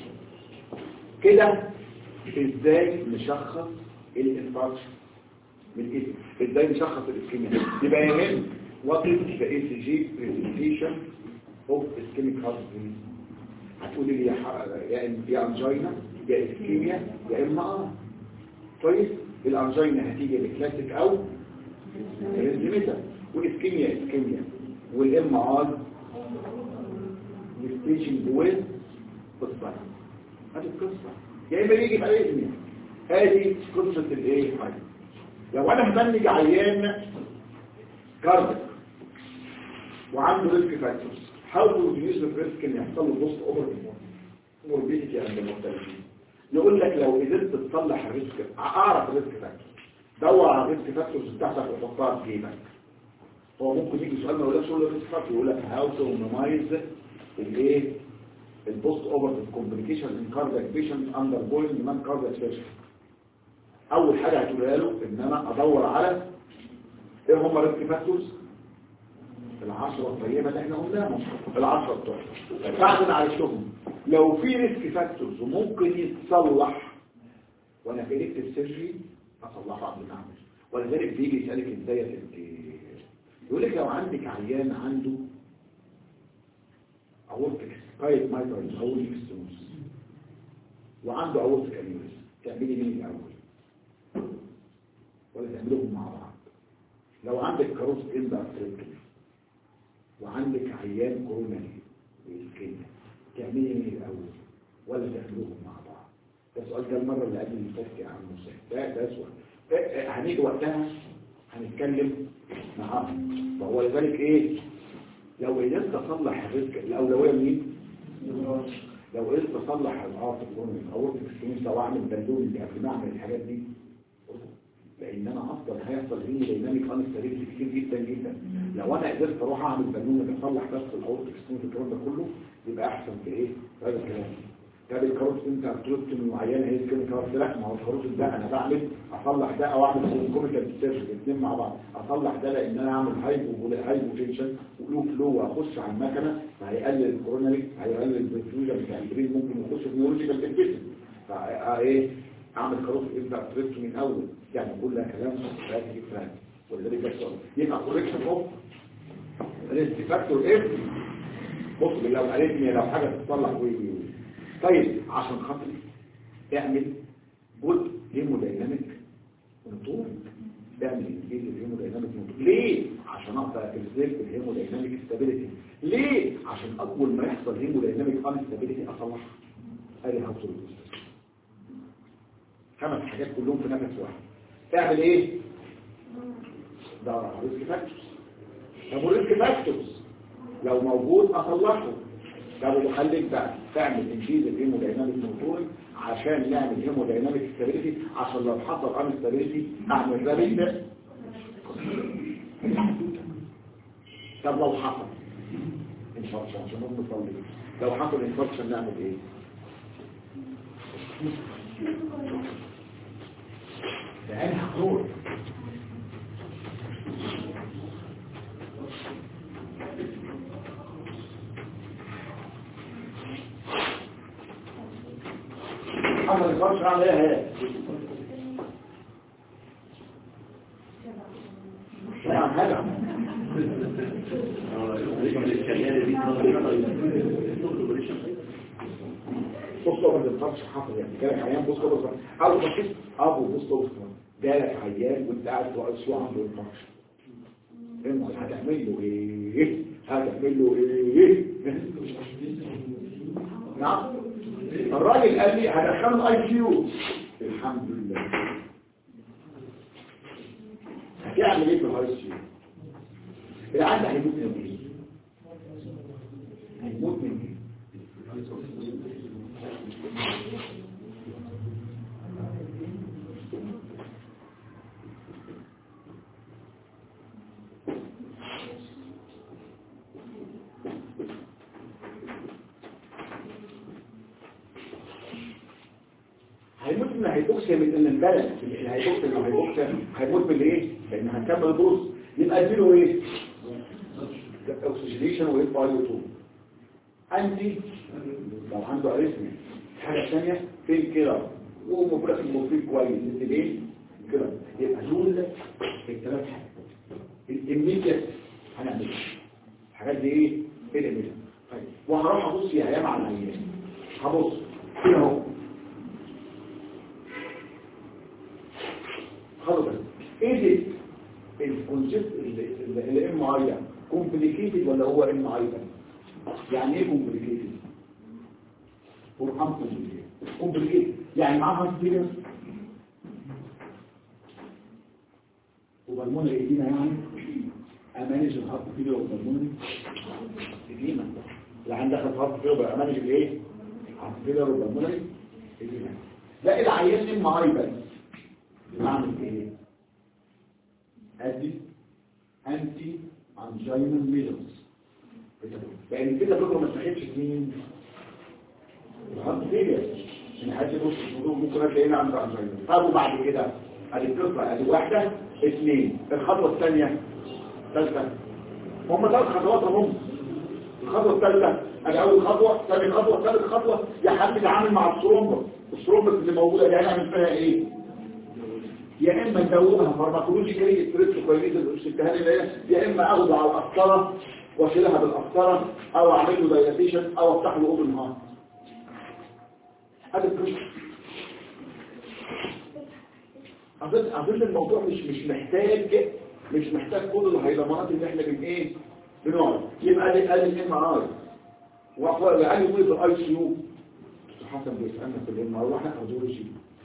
كده ازاي نشخص الانفاركشن من الاسم ازاي نشخص الاسكيميا يبقى يهم what is the ECG presentation of ischemic heart disease هتقولي لي يا ح- يا إم- يا انجينا يا اسكيميا يا اما اه كويس الانجينا هتيجي بكلاسيك او ريزميتا والاسكيميا اسكيميا والام ار ستيشن ويز بالصلاة هذه القصة يا إما يجي في الاسم هذه قصة الايه حاجة لو انا هبنج عيان كاردك وعنده ريسك فاكتورز حاول تريديوس الريسك ان يحصل له بوست اوفر موربيديتي عند المختلفين يقول لك لو قدرت تصلح الريسك اعرف الريسك فاكتورز دور على الريسك فاكتورز بتاعتك وحطها في جيبك هو ممكن يجي سؤال ما يقولكش قول له الريسك فاكتور يقول لك هاو تو مينيمايز الايه البوست اوفر كومبليكيشن ان كاردياك بيشنت اندر جوينج مان كاردياك سيرجري اول حاجه هتقولها له ان انا ادور على ايه هم الريسك فاكتورز العشرة الطيبة اللي احنا قلناهم العشرة بتوع بعد ما عرفتهم لو في ريسك فاكتورز وممكن يتصلح وانا في ريسك السيرجري اصلحه قبل ما اعمل ولذلك بيجي يسالك ازاي انت يقول لك لو عندك عيان عنده اورتك سبايت مايترال او ستونز وعنده اورتك انيوريزم تعملي مين الاول ولا تعملوهم مع بعض لو عندك كاروس اندارتريكتومي وعندك عيان كوروناري ويسكنة تعملي مين الاول ولا تعملوهم مع بعض ده سؤال ده المره اللي قبل اللي فاتت يا عم موسى ده ده سؤال إيه، إيه، هنيجي وقتها هنتكلم معاهم وهو لذلك ايه لو قدرت اصلح الرزق الاولويه مين لو قدرت اصلح العاطف الكوروناري او السكنة واعمل بالون اللي قبل ما اعمل الحاجات دي لان انا اصلا هيحصل هيمو دايناميك انستابيلتي كتير جدا جدا لو انا قدرت اروح اعمل بالونه بصلح بس الاورتيك ستون الكلام ده كله يبقى احسن في ايه في هذا الكلام طب الكاروت انت هتطلب من معينه هي كده كاروت لا ما هو الكاروت ده انا بعمل اصلح ده او اعمل كوميكال سيرش الاثنين مع بعض اصلح ده لان انا اعمل هايبو هايبو تنشن ولو فلو واخش على المكنه فهيقلل الكوروناري هيقلل البرفيوجن بتاع البرين ممكن يخش في نيورولوجيكال انفكشن فايه اعمل كاروت انت تريبت من اول يعني كلها كلام فاتي فاتي ولذلك ده السؤال يبقى كوريكشن اوف ريسك فاكتور اف بص لو قالتني لو حاجه تتصلح وي وي وي. طيب عشان خاطر اعمل جزء هيمودايناميك كنترول اعمل انجيز الهيمودايناميك كنترول ليه عشان اقدر اكسبت الهيمودايناميك ستابيليتي ليه عشان اول ما يحصل هيمودايناميك انستابيليتي اصلح ادي هاوس خمس حاجات كلهم في نفس واحد تعمل ايه ده ريسك فاكتورز طب والريسك فاكتورز لو موجود اصلحه طب وخليك بقى تعمل انجيز الهيمودايناميك موتور عشان نعمل هيمودايناميك ستابيليتي عشان لو حصل ان ستابيليتي اعمل رابيد طب لو حصل انفكشن عشان هم نصلي لو حصل انفكشن نعمل ايه ده عين حقول حصل الفرش عليها هي نعم هذا بص ما تنفعش حصل يعني جالك عيان بص بص او بص ابو بص بص جالك عيان وانت قاعد في اسبوع عنده انفكشن انت هتعمل له ايه هتعمل له ايه نعم الراجل قال لي هدخله اي كيو الحمد لله هتعمل ايه في الاي كيو العيان ده هيموت من ايه هيموت من ايه هيموت من هيبوكسيا من ان البلد الهيبوكسيا من هيبوكسيا هيموت من ايه لان هنكمل دروس يبقى اديله ايه اكسجينيشن واف اي 2 عندي لو عنده اريثميا حاجه ثانيه فين كده ومبرك المفيد كويس ليه كده يبقى دول الثلاث حاجات الاميديت هنعمل إيه؟ الحاجات دي ايه ايه الاميديت طيب وهروح ابص يا ايام على العيان هبص كده اهو خلاص ايه الكونسيبت الام اي كومبليكيتد ولا هو ام اي يعني ايه كومبليكيتد قرآن كومبليكيتد كومبليكيتد يعني معاه هارت فيلر وبالمونري ايدينا يعني امانج الهارت فيلر وبالمونري ايدينا اللي عندك هارت فيلر امانج الايه هارت فيلر وبالمونري ايدينا لا العيان ام اي بس بعمل ايه ادي انتي انجينال ميلز لان كده فكره ما استحقش مين الهارت فيلر من حيث بص ممكن هتلاقينا عند انجينال طب وبعد كده ادي القصه ادي واحده اثنين الخطوه الثانيه ثالثه هم ثلاث خطوات هم الخطوه الثالثه ادي اول خطوه ثاني خطوه ثالث خطوه يا حد يتعامل مع الثرومبس الثرومبس اللي موجوده دي هنعمل فيها ايه يا اما ندوبها فارماكولوجيكالي ستريس كويس الالتهاب يا اما اخده على القسطره واشيلها بالقسطره او اعمل له دايلاتيشن او افتح له اوبن هارت هذا القصه اظن اظن الموضوع مش مش محتاج مش محتاج كل الهيلمانات اللي احنا بن ايه بنقعد يبقى قال قال الام ار اي وقال قال في الاي سي يو حسن بيسالنا في الام ار واحنا كارديولوجي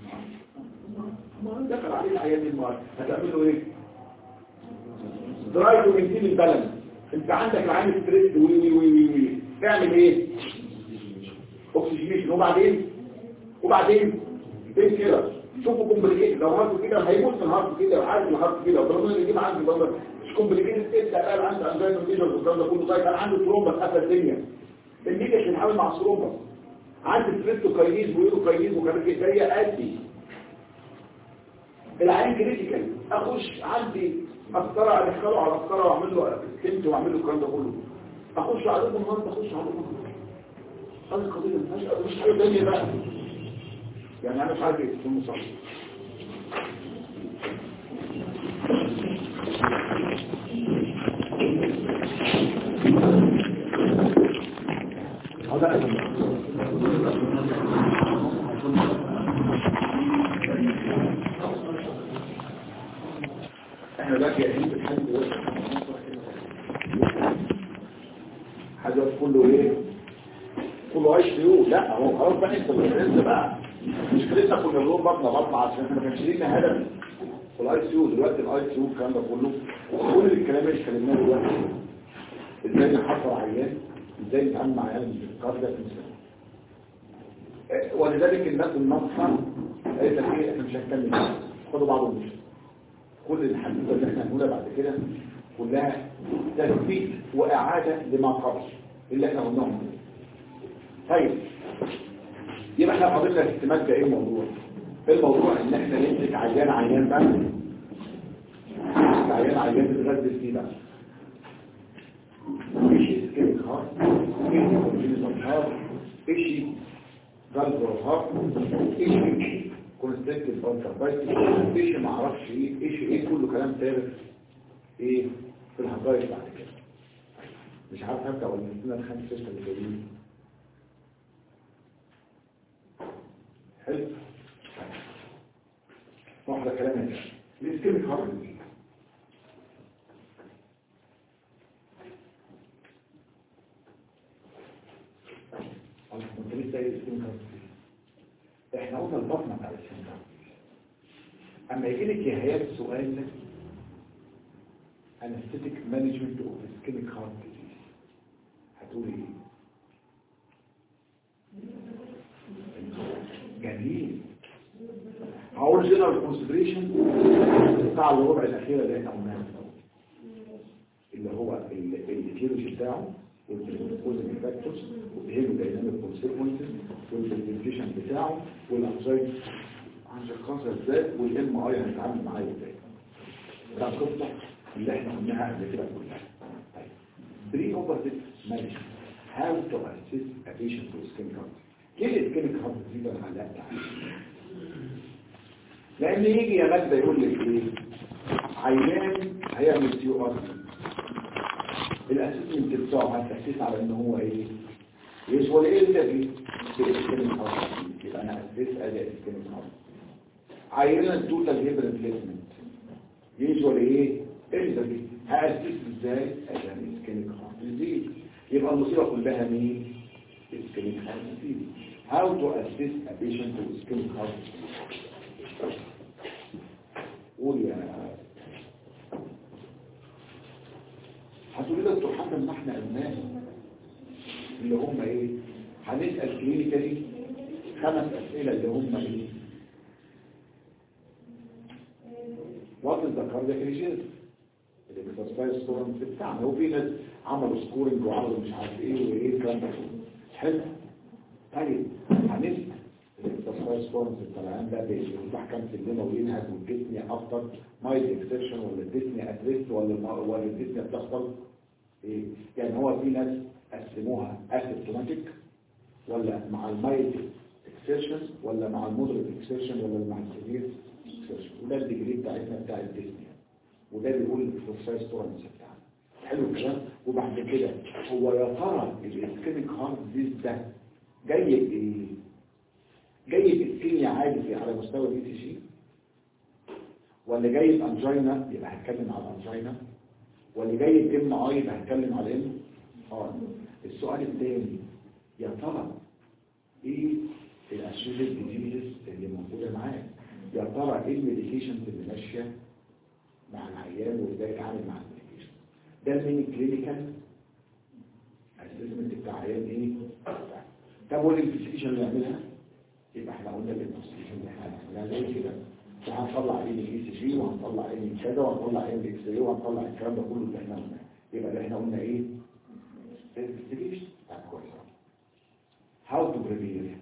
ما دخل عليه العيان الام ار هتعمل له ايه درايف ومنتين البالانس انت عندك العين ستريس وي وي وي وي وي اعمل ايه اكسجينيشن وبعدين وبعدين ايه كده شوفوا كومبليكيت لو هارت كده هيموت من هارت كده عارف الهارت كده وطالما اللي يجيب عندي ضمر مش كومبليكيت ابدا قال عنده انزايم ميجر والكلام ده كله طيب كان عنده ترومبس قفل الدنيا الميجا عشان نحاول مع الترومبس عندي ستريبتوكاينيز ويوروكاينيز وكانت الدنيا قدي العين كريتيكال اخش عندي اسطره ادخله على اسطره واعمل له سكنت واعمل له الكلام ده كله اخش على ابن النهارده اخش على ابن النهارده هذه القضيه مش حاجه ثانيه بقى يعني انا مش عارف ايه اسمه صح هذا احنا بقى جاهزين بالحل حاجة كله ايه كله عيش فيو لا هو خلاص بقى انت اللي بقى مشكلتنا كنا بنقول بطنه بطنه عشان احنا ما كانش لينا هدف في الاي سي يو دلوقتي الاي سي يو الكلام ده كله كل الكلام اللي اتكلمناه دلوقتي ازاي نحصر عيان ازاي نتعامل مع عيان بالقرار ده ولذلك الناس الناصحه قالت لك ايه احنا مش هنكمل خدوا بعض ومشوا كل الحديثه اللي احنا هنقولها بعد كده كلها تثبيت واعاده لما قبل اللي احنا قلناه طيب يبقى احنا فاضلنا الاهتمام ده ايه الموضوع ايه الموضوع ان احنا نمسك عيان عيان بقى عيان عيان تتغذى فيه بقى ايش سكين خاص ايش كونجينيتال هارت ايش فالفور هارت ايش كونستنتيف فانتربايتس ايش ما اعرفش ايه ايش ايه كله كلام فارغ ايه في الهجايز بعد كده مش عارف ابدا ولا نستنى الخمس سته اللي جايين حلو واحدة كلام هنا الاسكيميك هارت انت لسه ايه الاسكيميك هارت احنا قلنا البطنة بتاع الاسكيميك هارت اما يجي لك يا هياب السؤال ده anesthetic management of ischemic heart disease هتقول ايه جميل هقول جنرال كونسيدريشن بتاع الربع الاخيره اللي احنا قلناها اللي هو الكيلوجي بتاعه والبريكوزن فاكتورز والهيمودايناميك كونسيكونسز والبرزنتيشن بتاعه والانزايتي عن الخاصه ازاي والام اي هنتعامل معاه ازاي ده القصه اللي احنا قلناها قبل كده كلها طيب بري اوبرتيف مانجمنت هاو تو اسيست ا بيشنت with ischemic heart ليه الاسكيميك هارت دي انا علقت عليه لان يجي يا مجدة يقول لك ايه عيان هيعمل سي او ار الاسسمنت بتاعه هتاسس على ان هو ايه يسوى ايه اللي في الاسكيميك هارت يبقى انا اسس ادي الاسكيميك هارت عيننا التوتال هيب ريبليسمنت يسوى ايه اللي هاسس ازاي عشان الاسكيميك هارت ديزيز يبقى المصيبة كلها مين ischemic heart disease how to assist a patient with ischemic heart disease قول يا هتقول لك حسب ما احنا قلناه اللي هم ايه هنسأل كلينيكالي خمس اسئلة اللي هم ايه وات از ذا كاردياك ريجيز الاكسرسايز سكورنج بتاعنا هو في ناس عملوا سكورنج وعملوا مش عارف ايه وايه الكلام ده حلو طيب هنسأل الاكسرسايز سكورنج الطلعان ده بيفتح كام سلمه وينهج والجسم اكتر مايل اكسبشن ولا الجسم اتريست ولا الم- ولا الجسم بتحصل ايه يعني هو في ناس قسموها اسيمتوماتيك ولا مع المايل اكسبشن ولا مع المودريت اكسبشن ولا مع السيفير اكسبشن وده الديجري بتاعتنا بتاع الجسم وده بيقول الاكسرسايز سكورنج بتاعنا حلو الكلام وبعد كده هو يا ترى الاسكيميك هارت ديز ده جاي بايه جاي بالكيميا عادي على مستوى الاي تي جي ولا جاي بانجينا يبقى هتكلم على الانجينا ولا جاي بام اي يبقى هتكلم على ام اه السؤال الثاني يا ترى ايه الاسوشيت ديزيز اللي موجوده معاك يا ترى ايه الميديكيشنز اللي ماشيه مع العيان وازاي يتعامل مع الميديكيشن ده المين كلينيكال اسسمنت بتاع عيان ايه طب والانفستيجيشن اللي نعملها يبقى احنا قلنا الانفستيجيشن اللي احنا هنعملها زي كده وهنطلع ايه الاي سي جي وهنطلع ايه من كذا وهنطلع ايه الاكس راي وهنطلع الكلام ده كله اللي احنا قلناه يبقى اللي احنا قلنا ايه انفستيجيشن طب كويس هاو تو بريفير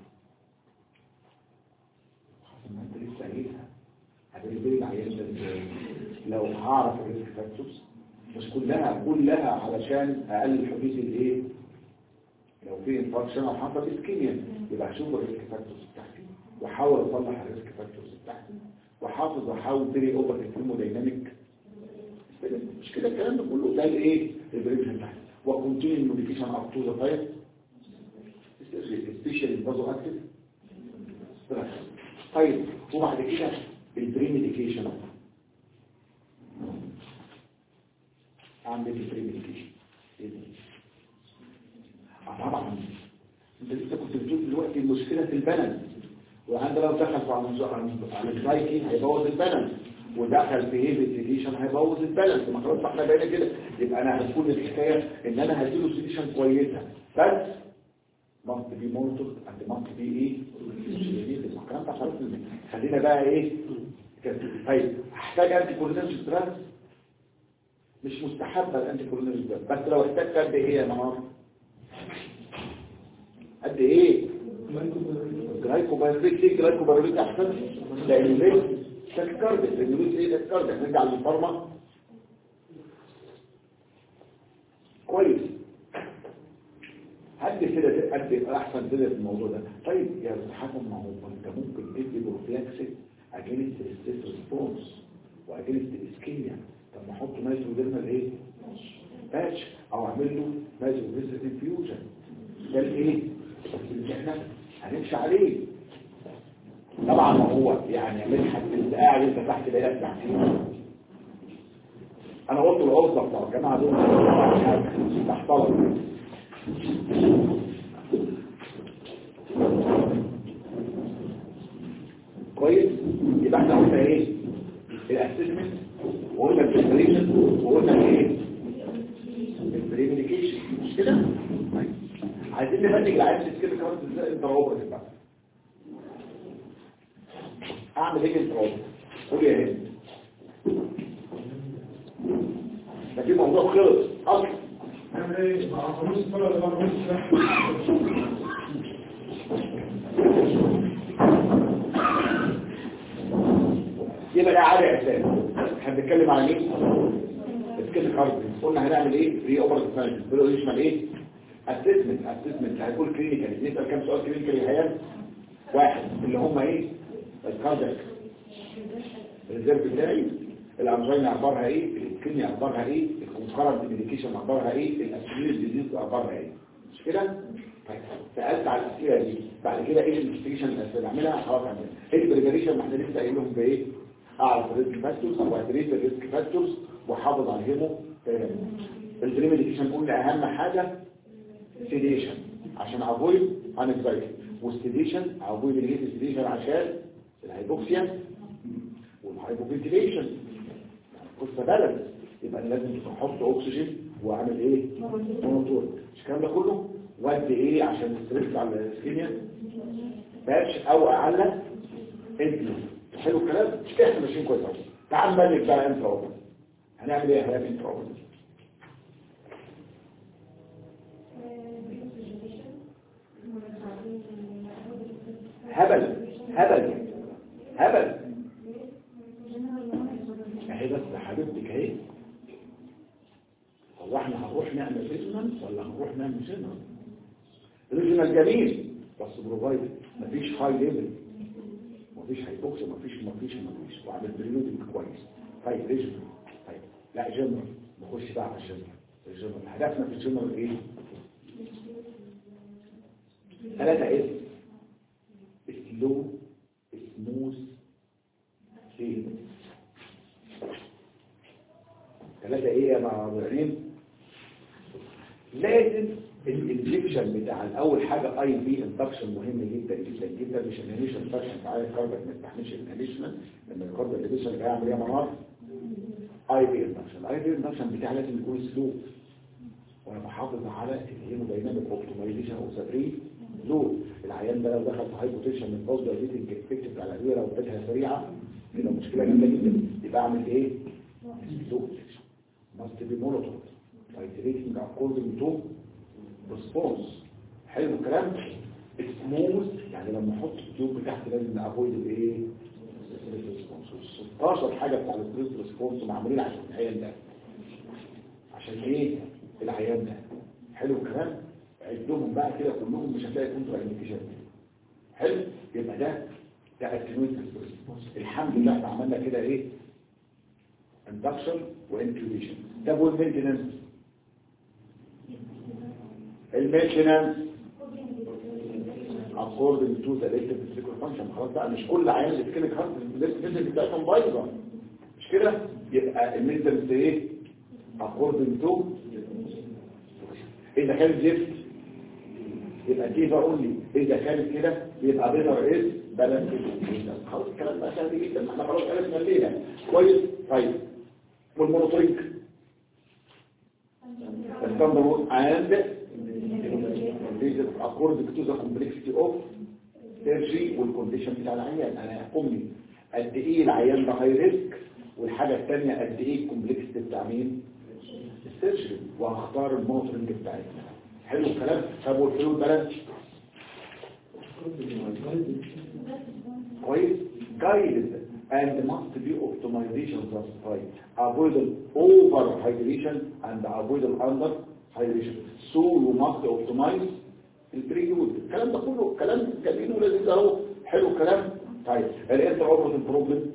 ما انت لسه قايلها هتبريفير العيان ده ازاي لو هعرف الريسك فاكتورز مش كلها كلها علشان اقلل حدوث الايه لو في انفكشن او حصل اسكيميا يبقى هشوف الريسك فاكتورز بتاعتي واحاول اصلح الريسك فاكتورز بتاعتي واحافظ واحاول تري اوفر الثيرمودايناميك مش كده الكلام ده كله ده الايه البريفشن بتاعتي وكونتينيو موديفيكيشن اب تو ذا تايب سبيشال بازو اكتف طيب وبعد كده البري ميديكيشن اعمل البري ميديكيشن ايه ده آه طبعا انت لسه كنت بتقول دلوقتي المشكله في البالانس وعندنا لو دخل على على الجلايكين هيبوظ البالانس ودخل في هيبتيشن هيبوظ البالانس ما خلاص احنا بقينا كده يبقى انا هتكون الحكايه ان انا هديله سيتيشن كويسه بس ممكن بي مونتور عند ممكن بي ايه الكلام ده خلاص خلينا بقى ايه كده. طيب احتاج انتي كولينرجي ستريس مش مستحبه الانتي كولينرجي ستريس بس لو احتاجت قد ايه يا نهار قد ايه جلايكوبايوليك ليه جلايكوبايوليك احسن لانه ليه تكرد لانه ليه ايه تكرد نرجع للفارما كويس قد كده قد احسن كده في الموضوع ده طيب يا استاذ حسن ما هو انت ممكن تدي بروفلاكسيك اجينست الستيس ريسبونس واجينست الاسكيميا طب ما احط نايتروجينال ايه باتش او اعمل له نايتروجينال انفيوجن ده الايه اللي احنا هنمشي عليه طبعا ما هو يعني مدحت انت قاعد انت تحت بقالك ساعتين انا قلت العرضه بتاع الجماعه دول تحت طلب كويس يبقى احنا قلنا ايه الاسسمنت وقلنا البريبريشن وقلنا ايه البريميديكيشن مش كده طيب. عايزين نبنج العيال كده كمان ازاي الضرورة بقى اعمل ايه الضرورة قول يا هند ده في موضوع خلص اصلا نعمل ايه مع خميس الصلاة اللي بعد نص ساعة يبقى ده عادي اساس احنا بنتكلم على مين اسكيل كارد قلنا هنعمل ايه ري اوبر مانجمنت بيقولوا يشمل ايه اسسمنت اسسمنت هيقول كلينيكال نسال كام سؤال كلينيكال يا هيام واحد اللي هم ايه الكاردياك الريزيرف بتاعي الانجينا اخبارها ايه الكيميا اخبارها ايه الكونكرنت ميديكيشن اخبارها ايه الاسبرين ديزيز اخبارها ايه مش كده طيب سالت على الاسئله دي بعد كده ايه الانفستيجيشن اللي بعملها خلاص اعملها ايه البريبريشن ما احنا لسه قايلهم بايه اعرف الريسك فاكتورز وادريس الريسك فاكتورز واحافظ على الهيمو البريميديكيشن قلنا اهم حاجه سيديشن عشان افويد انكزايتي والسيديشن افويد الهيت سيديشن عشان الهايبوكسيا والهايبوفنتيليشن قصه بلد يبقى لازم تحط اكسجين واعمل ايه مونوتور مش الكلام ده كله ودي ايه عشان الستريس على الاسكيميا باتش او اعلى انتلو حلو الكلام مش كده احنا ماشيين كويس قوي تعال نبلغ بقى انت اوبن هنعمل ايه يا انت اوبن هبل هبل هبل اهي بس حبيبتك اهي هو احنا هنروح نعمل ريزونانس ولا هنروح نعمل سينما ريزونال جميل بس بروفايد مفيش هاي ليفل مفيش هايبوكسي مفيش مفيش مفيش وعمل بريودنج كويس طيب ريجنال طيب لا جنرال نخش بقى على الجنرال الجنرال هدفنا في الجنرال ايه؟ ثلاثة اس سلو سموث سيل ثلاثة ايه يا معاذرين لازم الانجكشن بتاع الاول حاجة اي بي اندكشن مهم جدا جدا جدا مش انهيشن اندكشن انت عارف كاربك ما يستحملش انهيشن لما الكاربك اللي جاي يعمل ايه منار اي بي اندكشن الاي بي اندكشن بتاعي لازم يكون سلو وانا بحافظ على الهيمودايناميك اوبتمايزيشن او سبري لود العيان ده لو دخل في هايبوتنشن من بوز دايليتنج افكت بتاع الادويه لو اديتها سريعه كده مشكله جامده جدا يبقى اعمل ايه؟ سلو must be monitored titrating according to response حلو الكلام سموث يعني لما احط التيوب تحت لازم افويد الايه ريسبونس 16 حاجه بتاع الستريس ريسبونس معمولين عشان العيان ده عشان ايه العيان ده حلو الكلام عدهم بقى كده كلهم مش هتلاقي كونترا انديكيشن حلو يبقى ده ده اتنويت ريسبونس الحمد لله احنا عملنا كده ايه اندكشن وانتويشن طب والمينتنس المينتنس according to the electric physical function خلاص بقى مش كل عيان الاسكيميك هارت الفيزيك بتاعتهم بايظه مش كده يبقى المينتنس ايه according to اذا كان زفت يبقى دي بقول لي اذا كانت كده يبقى بيتر از بالانس خلاص الكلام ده سهل جدا احنا خلاص عرفنا الليله كويس طيب والمونوتوريك الستاندرد اند according to the complexity of surgery والكونديشن بتاع العيان انا هيحكمني قد ايه العيان ده هاي ريسك والحاجه الثانيه قد ايه الكومبلكسيتي بتاع مين السيرجري وهختار المونوتورنج بتاعتنا حلو الكلام طب والفلوس بالانس كويس guided and must be optimization justify avoid over hydration and avoid under hydration so you must optimize البريود الكلام ده كله كلام جميل ولذيذ اهو حلو الكلام طيب الانتر اوبرت البروبلم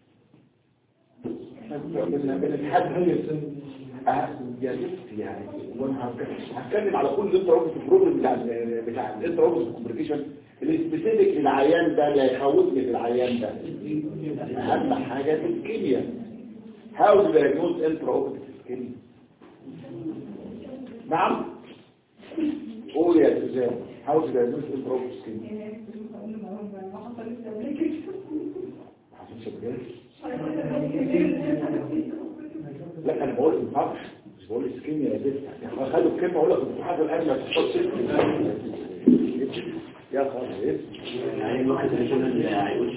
بنتحدث يا ريت يعني وانا هتكلم على كل الانتر اوبرت البروبلم بتاع ال بتاع الانتر اوبرت الكومبليكيشن السبيسيفيك للعيان ده اللي هيخوفني في العيان ده اهم حاجه الكيمياء هاو تو دايجنوز انتر اوبرت الكيمياء نعم قول يا سوزان هاو تو دايجنوز انتر اوبرت الكيمياء حسن شباب لا انا بقول انفكش مش بقول سكين يا بنت يعني خلوا الكلمه اقول لك الامتحان الان ما تحطش يا خالد يعني الواحد هيكون هيقول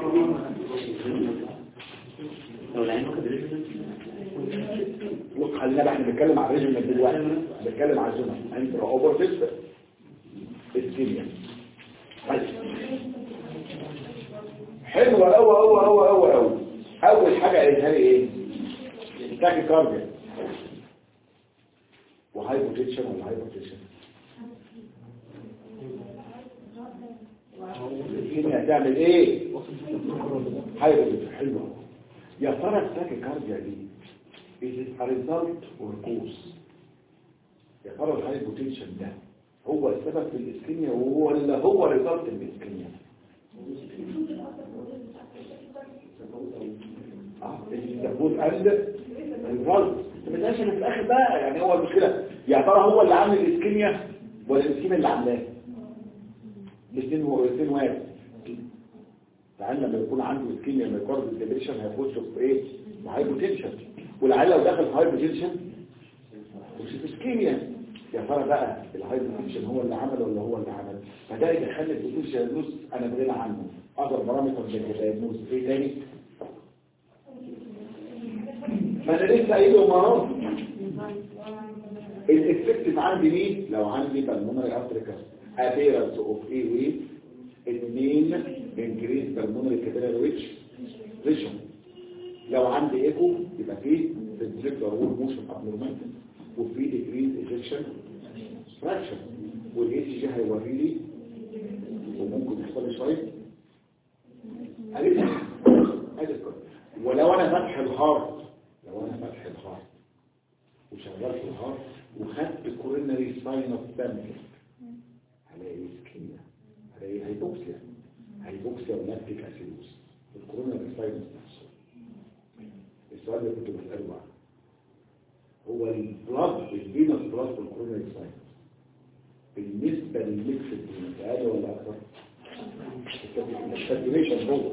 لو العين واخد ريجن لو خلينا بقى احنا بنتكلم على الريجن دلوقتي بنتكلم على الزمن انت اوفر فيست الكيمياء طيب حلوه قوي قوي قوي قوي قوي اول حاجه قالتها لي ايه تاكي كارديا وهايبوتنشن ولا هايبوتنشن الكيمياء هتعمل ايه هايبوتنشن حلوه يا ترى التاكي كارديا دي is it a result or cause يا ترى الهايبوتنشن ده هو السبب في الاسكيميا ولا هو ريزلت من الاسكيميا اه الزبون قال الرزق ما تبقاش في الاخر بقى يعني هو المشكله يا ترى هو اللي عامل الاسكيميا ولا الاسكيميا اللي عاملاه الاثنين هو الاثنين واحد العيال لما يكون عنده اسكيميا مايكارد ديبريشن هيخش في ايه هايبوتنشن والعيال لو دخل في هايبوتنشن مش في اسكيميا يا ترى بقى الهايبوتنشن هو اللي عمل ولا هو اللي عمل فده يخلي الديفيشن نص انا بغنى عنه اقدر بارامتر زي الدايجنوز ايه تاني ما انا لسه قايله مرات الافكتيف عندي مين لو عندي بالمونري افريكا appearance of ايه وايه اثنين increase pulmonary capillary reach vision لو عندي ايكو يبقى فيه ventricular wall motion abnormality وفي decrease ejection fraction والاي سي جي هيوري لي وممكن يحصل لي شويه ادي ادي ولو انا فاتح الهارت لو انا فاتح الهارت وشغال في الهارت وخدت كورينري ساين اوف دامج هلاقي اسكيميا هلاقي هيبوكسيا هيبوكسيا ولاكتيك اسيدوس الكورينري ساين نفسه السؤال اللي كنت بساله بقى هو البلاد الفينوس بلاد والكورينري ساين بالنسبه للميكس الفينوس اقل ولا اكتر؟ الساتوريشن هو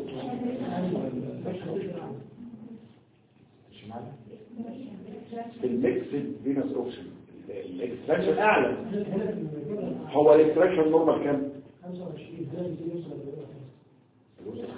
مش معانا الميكس فينوس اوبشن الاكستراكشن اعلى هو الاكستراكشن نورمال كام 25 ازاي يوصل الوصل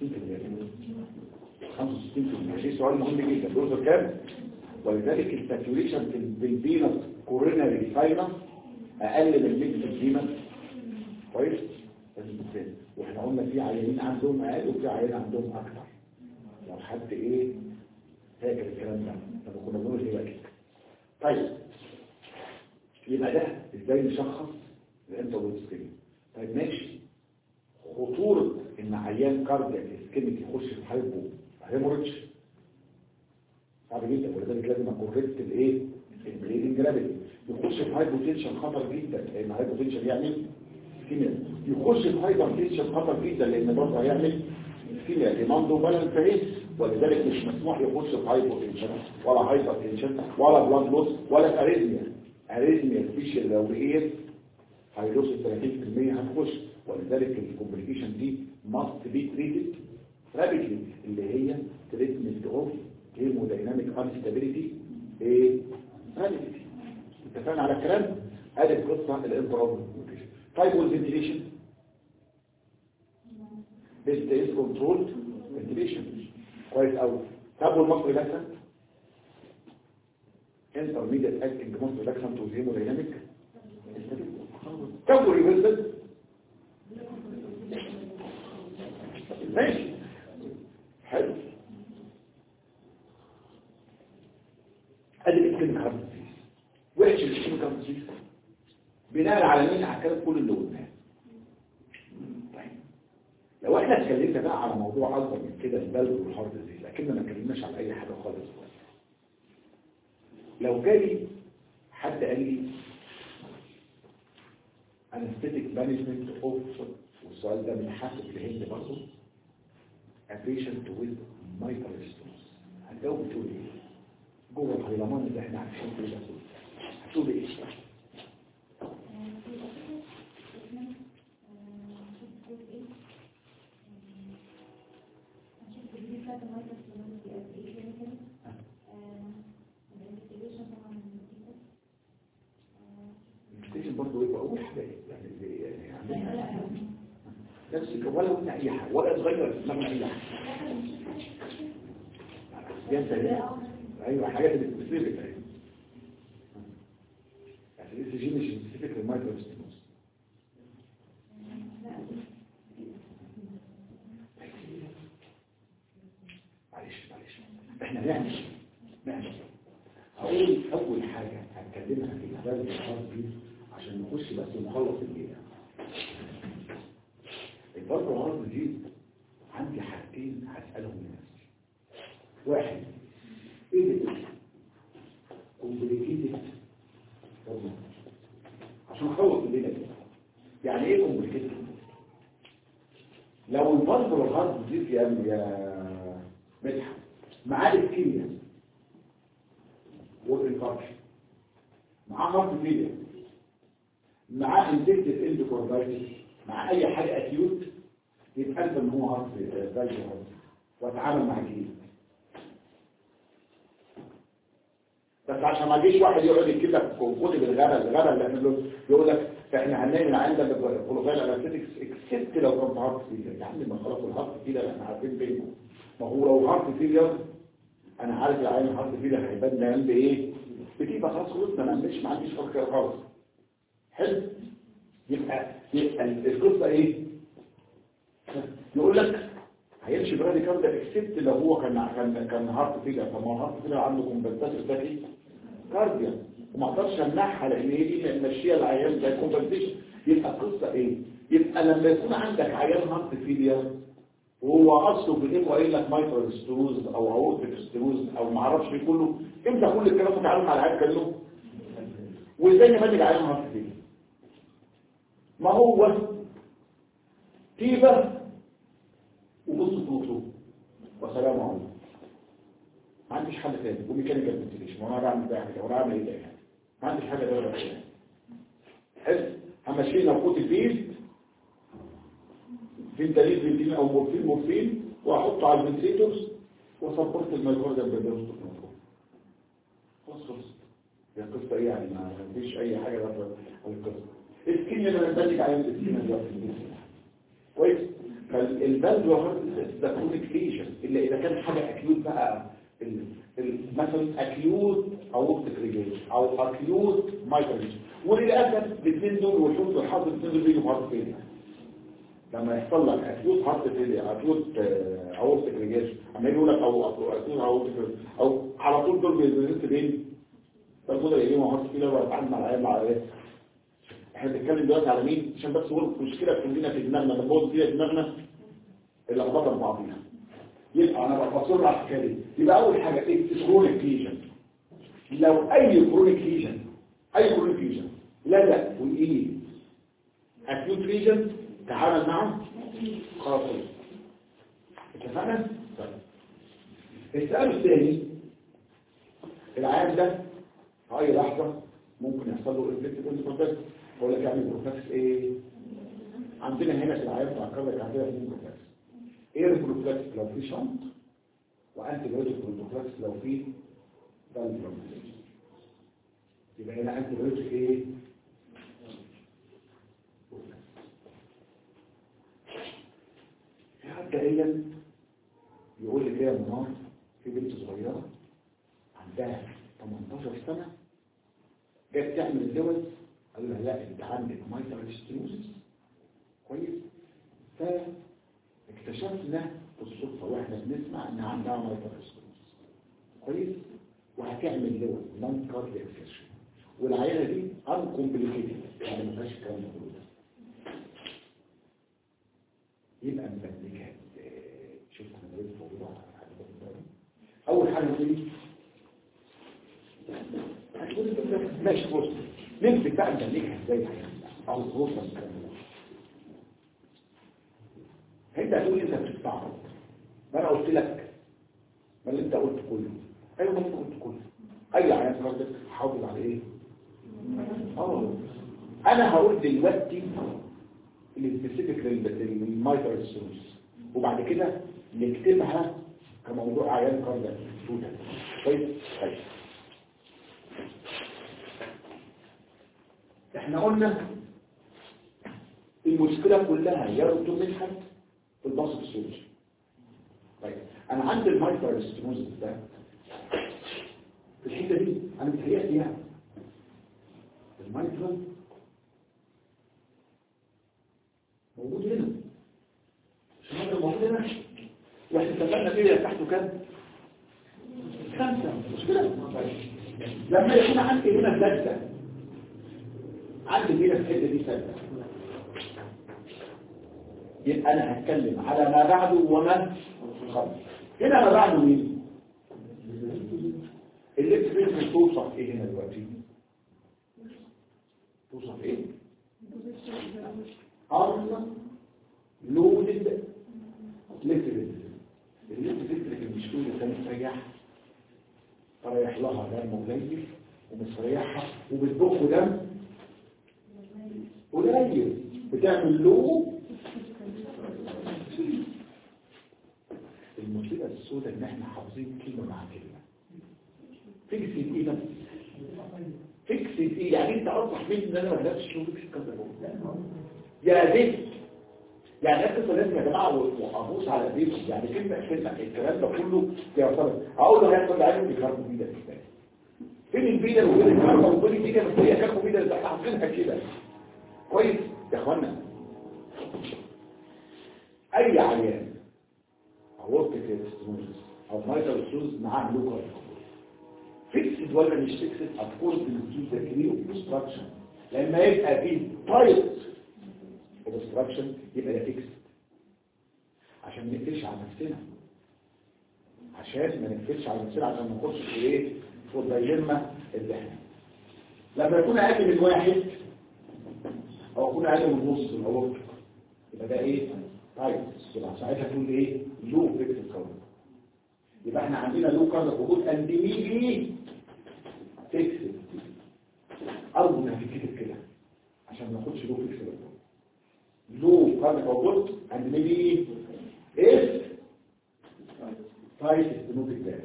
65% 65% شيء سؤال مهم جدا الوصل كام ولذلك الساتوريشن في الفينوس كورينري ساينس اقل من الميكس فينوس كويس لازم تتفهم واحنا قلنا في عيانين عندهم اقل وفي عيانين عندهم اكتر لو حد ايه فاكر الكلام ده لما كنا بنقول ايه بقى كده طيب يبقى ده ازاي نشخص الانترودوس سكرين طيب ماشي خطورة ان عيان كاردياك اسكيميك يخش في هايبو هيموريدج صعب جدا ولذلك لازم اكوركت الايه البليدنج جرافيتي يخش في هايبوتنشن خطر جدا لان هايبوتنشن يعمل اسكيميا يخش في هايبرتنشن خطر جدا لان برضه هيعمل اسكيميا الايمان بالانس فيس ولذلك مش مسموح يخش في هايبوتنشن ولا هايبرتنشن ولا بلاد لوس ولا اريزميا اريزميا سبيشال لو هي هيلوس 30% هتخش ولذلك الكومبليكيشن دي must be treated rapidly اللي هي treatment of hemodynamic instability ايه rapidly اتفقنا على الكلام ادي القصه الانترال طيب والفنتيليشن بيست از كنترول فنتيليشن كويس قوي طب والمصري لكسن intermediate acting مصري لكسن تو hemodynamic طب والريفرسل ماشي حلو ادي الاسكيميك هارت ديزيز وحش الاسكيميك هارت ديزيز بناء على مين هتكلم كل اللي قلناه طيب لو احنا اتكلمنا بقى على موضوع اكبر من كده البلد والهارت ديزيز لكننا ما اتكلمناش على اي حاجه خالص لو جالي حد قال لي anesthetic management of والسؤال ده من حسب الهند برضه a patient with mitral stenosis هتجاوب تقول ايه جوه الهيلمان اللي احنا عارفين كده كله هتقول ايه الانفستيشن برضه يبقى اول حاجه يعني اللي يعني نفس ولا قلنا اي حاجه ولا اتغير في دماغنا اي حاجه ينتهي ايوه حاجات سبيسيفيك ايوه يعني الاس جي مش سبيسيفيك للمايكرو ستينوس معلش معلش احنا نعمل نعمل هقول اول حاجه هتكلمها في البلد الخاص دي عشان نخش بس ونخلص الليله الفترة العرض دي عندي حاجتين هسألهم لنفسي واحد ايه ده كومبليكيتد عشان اخلص الليله دي يعني ايه كومبليكيتد لو الفترة العرض دي يا يا مدحت معاه الكيمياء والانفكشن معاه هارت فيلير مع انفكتيف اندوكاردايتس مع اي حاجه اكيوت يتقال ان هو هارت فاليو واتعامل مع الجديد بس عشان ما يجيش واحد يقعد يكتب لك كتب الغبا الغبا اللي احنا بنقول- يقول لك احنا هنعمل عندك الكلوفايل انستيكس اكسبت لو كان في هارت فيلر يا عم ما خلاص الهارت فيلر احنا عارفين بينه ما هو لو هارت فيلر انا عارف العين الهارت فيلر هيبان نام بايه بتبقى خلاص خلصنا ما عنديش ما عنديش فرق كده خالص حلو يبقى يبقى القصه ايه يقول لك هيمشي برادي كاردا اكسبت لو هو كان كان كان هارت فيلر طب ما هو هارت فيلر عنده كومبنساتور تاكي كارديا وما اقدرش امنعها لان هي دي ماشيه العيان ده كومبنسيشن يبقى القصه ايه يبقى لما يكون عندك عيان هارت فيلر وهو اصله في الايه قايل لك مايكرو ستروز او اورتيك ستروز او ما اعرفش ايه كله امتى كل الكلام ده تعامل مع العيان كله وازاي نمنج عيان هارت فيلر ما هو تيبه ونص فلوسه والسلام عليكم ما عنديش حل تاني وميكانيكال فنتيليشن وانا بعمل ده كده وانا بعمل ايه تاني ما عنديش حاجه غير كده حلو همشي لك فوت البيز فينتاليز فينتين او مورفين مورفين واحطه على الفنتريتورز وسبورت الميكرودا بالدوست خلاص خلاص هي القصه ايه يعني ما فيش اي حاجه غير القصه السكين اللي انا بنتج عليه السكين دلوقتي كويس فالبلد ده كرونيك ليجن الا اذا كان حاجه اكيوت بقى ال- ال- مثلا اكيوت او ريجيج او اكيوت مايكروجيج وللاسف الاثنين دول وشوف الحظ الاثنين دول بيجوا في هارت فيلير لما يحصل لك اكيوت هارت فيلير اكيوت او ريجيج اما يقول لك او اكيوت او او على طول دول بيزيدوا بين فالمدة يجيبوا هارت فيلير ويتعامل مع العيال مع العيال احنا بنتكلم دلوقتي على مين عشان بس هو المشكله كلنا في دماغنا لما فيها دماغنا اللخبطه ببعضيها يبقى انا بصر على الحكايه دي يبقى اول حاجه ايه كرونيك ليجن لو اي كرونيك ليجن اي كرونيك ليجن لا لا وايه اكيوت ليجن تعامل معه خلاص اتفقنا طيب السؤال الثاني العيان ده في اي لحظه ممكن يحصل له انفكتيف انتروفاكس بقول لك يعني بروفاكس ايه عندنا هنا في العيان بتاع الكبد عندنا اثنين بروفاكس ايه البروفاكس لو في شنط وانتي بايوتيك بروفاكس لو في فالفروماتيك يبقى هنا انتي بايوتيك ايه في حد قايل يقول لي كده منار في بنت صغيره عندها 18 سنه جت تعمل الدول قال لها لا انت عندك مايترال ستروسس كويس فاكتشفنا بالصدفه واحنا بنسمع ان عندها مايترال ستروسس كويس وهتعمل دول نون كاردياك سيشن والعينه دي ان كومبليكيتد يعني ما فيهاش الكلام ده كله يبقى مبنيكها شفت انا بقيت موجوده على الحاجة اول حاجه دي هتقول انت ماشي بص نمسك بقى نبنيكها ازاي الحياه او توصل الكلام ده انت هتقول انت بتستعرض ما انا قلت لك ما اللي انت قلت كله ايوه ما انت قلت كله اي عيان قصدك حافظ على ايه اه انا هقول دلوقتي السبيسيفيك للمايتر سيروس وبعد كده نكتبها كموضوع عيان كاردياك توتال كويس طيب احنا قلنا المشكلة كلها يربط منها في الباسط السوري طيب انا عندي المايتر ستينوزس ده في الحته دي انا متهيألي يعني المايتر موجود هنا المايتر موجود هنا واحنا اتفقنا فيه تحته كام خمسة مش كده طيب. لما يكون عندي هنا ثلاثة عندي هنا في الحته دي ثلاثة يبقى انا هتكلم على ما بعده وما قبل هنا ما بعده مين اللي بتفهم توصف ايه هنا دلوقتي توصف ايه ارض لودد لترد اللترد اللي مش كل ده مستريح فريح لها دم قليل ومستريحها وبتضخ دم قليل بتعمل له المصيبة السوداء ان احنا حافظين كلمة مع كلمة فيكس ايه بس فيكس ايه يعني انت اصبح مني ان انا ما بدأتش شو فيكس كذا يا زيت يعني اكتب لازم يا جماعة وابوس على ايديكم يعني كلمة كلمة الكلام ده كله يعتبر اقول له هيحصل لعيبه بيكربوا بيدا فين البيدا وفين الكربة وفين البيدا بس هي كربوا بيدا اللي احنا حافظينها كده كويس يا اخوانا اي عيان اورتك ستنوزس او مايتال ستنوزس معاه لوكال فيكسد ولا مش فيكسد افكورس بنجيب ذا كلير اوبستراكشن لما يبقى في تايت اوبستراكشن يبقى ده فيكسد عشان ما نقفلش على نفسنا عشان ما نقفلش على نفسنا عشان ما نخش في ايه في الدايلما اللي احنا لما يكون اقل من واحد او يكون اقل من نص الاورتك يبقى ده ايه طيب يبقى ساعتها تقول ايه لو فيكسد كارد يبقى احنا عندنا لو كارد وجود انديميجي فيكسد ارجو انها تتكتب كده عشان ما ناخدش لو فيكسد لو كارد وجود انديميجي ايه طيب البنوك الثاني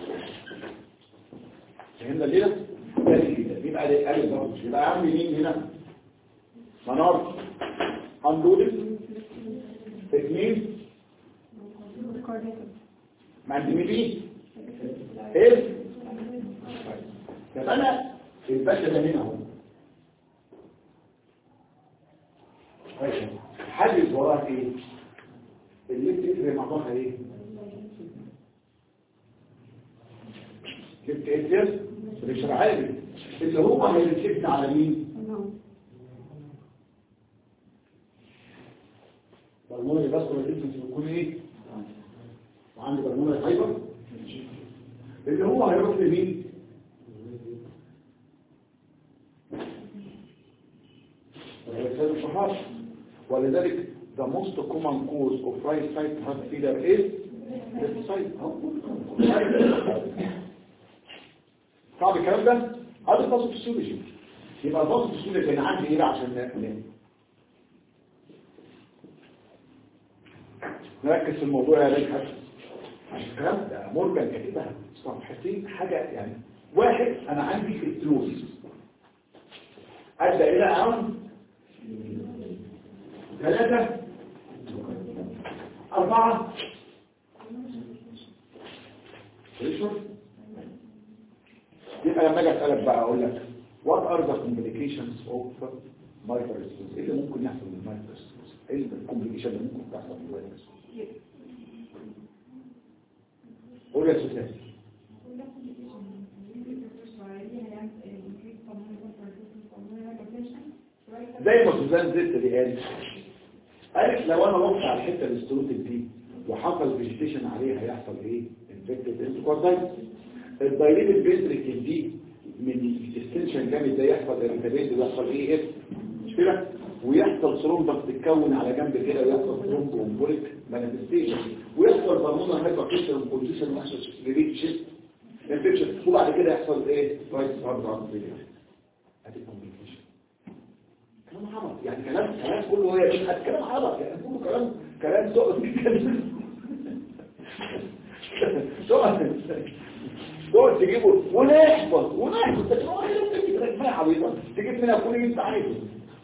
فهمنا ليه ده كده يبقى ده قال برضه يبقى اهم مين هنا منار اندولد اثنين ما عندي مين ايه يبقى انا الباشا ده هنا اهو طيب حاجز وراه ايه اللي بتفرق مع بعضها ايه جبت ايه مش عارف اللي هو هيركبنا على مين برمونة بس ولا الاسم بيكون ايه وعندي برمونة هايبر اللي هو هيروح لمين الرسالة الصحابة ولذلك the most common cause of right side heart failure is left side صعب الكلام ده هذا الباص فيسيولوجي يبقى الباص فيسيولوجي كان عندي ايه بقى عشان نعمل نركز في الموضوع يا ريت حسن عشان الكلام ده مورجان كاتبها صفحتين حاجة يعني واحد انا عندي الفلوس ابدا الى عام ثلاثة أربعة ريشور يبقى لما اجي اسالك بقى اقول لك what are the complications of microcytosis ايه اللي ممكن يحصل للمايكروسيتوس ايه الكومبليكيشن اللي ممكن تحصل للمايكروسيتوس قول يا سوسان زي ما سوزان زدت دي قالت قالت لو انا رحت على الحته الاستروتيك دي وحصل فيجيتيشن عليها هيحصل ايه انفكتد انتكوردايتس الدايليتد فينتريكل دي من اكستنشن جامد ده يحصل ارتباط ويحصل ايه اف مش كده ويحصل ثرومبس تتكون على جنب كده ويحصل ثرومب امبوليك مانيفستيشن ويحصل بالمونر هايبرتنشن وكونديشن ويحصل ريليت شيست انفكشن وبعد كده يحصل ايه رايت هارد هارد ادي كومبليكيشن كلام عبط يعني كلام كلام كله هو يا كلام عبط يعني كله كلام كلام سقط سقط تقعد تجيبه ونحفظ ونحفظ لكن هو هيبقى تجيب رجمية عبيطة تجيب منها كل اللي انت عايزه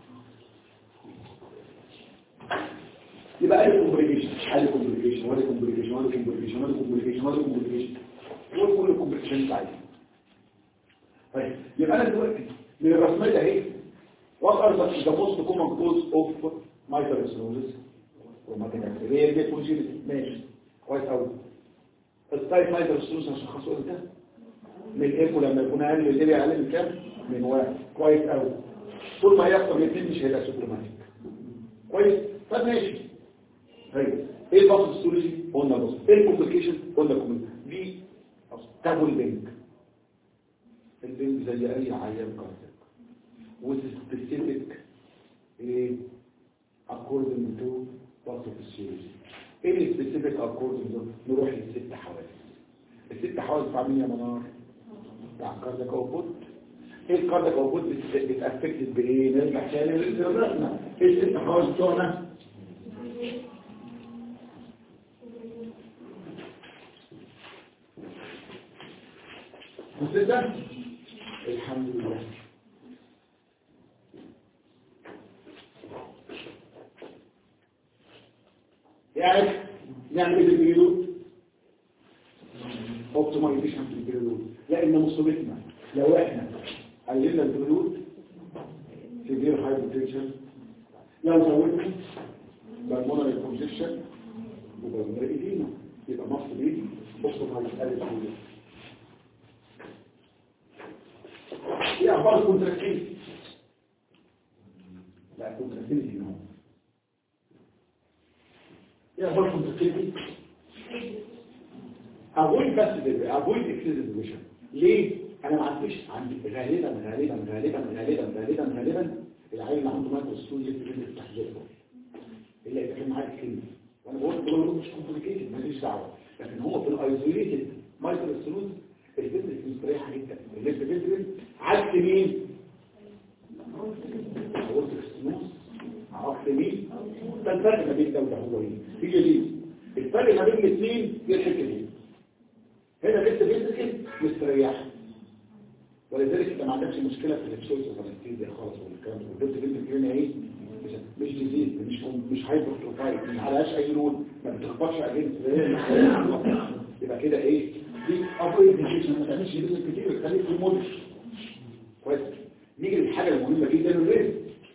يبقى ادي كومبليكيشن ادي كومبليكيشن وادي كومبليكيشن وادي كومبليكيشن وادي كومبليكيشن وادي كومبليكيشن هو كل الكومبليكيشن انت عايزه طيب يبقى انا دلوقتي من الرسمات اهي what are the, the most common cause of mitral stenosis روماتيك هي دي كونجينيت ماشي كويس قوي التايب مايتر ستروس هنشخصه امتى من الايكو لما يكون اقل من الاريا اقل من كام من واحد كويس قوي طول ما يحصل الاثنين مش هيبقى سيمبتوماتيك كويس طب ماشي طيب ايه الباص ستوريجي قلنا بص ايه الكومبليكيشن قلنا كومبليكيشن دي تابو البنك البنك زي اي عيان كاردياك وسبيسيفيك ايه according to pathophysiology ايه السبيسيفيك according to نروح للست حوادث الست حوادث بتاع مين يا منار بتاع كاردياك اوبوت ايه الكاردياك اوتبوت بتافكتد بايه نرجع تاني للرسمه ايه الست خالص بتوعنا بص ده الحمد لله يعني نعمل ايه بالبيلود اوبتمايزيشن في البيلود لان مصيبتنا لو احنا قللنا البيلود سيفير هايبوتنشن لو زودنا بالمونري كونجكشن وبالمونري ايدينا يبقى مصر دي بصوا هتقلل البيلود ايه اخبار الكونتراكتيف لا الكونتراكتيف دي هون ايه اخبار الكونتراكتيف avoid بس دلوقتي avoid excessive vision ليه انا ما عنديش عندي غالبا غالبا غالبا غالبا غالبا غالبا العيل اللي عنده مايكروسكوب يفتح يفتح زي الفل اللي يتكلم معاك كلمه وانا بقول بقول مش كومبليكيتد ماليش دعوه لكن هو في الايزوليتد مايكروسكوب البيزنس مستريحه جدا الليفت بيزنس عكس مين قلت السنوس عكس مين ده الفرق ما بين ده وده هو ايه هي دي الفرق ما بين الاثنين هي الحته دي هنا بنت بيزنس مستريحه ولذلك انت ما عندكش مشكله في التشويس والانستيزيا خالص والكلام ده البنت بيزنس هنا ايه مش مش جديد مش مش هايبرتروفايد مش عليهاش اي لون ما بتخبطش اجنس يبقى كده ايه دي ابريد ديشن ما تعملش بيزنس كتير خليك في الموديل كويس نيجي للحاجه المهمه جدا الريسك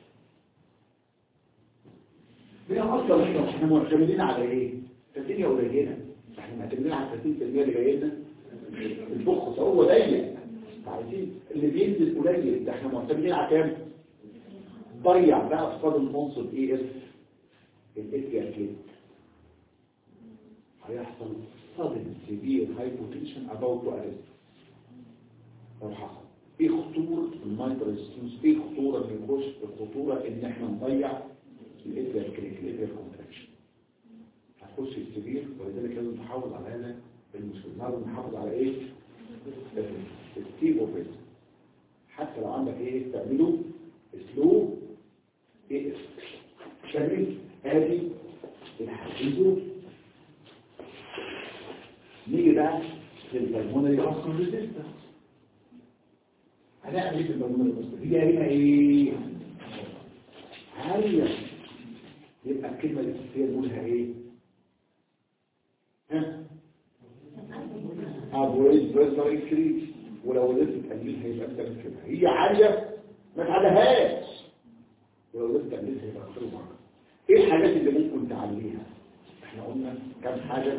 هنا اصلا احنا احنا معتمدين على ايه الدنيا قليله احنا معتمدين على 30% اللي جاي لنا البخص هو ضيق عايزين اللي بينزل قليل ده احنا معتمدين على كام ضيع بقى اصطاد المنصب ايه اس الاس كده هيحصل sudden severe hypotension about to arrest لو حصل ايه خطورة المايترال ستونز ايه خطورة ان يخش الخطورة ان احنا نضيع الاتريال كريك الاتريال كونتراكشن هتخش السبير ولذلك لازم نحافظ على هذا المشكلة لازم نحافظ على ايه الستيب اوف حتى لو عندك ايه تعمله سلو ايه شامل ادي الحديث نيجي بقى للبلمونري اصلا ريزيستنس هنعمل ايه في البلمونري اصلا دي هنا ايه عالية يبقى الكلمة الاساسية نقولها ايه ها avoid pressure increase ولو قدرت تقللها يبقى انت بتكلمها هي عالية ما تعليهاش ولو قدرت تقللها يبقى خير مرة ايه الحاجات اللي ممكن تعليها احنا قلنا كام حاجة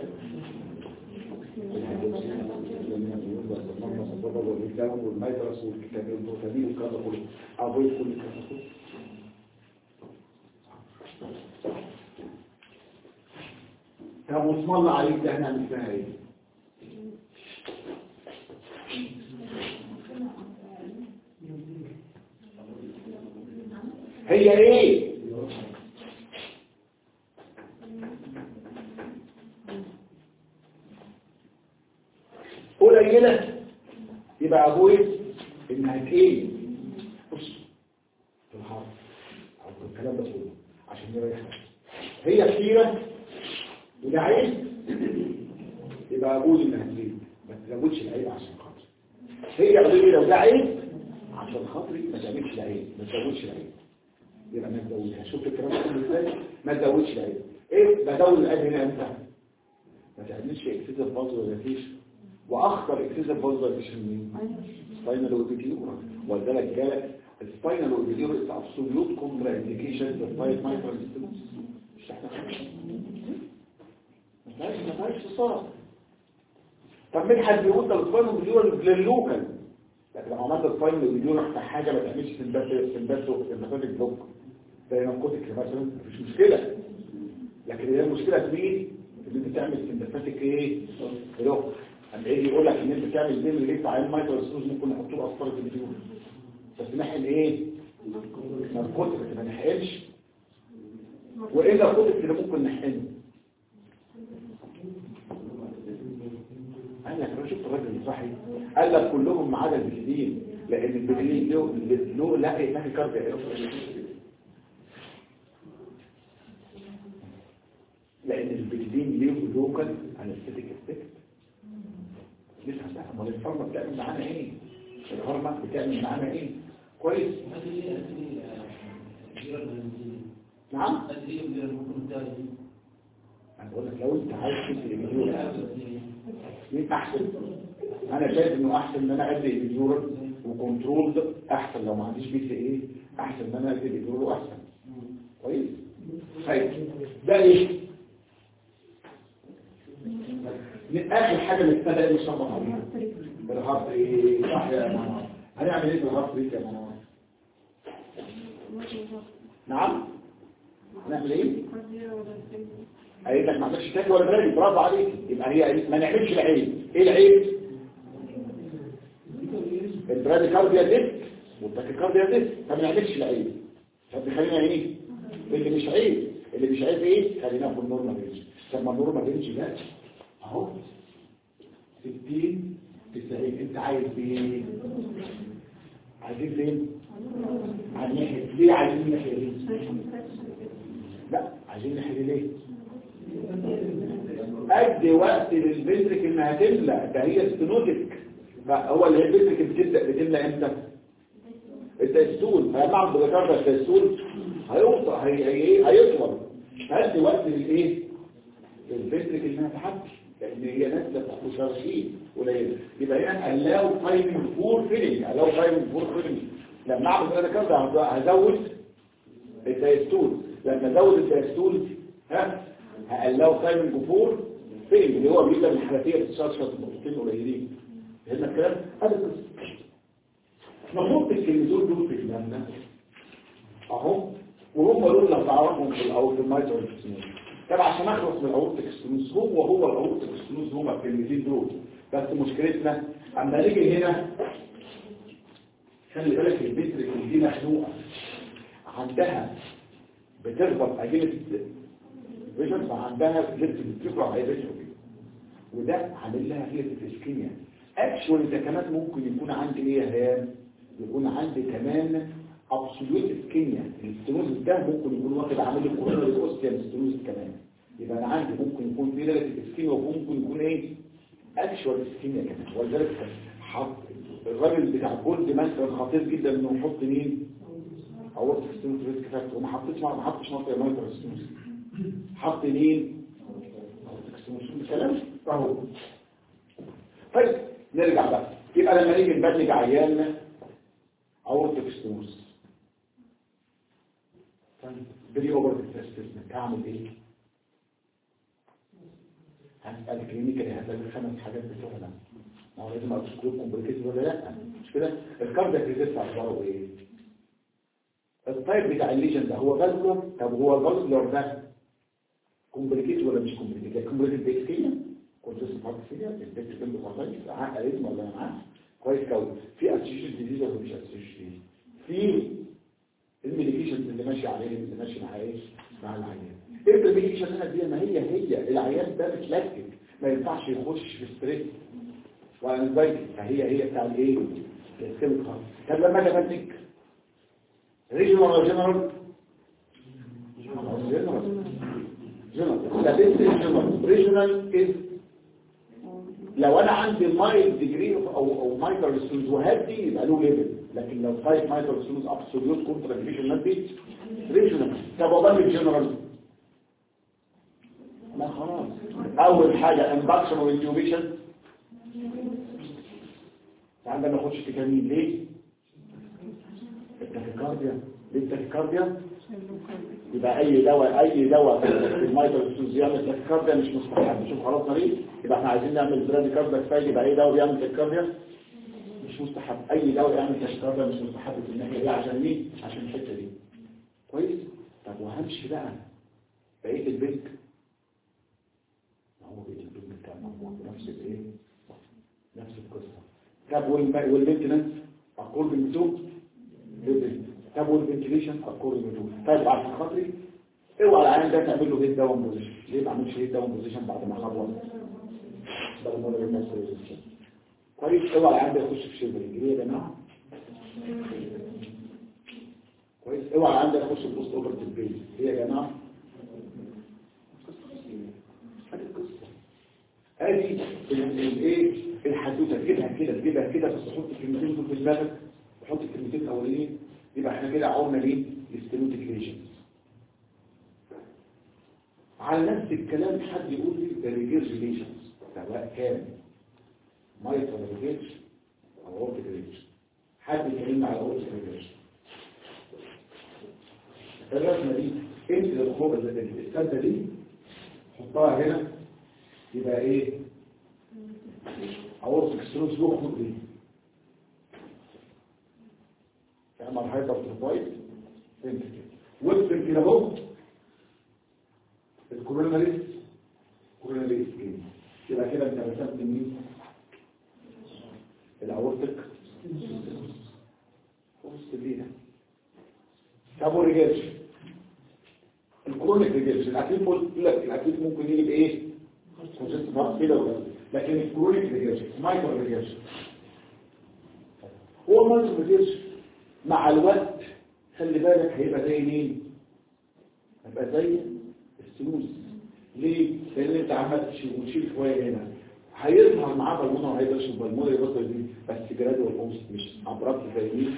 والميترس والكتاب البروتامين والكلام ده كله avoid كل الكلام ده كله طب واسم الله عليك ده هنعمل فيها ايه هي ايه قليلة يبقى ابوي انها ايه بص في الحرب او في الكلام ده كله عشان يريح هي كتيرة وده عيب يبقى ابوي انها تزيد ما تزودش العيب عشان خاطري هي قضية لو ده عيب عشان خاطري ما تعملش العيب ما تزودش العيب يبقى ما تزودها شوف الكلام كله ازاي ما تزودش العيب ايه بزود العيب هنا امتى ما تعملش اكسسيف فازولاريزيشن واخطر اكسسيف فازولاريزيشن مين سباينال اوديتيورا ولذلك جالك السباينال اوديتيورا از ابسوليوت كونترا انديكيشن للفايت مايكرو مش احنا ما فيهاش ما فيهاش صار طب مين حد بيقول ده السباينال اوديتيورا لللوكال لكن لو عملت السباينال اوديتيورا في حاجه ما تعملش سمباتو سمباتيك بلوك زي ناركوتيك مثلا مفيش مشكله لكن هي المشكله في مين ان انت تعمل سمباتيك ايه بلوك اما يجي يقول لك ان انت تعمل زي اللي بتاع المايكروسكوب ممكن نحط له اصفار في الفيديو بس نحقن ايه ناركوتيك ما نحقنش وايه الناركوتيك اللي ممكن نحقنه قال لك انا شفت الراجل الصحي قال لك كلهم ما عدا الجديد لان البنزين له له لا لا كارد لان البنزين له لوكال انستيك افكت لسه بقى امال الفارما بتعمل معانا ايه الفارما بتعمل معانا ايه كويس نعم انا بقول لك لو انت عايز تدي مليون مين احسن انا شايف انه احسن ان انا ادي مليون وكنترول احسن لو ما عنديش بي سي ايه احسن ان انا ادي مليون احسن كويس طيب ده ايه من اخر حاجه اللي ابتدى يصبح عليها الهارت ايه صح يا منار هنعمل ايه بالهارت ريت يا منار نعم هنعمل ايه قايل لك ما عندكش تاكل ولا برادي برافو عليك يبقى هي ما نعملش العيب ايه العيب البرادي كارديا ديسك والتاكيكارديا ديسك فما نعملش العيب طب خلينا ايه اللي مش عيب اللي مش عيب ايه خلينا في النورمال رينج طب ما النورمال رينج ده اهو 60 90 انت عايز ايه عايزين فين عايزين ناحيه ليه عايزين ناحيه ليه لا عايزين ناحيه ليه ادي وقت للبنترك انها تملى ده هي ستنوتك هو اللي هي البنترك بتبدا بتملى امتى التستول فيبعض بذكر التستول هيوصل هي هي هيطول ادي وقت للايه للبنترك انها تحدي لان هي نازله تحت شرشين قليل يبقى هنا allow time for filling allow time for filling لما اعمل كده كده هزود التستول لما ازود التستول ها هقلقه تايم الجفور فين اللي هو بيبقى الحنفيه بتشرشط نقطتين قليلين هنا الكلام هذا القصه نحط الكلمتين دول في دماغنا اهو وهم دول اللي هتعرفهم في الاول في المايتر طب عشان اخلص من الاورتيك ستنوز هو هو الاورتيك ستنوز هما الكلمتين دول بس مشكلتنا اما نيجي هنا خلي بالك المترك دي مخنوقه عندها بتربط اجهزه فيجن فعندها جلد بتقرا على فيجن وده عامل لها هي الاسكيميا اكشوال ده كمان ممكن يكون عندي ايه يا هيام يكون عندي كمان ابسولوت اسكيميا الاستنوز ده ممكن يكون واخد عامل لي كورونا الاوستيال استنوز كمان يبقى انا عندي ممكن يكون في درجه اسكيميا وممكن يكون ايه اكشوال اسكيميا كمان ولذلك حط الراجل بتاع جولد مثلا خطير جدا انه يحط مين اورتيك ستنوز ريسك فاكتور وما حطيتش ما حطش منطقه مايكرو ستنوز حط مين الكلام اهو طيب نرجع بقى يبقى لما نيجي نبلج عيالنا اورتيك ستنوز بري اوفر تستسمنت هعمل ايه هنسأل كلينيكال هتلاقي خمس حاجات بتوعنا ما هو لازم اقول كومبليكيشن ولا لا مش كده الكاردياك ريزيست اخباره ايه الطيب بتاع الليجن ده هو فالفولار طب هو الفالفولار ده كومبليكيت ولا مش كومبليكيت كومبليكيت بيكسيا كنت اسمه بيكسيا البيت بنت خطايف عقل اسمه ولا معاه كويس قوي في اسوشيشن ديزيز ولا مش اسوشيشن في الميديكيشن اللي ماشي عليه اللي ماشي مع ايه مع العيان ايه الميديكيشن هنا دي ما هي هي العيان ده متلكك ما ينفعش يخش في ستريس ولا انزايتي فهي هي بتاع الايه السيل خالص طب لما اجي افنك ريجنال ولا جنرال جنرال جنرال ريجنال از لو انا عندي مايل ديجري او او مايكرو ستونز وهدي يبقى له ليفل لكن لو 5 مايكرو ستونز ابسوليوت كونترافيشن مادي ريجنال طب والله الجنرال لا خلاص اول حاجه اندكشن وانتيوبيشن عندنا نخش في كمين ليه التاكيكارديا ليه التاكيكارديا يبقى اي دواء اي دواء في المايكروسوز يعمل تاكيكارديا مش مستحب شوف خلاص مريض يبقى احنا عايزين نعمل براديكارديا كفايه يبقى اي دواء بيعمل تاكيكارديا مش مستحب اي دواء يعمل تاكيكارديا مش مستحب في الناحيه دي عشان ليه عشان الحته دي كويس طب وهمشي بقى بقيه البنك هو بقيه البنك بتاع الموضوع نفس الايه نفس القصه طب والمينتنس اكوردنج تو طب والفنتيليشن اكوردنج تو طيب عشان خاطري اوعى العيان ده تعمل له هيد داون بوزيشن ليه ما عملش هيد داون بوزيشن بعد ما خلص بدل ما الناس كويس اوعى العيان ده يخش في شبه ليه يا جماعه طبعا عندك اخش البوست اوبرتيف بيز هي يا جماعه ادي القصه ادي الايه الحدوته تجيبها كده تجيبها كده بس تحط الكلمتين دول في دماغك وحط الكلمتين الاولانيين يبقى احنا كده عملنا ليه الاستيموتيك ليجنز على نفس الكلام حد يقول لي الريجيرج ليجنز سواء كان مايترال ريجيرج او اورتيك ريجيرج حد يكلمنا على اورتيك ريجيرج الرسمه دي انت الخوبه السادة دي حطها هنا يبقى ايه اورتيك ستروس جوه خد دي تعمل هايبر تروفايد انت كده وابتن كده اهو الكوروناريس كوروناريس كده يبقى كده انت رسمت مين الاورتيك وسط لينا طب والريجيرش الكرونيك ريجيرش الاكيد بقول لك الاكيد ممكن يجي بايه كونجست مارك كده ولا لكن الكرونيك ريجيرش مايكرو ريجيرش هو المايكرو ريجيرش مع الوقت خلي بالك هيبقى زي مين هيبقى زي السلوس ليه لان انت عمال تشيل وتشيل شويه هنا هيظهر معاه بالمونه وهيبقى يشرب بالمونه يبطل دي بس جرادوال اومس مش عبرات زي مين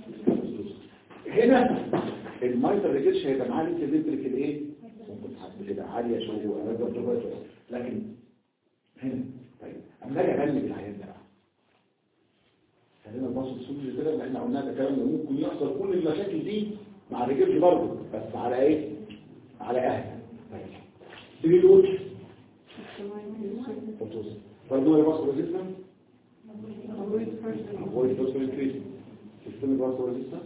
هنا المايتر ريجيتش هيبقى معاه لسه بيدرك الايه ممكن حد كده عاليه شويه وانا بضربها لكن هنا طيب اما اجي اغلب العيان ده بقى خلينا نبص السوق كده ان احنا قلنا ده كلام ممكن يحصل كل المشاكل دي مع الريجيتش برضه بس على ايه على اهل طيب تيجي تقول فوتوس برضه يبص ريزيستنس avoid first increase systemic vascular resistance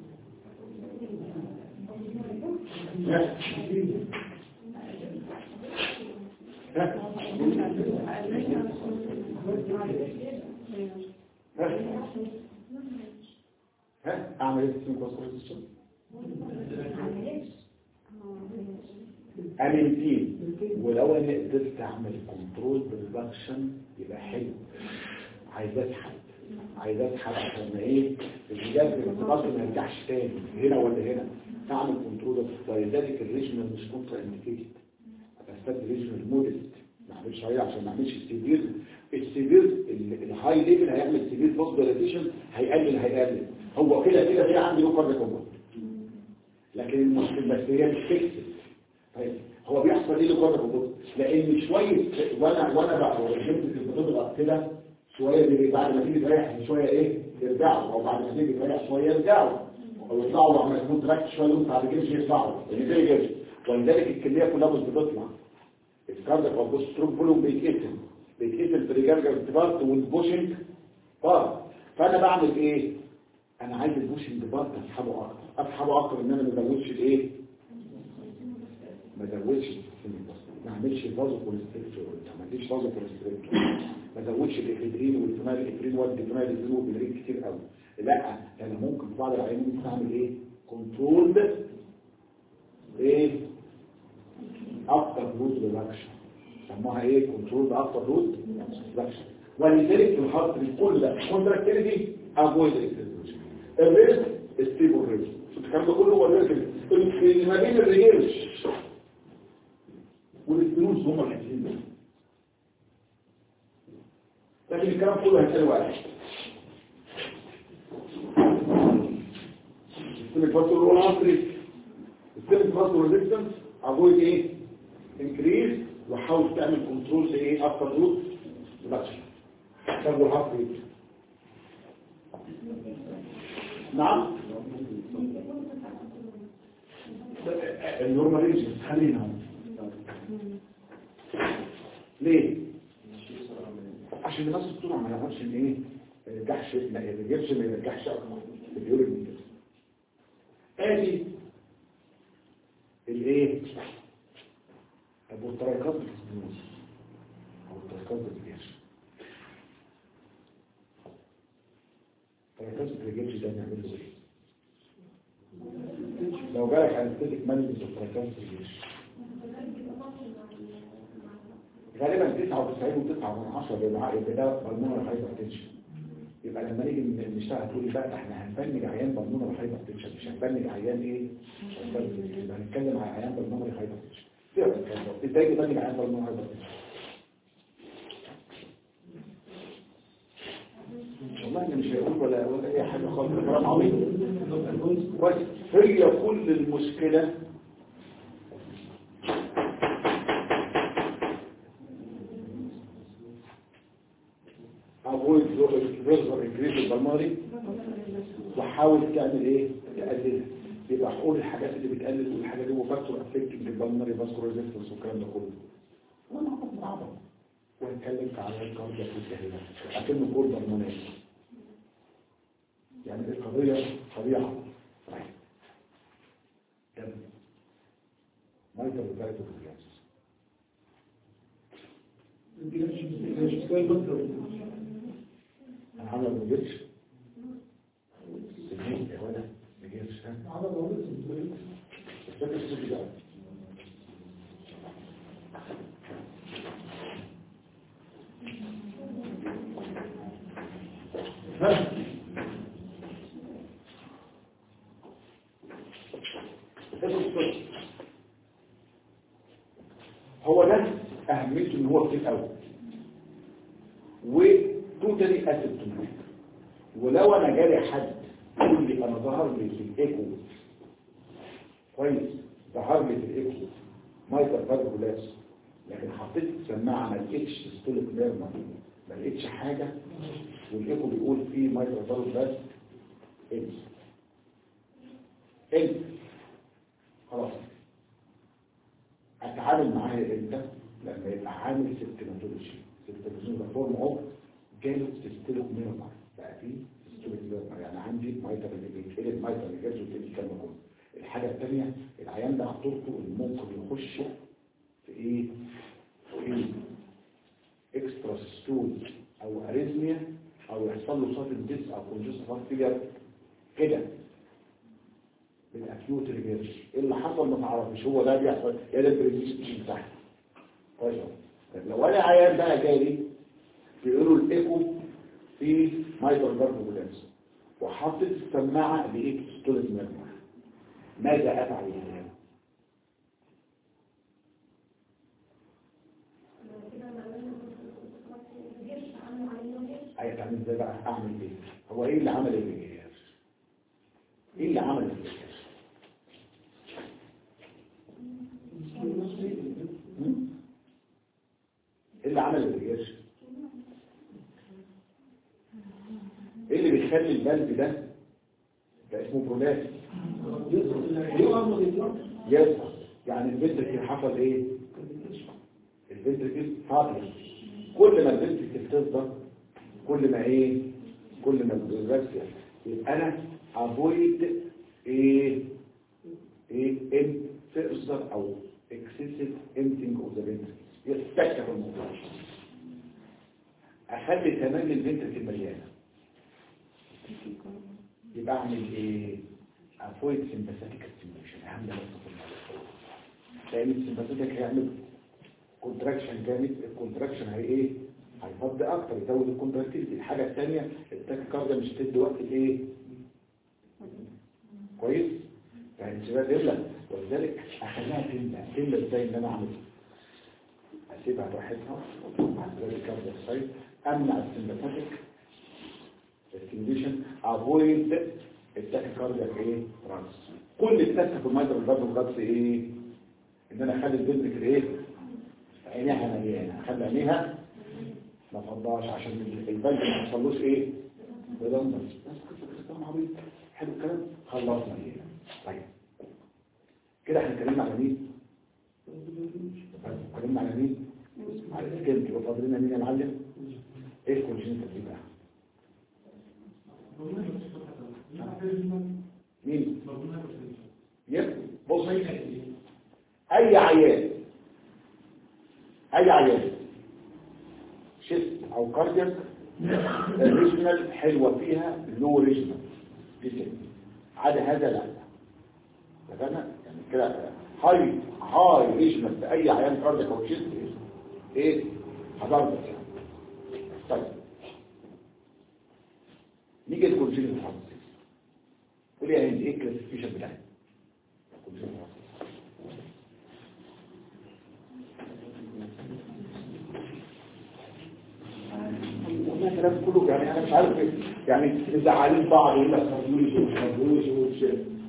ها اعمل ايه في الكونسوليشن امنتين ولو انا قدرت اعمل كنترول برودكشن يبقى حلو عايز اسحب عايز اسحب عشان ما ايه الجهاز الانتقاصي ما يرجعش تاني هنا ولا هنا اعمل كنترول ولذلك الريجنال مش كونترا انديكيتد بستخدم ريجنال مودست ما اعملش عليه عشان ما اعملش السيفير السيفير الهاي ليفل هيعمل سيفير فوسفوريليشن هيقلل هيقلل هو كده كده في عندي له كارد كومبوت لكن المشكله بس هي مش فيكسد طيب هو بيحصل ايه له كارد كومبوت لان شويه وانا وانا بقى الجنس بتضغط كده شويه بي- بعد ما تيجي تريح شويه ايه يرجعوا او بعد ما تيجي تريح شويه يرجعوا او يطلعوا لما يكون تركت شويه وانت على كده يطلعوا يعني زي كده ولذلك الكليه كلها مش بتطلع الكاردياك او بوست ستروك فولوم بيتقتل بيتقتل في الريجارجر بارت والبوشنج بارت فانا بعمل ايه انا عايز البوشنج بارت اسحبه اكتر اسحبه اكتر ان انا ما ازودش الايه ما ازودش السيستم ما اعملش فازو كونستريكتور ما اعملش فازو كونستريكتور ما ازودش الافيدرين والفينال الافيدرين والديفينال الافيدرين والبنرين كتير قوي لا انا ممكن في بعض العيانين ممكن اعمل ايه كنترول ايه اكتر رود ريدكشن سموها ايه كنترول اكتر رود ريدكشن ولذلك في الهارت كل ده كونتراكتيليتي افويد الريسك ستيبل ريسك الكلام ده كله هو الريسك اللي ما بين الريجيرش والاستنوز هم الحاجتين دول لكن الكلام كله هيتقال واحد السيستمك فاسول هو العصري السيستمك فاسول ريزيستنس افويد ايه انكريز وحاول تعمل كنترول لايه اكتر روت ريدكشن طب والعصري نعم النورماليزم خلينا ليه عشان الناس الطول ما يعرفش ان ايه ما يرجعش ما يرجعش ما يرجعش اكتر بيقول من كده ادي الايه ابو الطريقات الفلوس او الطريقات الجيش طريقات الجيش ده نعمله ايه لو جالك هنستهلك مجلس الطريقات الجيش غالبا 99 و9 من 10 بيبقى يبقى ده بالمونر هايبرتنشن يبقى لما نيجي ن- نشتغل تقول لي بقى ده احنا هنبنج عيان بالمونر هايبرتنشن مش هنبنج عيان ايه hypertension. يبقى هنتكلم على عيان بالمونر هايبرتنشن تقدر تتكلم ازاي تبنج عيان بالمونر هايبرتنشن والله انا مش هيقول ولا ولا اي حاجه خالص ده كلام عبيط كويس هي كل المشكله avoid further increase البلماري وحاول تعمل ايه تقللها يبقى حقول الحاجات اللي بتقلل والحاجات دي وفاكتور افكتنج البلماري فاسكو ريزيستنس والكلام ده كله وانا عبط من عبط وهنتكلم على الكاردياك والجهاز اكنه كل برمونات يعني دي قضيه طبيعه طيب كمل مايتر وثالث وثالث انا عامل ما جيتش سنين يا ولد ما جيتش ها فاكر الصوت ده ها فاكر الصوت هو ده اهميته ان هو في الاول وتوتالي اسيمتوماتيك ولو انا جالي حد يقول لي انا ظهر لي في الايكو كويس ظهر لي في الايكو مايتر فالفولاس لكن حطيت السماعه ما لقيتش ستوليك ميرما ما لقيتش حاجه والايكو بيقول فيه مايتر فالفولاس انس انس خلاص اتعامل معاه امتى لما يبقى عامل سيستماتولوجي سيستماتولوجي ده فورم اوف جاله سيستوليك ميرما بقى فيه سيستوليك ميرما يعني عندي مايتر اللي بيتقلب مايتر اللي جاز وتقلب الكلام ده كله الحاجه الثانيه العيان ده خطورته اللي ممكن يخش في ايه في اكسترا ستول او اريزميا او يحصل له صدمه ديس او كونجستيف هارت فيلير كده بالاكيوت ريفيرس ايه اللي حصل ما تعرفش هو ده بيحصل يا ده البريزيشن بتاعته كويس أوي. طب لو انا عيان بقى جالي بيقولوا الايكو في مايتر جارد بولانس وحطيت السماعه لقيت ستولت ميرمر ماذا افعل الان عايز اعمل ازاي بقى اعمل ايه هو ايه اللي عمل الرجال ايه اللي عمل الرجال ايه اللي عمل الرجال ايه اللي بيخلي البلد ده ده اسمه بروناس يظهر يعني الفنتركل حصل ايه الفنتركل فاضي كل ما الفنتركل تفضى كل ما ايه كل ما البروناس يبقى انا افويد ايه ايه ان فيرسر او اكسسيف امتنج اوف ذا فنتركل يستكشف الموضوع اخلي كمان الفنتركل مليانه يبقى اعمل ايه افويد سمباثيك ستيميوليشن اهم ده بس في الموضوع لان السمباثيك هيعمل كونتراكشن جامد الكونتراكشن هي ايه هيفضي اكتر يزود الكونتراكتيفيتي الحاجه الثانيه التاكيكارديا مش تدي وقت الايه كويس يعني سيبها تملى ولذلك اخليها تملى تملى ازاي ان انا اعمل اسيبها براحتها مع الكارديا سايت امنع السمباثيك ستيميوليشن افويد التاكيكارديا ايه ترانس كل التاسك في المايتر الفالف الغطس ايه ان انا اخلي البنت ايه عينيها مليانه اخلي عينيها ما فضاش عشان البلد ما يحصلوش ايه ريدندنس بس كده كلام عبيط حلو الكلام خلصنا ايه طيب كده احنا اتكلمنا على مين اتكلمنا على مين على السكيل يبقى فاضل لنا مين يا معلم ايه الكونجنتال دي بقى مين يب بص اي عيان اي عيان شيست او كاردياك الريجنال حلوه فيها لو ريجنال دي كده عدا هذا لا اتفقنا يعني كده هاي هاي ريجنال في اي عيان كاردياك او شيست ايه حضرتك يعني طيب نيجي للكونجنتال هارت ديزيز قولي يا هند ايه الكلاسيفيكيشن بتاعتها congenital heart disease. والله كلام كله يعني انا مش عارف إيه. يعني مزعلين بعض يقول لك كارديولوجي ومش كارديولوجي ومش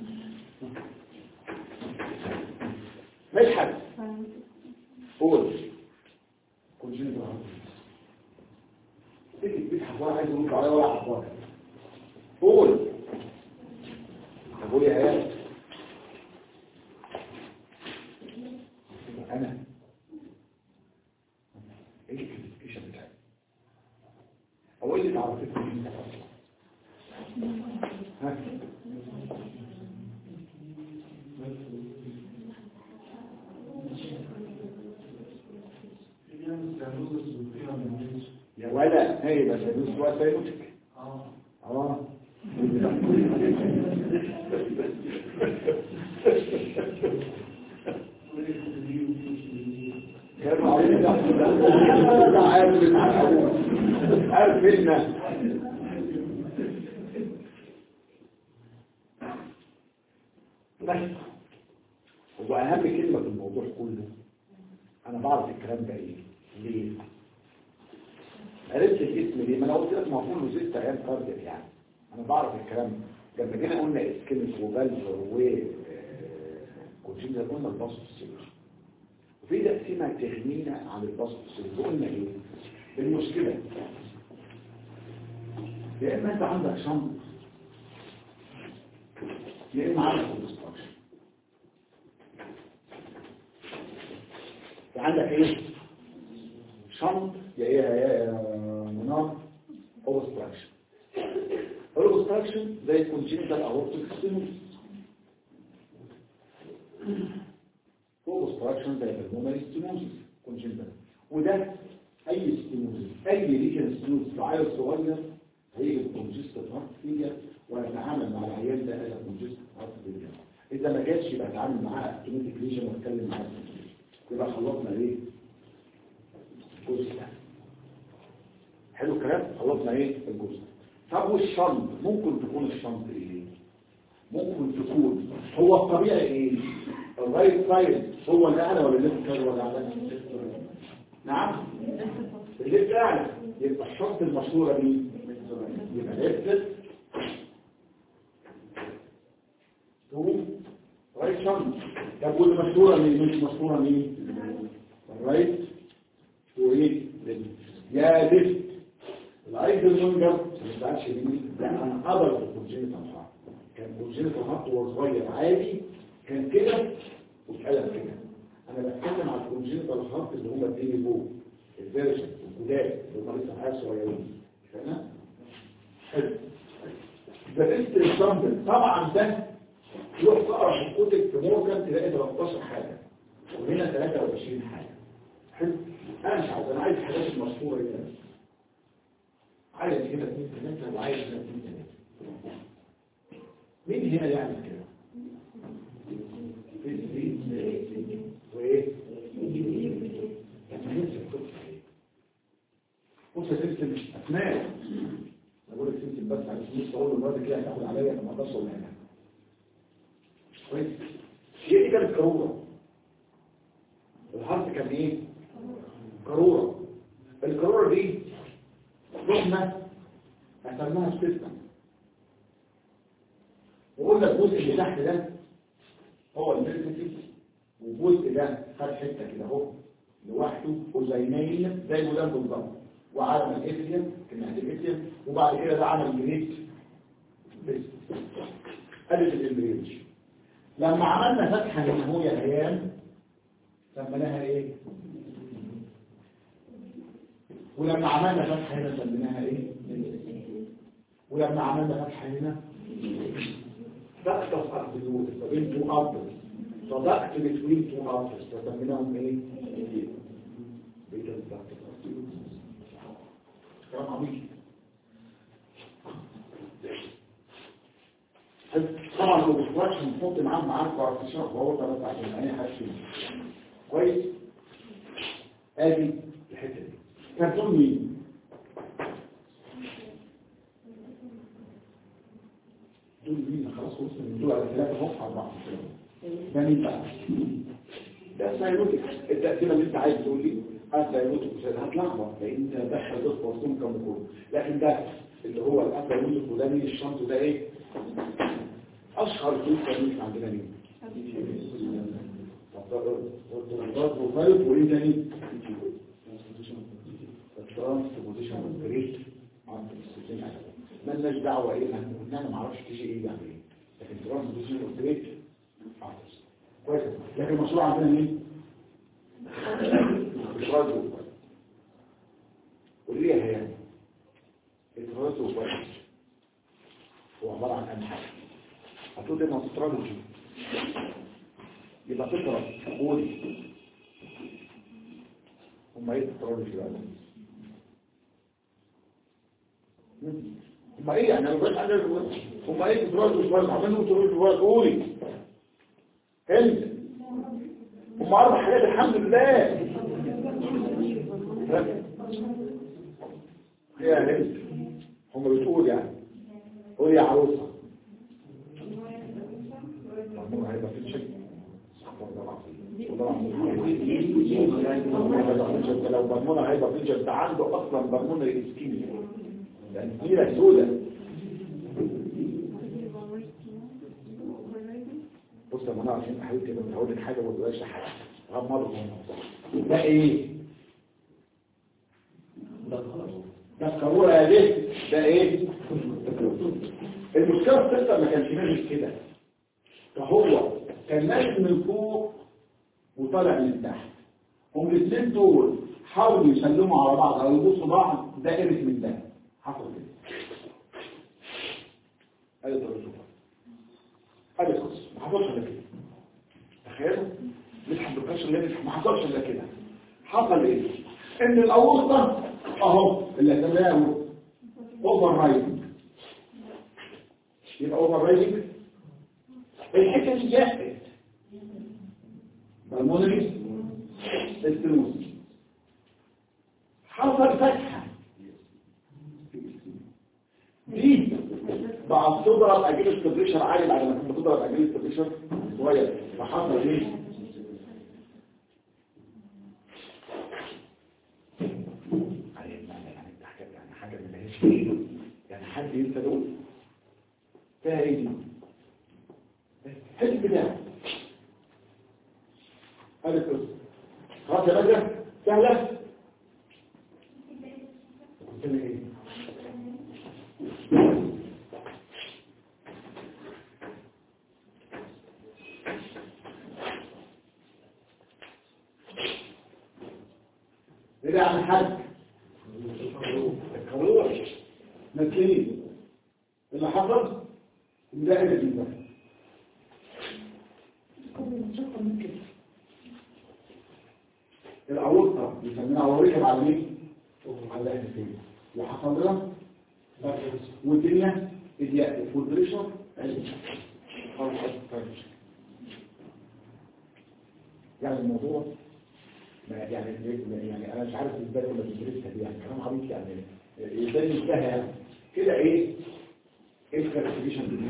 مش حد قول كونجنتال هارت تيجي تضحك ولا عايز يرد عليا ولا عبارة قول قول يا عيال انا ايه الكلاسيفيكيشن بتاعي او ايه اللي تعرفتني بيه ها يا ولا هي بس دوس سؤال سيموتك اه كانوا عايزين ياخدوا ده عارف عارف منا بس هو اهم كلمه في الموضوع كله انا بعرف الكلام ده ايه ليه عرفت الاسم ليه ما انا قلت لك ما هو كله ست عيال كاردياك يعني انا بعرف الكلام لما جينا قلنا اسكيميك وبلفر و كونجينيتال قلنا الباص السيلر وفي تقسيمه تغنينا عن الباص السيلر قلنا ايه المشكله يا اما انت عندك شنط يا اما عندك كونستراكشن عندك ايه شنط يا ايه يا منار اوبستراكشن الاوبستراكشن زي كونجنتال اورتيك ستينوس اوبستراكشن زي البلمونري ستينوس كونجنتال وده اي ستينوس اي ريجن ستينوس في عيل صغير هيجي كونجستال هارت فيلير ويتعامل مع العيان ده على كونجستال هارت فيلير اذا ما جاتش يبقى اتعامل معاه اوتوماتيك ليجن واتكلم معاه يبقى خلصنا ايه الجزء ده حلو الكلام خلصنا ايه الجزء طب والشنط ممكن تكون الشنط ايه ممكن تكون هو الطبيعي ايه الرايت سايد هو اللي اعلى ولا الليفت سايد ولا اعلى نعم الليفت اعلى يبقى الشنط المشهوره دي يبقى ليفت تو رايت شنط طب والمشهوره مين مش مشهوره مين الرايت وايه يا ليفت العيد المنجر ما يزعلش مني ده انا قدر في الكونجينيتال هارت كان كونجينيتال هارت وهو صغير عادي كان كده واتقلب كده انا بتكلم على الكونجينيتال هارت اللي هم الديلي بو الفيرجن الجداد اللي هم لسه عيال صغيرين فاهم حلو ده انت الشامبل طبعا ده تروح تقرا في الكتب في مورجان تلاقي 13 حاجه وهنا 23 حاجه حلو انا مش عايز انا عايز الحاجات المشهوره دي عايز هنا اثنين ثلاثة وعايز هنا اثنين ثلاثة مين هنا يعمل كده؟ وايه؟ لما ننسى القصة ايه؟ بص يا سلسل اسماء انا بقول لك سلسل بس على اسمه اقول له المرة كده هتاخد عليا ما اقدرش اقول لها كويس؟ هي دي كانت كروره الحرف كان ايه؟ كرورة الكرورة دي رحنا اعتبرناها سبيسنا وقلنا الجزء اللي تحت ده هو الميركتي والجزء ده خد حته كده اهو لوحده وزينين زي ما ده بالظبط وعمل الاتريوم كان الاتريوم وبعد كده ده عمل جريد بس قلت الامبريولوجي لما عملنا فتحه هنا هو يا عيال سميناها ايه ولما عملنا فتحة هنا سميناها ايه ولما عملنا فتحة هنا ضغط of absolute between two arteries فضغط between two arteries فسميناهم ايه بيتا ضغط of absolute كلام عميق طبعا لو بتوقعش نحط معاه معاه بارتيشن وهو ثلاثة عشان اي حاجة فيه كويس ادي الحته دي كرتون مين دول مين خلاص وصلوا دول على ثلاثة هم أربعة ده مين بقى ده سايروتك التقسيمة اللي انت عايز تقول لي السايروتك مش هتلخبط لان انت دخل ضغط وصوم كم كله لكن ده اللي هو الاسايروتك وده مين الشنط ده ايه اشهر فلوس كان عندنا مين الضغط وفايت وايه تاني الترانسبوزيشن بريت عند الستين مالناش دعوه ايه ان انا ما اعرفش تيجي ايه يعني ايه لكن ترانسبوزيشن بريت كويس لكن المشروع عندنا مين إخراج وفايت وليه هي إخراج وفايت هو عبارة عن أنحاء هتقول لي ما استراتيجي يبقى فكرة قول هم ايه استراتيجي بقى هم ايه يعني انا بقول حاجه هم ايه استراتيجي بقى عمالين استراتيجي بقى قولي انت هم اربع حاجات الحمد لله يا هند هم بتقول يعني قول يا عروسه مأمون هيبقى في الشك لو برمونة هيبقى في الشك عنده اصلا برمونة اسكيميا لان كبيرة سودة بص يا منى عشان حبيبتي بس هقول لك حاجه ما تبقاش حاجه غمض ده ايه ده الكروره يا ليه ده ايه المشكله السته ما كانش ماشي كده فهو كان ماشي من فوق وطالع من تحت هم الاثنين دول حاولوا يسلموا على بعض او يبصوا بعض ده قرف من ده حصل كده هذا الرسول هذا القصة ما حصلش الا كده تخيلوا نسحب بالكسر اللي ما حصلش الا كده حصل ايه ان الاورطه اهو اللي تباعه اوفر رايدنج يبقى اوفر رايدنج الحته دي جاءت بالمونري استنوس حصل فتحه دي بعد تضرب اجيب التبريشر عالي بعد ما كنت تضرب اجيب التبريشر صغير فحصل ايه يعني حاجه من الهيش يعني حد ينسى دول فيها ايه دي حزب ده هذا القصه خلاص يا باشا سهله قلت ايه رجع عن حد القروح نسلين اللي حصل ده اللي فيه العروضة بيسمينها عروضة على مين؟ على الأهدافين وحصل لها والدنيا اتيأت والبريشر يعني الموضوع ما يعني يعني انا مش عارف ازاي كنا بندرسها دي يعني كلام عبيط يعني ازاي ننتهي يعني كده ايه ايه الكالكوليشن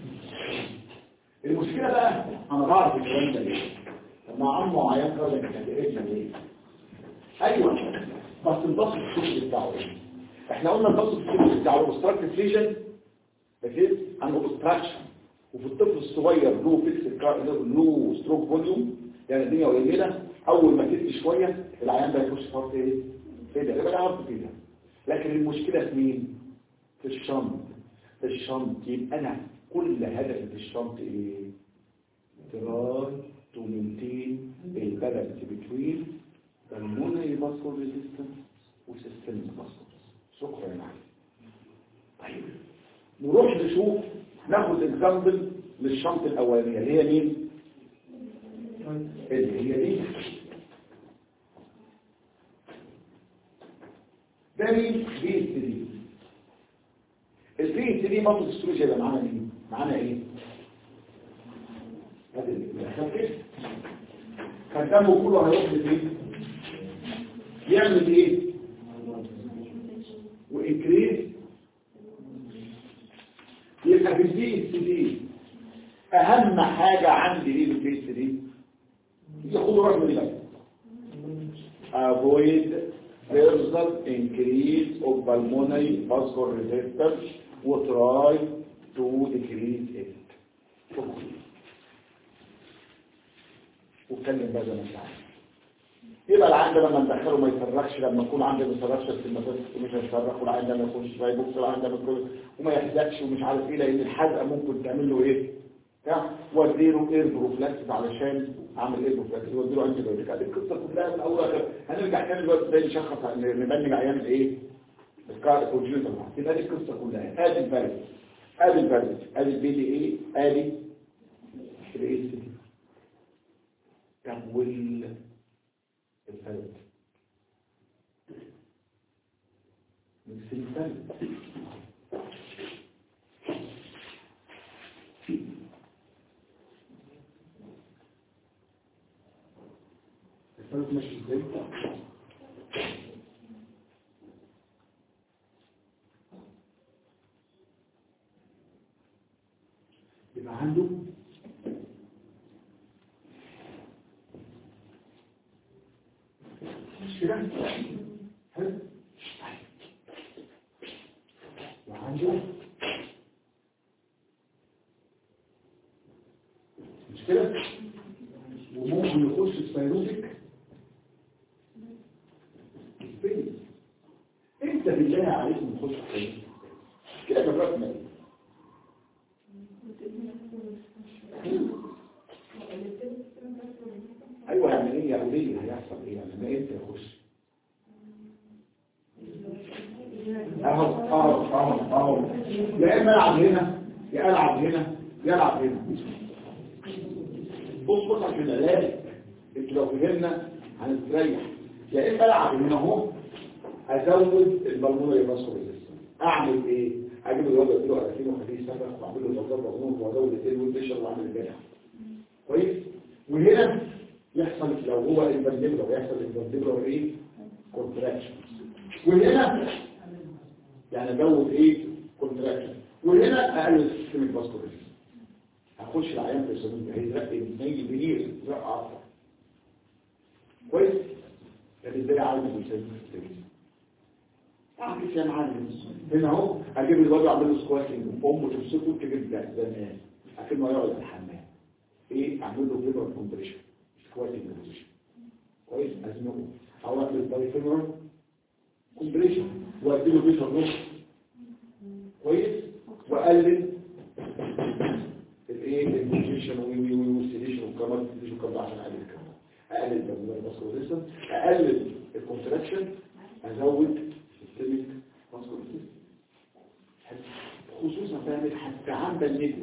المشكله بقى انا بعرف الكلام ده ليه مع عمه عيان راجل كان ايه ليه ايوه بس البسط الشغل بتاعه ايه احنا قلنا البسط الشغل بتاعه اوبستراكتيف ليجن بكيس عن اوبستراكشن وفي الطفل الصغير له فيكس له ستروك فوليوم يعني الدنيا قليله اول ما تدي شويه العيان ده يخش فرط ايه كده يبقى ده عارف كده لكن المشكله في مين في الشنط في الشنط يبقى انا كل هدفي في الشنط ايه تراي تو مينتين البالانس بتوين pulmonary muscle resistance وسيستميك muscle شكرا يا معلم طيب نروح نشوف ناخد اكزامبل للشنط الاولانيه اللي هي مين اللي هي دي ده مين بي اس دي البي اس دي مصر السوجي يبقى معانا مين معانا ايه هذا اللي خفف فالدم كله هيروح لفين يعمل ايه وانكريز يبقى في البي اس دي اهم حاجة عندي ايه بالبي اس دي ياخدوا رقم الله avoid further increase of pulmonary vascular resistance وtry to decrease it واتكلم بقى زي ما انت عايز يبقى العين ده لما ندخله ما يصرخش لما يكون عنده ما يصرخش في المسافه مش هيصرخ والعين ده ما يكونش بقى يبص العين ده ما يكون وما يحزقش ومش عارف ايه لان الحزقه ممكن تعمل له ايه بتاع واديله اير بروفلاكس علشان اعمل اير بروفلاكس واديله انتي بايوتيك ادي القصه كلها من اول لاخر هنرجع تاني دلوقتي ازاي نشخص نبني عيان الايه الكار كونجيوتال يبقى دي القصه كلها ادي البارد ادي البارد ادي البي دي ايه ادي الاي سي دي طب وال الفرد نفس الفرد الفرد ماشي ازاي يبقى عنده مش كده حلو وعنده مش كده وممكن يخش في سيروتك سبيس انت بالله عليكم تخش في سيروتك كده جربت ما ايوه يعني ايه يا وليه هيحصل ايه يعني ما انت يخش اهو اهو اهو اهو يا اما العب هنا يا العب هنا يا العب هنا بص بص عشان العلاج انت لو فهمنا هنستريح يا اما العب هنا اهو ازود البلمونري ماسكو اعمل ايه اجيب الوضع اديله 30 وخليه يصرخ واعمل له ضغط مضمون وازود التيل والبشر واعمل الجرح كويس وهنا يحصل لو هو البندبلر يحصل البندبلر ايه كونتراكشن وهنا يعني ازود ايه كونتراكشن وهنا اقلل السيستميك فاسكولار هخش العيان في السيستم هيزرق نيجي بنير زرق اكتر كويس لكن ازاي اعالج السيستم اعمل كام عالم هنا اهو اجيب الوضع اعمل له سكواتنج امه تمسكه تجيب ده زمان اكيد ما يقعد في الحمام ايه اعمل له فيبر كومبريشن سكواتنج بوزيشن كويس ازنقه او اعمل بايفيمر كومبريشن وادي له بيشر نص كويس واقلل الايه البوزيشن وي وي وي والسيليشن والكاميرا والسيليشن والكاميرا عشان اقلل الكاميرا اقلل الباسكوليزم اقلل الكونتراكشن ازود السيستميك باسكوليزم خصوصا تعمل حتى عند النجم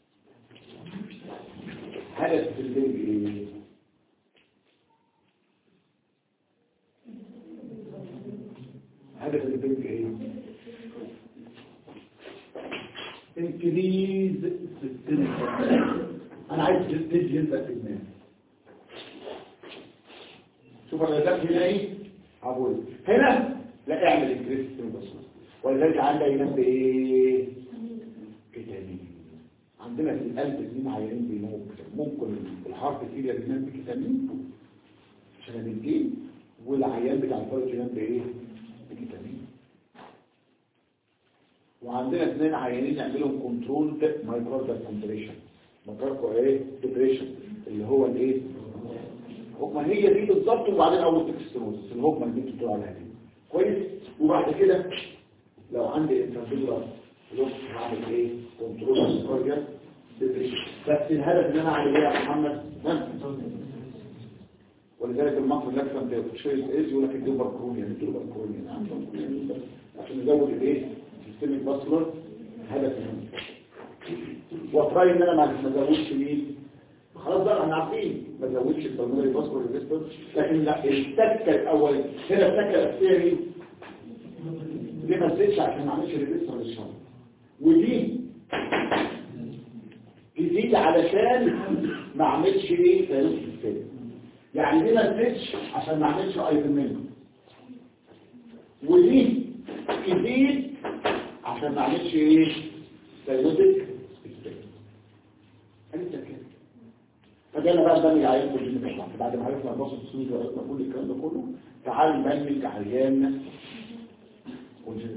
هدف في الليل ايه هدف البنك ايه انكريز سيستم انا عايز تدي ينزل في الناس شوف انا ده هنا ايه هقول هنا لا اعمل انكريز سيستم بس ولذلك عندنا ينام بايه كتابين عندنا في القلب اثنين عيانين بيناموا ممكن الحرف الفيليا بينام بكتامين عشان الجين والعيان بتاع الفرج ينام بايه بكتامين وعندنا اثنين عيانين نعملهم كنترول مايكروبال كونتريشن مايكرو ايه ديبريشن اللي هو الايه هما هي دي بالظبط وبعدين اول تكستروز اللي هما اللي انتوا بتقولوا عليها دي كويس وبعد كده لو عندي انترفيلر لوك هعمل ايه كنترول الكاردياك بس الهدف ان انا اعمل ايه يا محمد ها؟ ولذلك المصر لك انت شيء ايه يقول لك الدوبر كرونيا الدوبر كرونيا عشان نزود الايه سيستم الباسلر هدف مهم وتراي ان انا ما ازودش مين خلاص بقى احنا عارفين ما ازودش البلمونري باسلر ريزيستنس لكن لا التكه الاول هنا التكه الاساسيه مين دي ما تزيدش عشان ما اعملش ريزيستنس للشر ودي تزيد علشان ما اعملش ايه فيروس السيل يعني دي ما تزيدش عشان ما اعملش ايرمين ودي تزيد عشان ما اعملش ايه سيروتك فجانا بقى نبني عيان كل ده بعد ما عرفنا الباص السوري وعرفنا كل الكلام ده كله تعال نبني عيان كونجنتال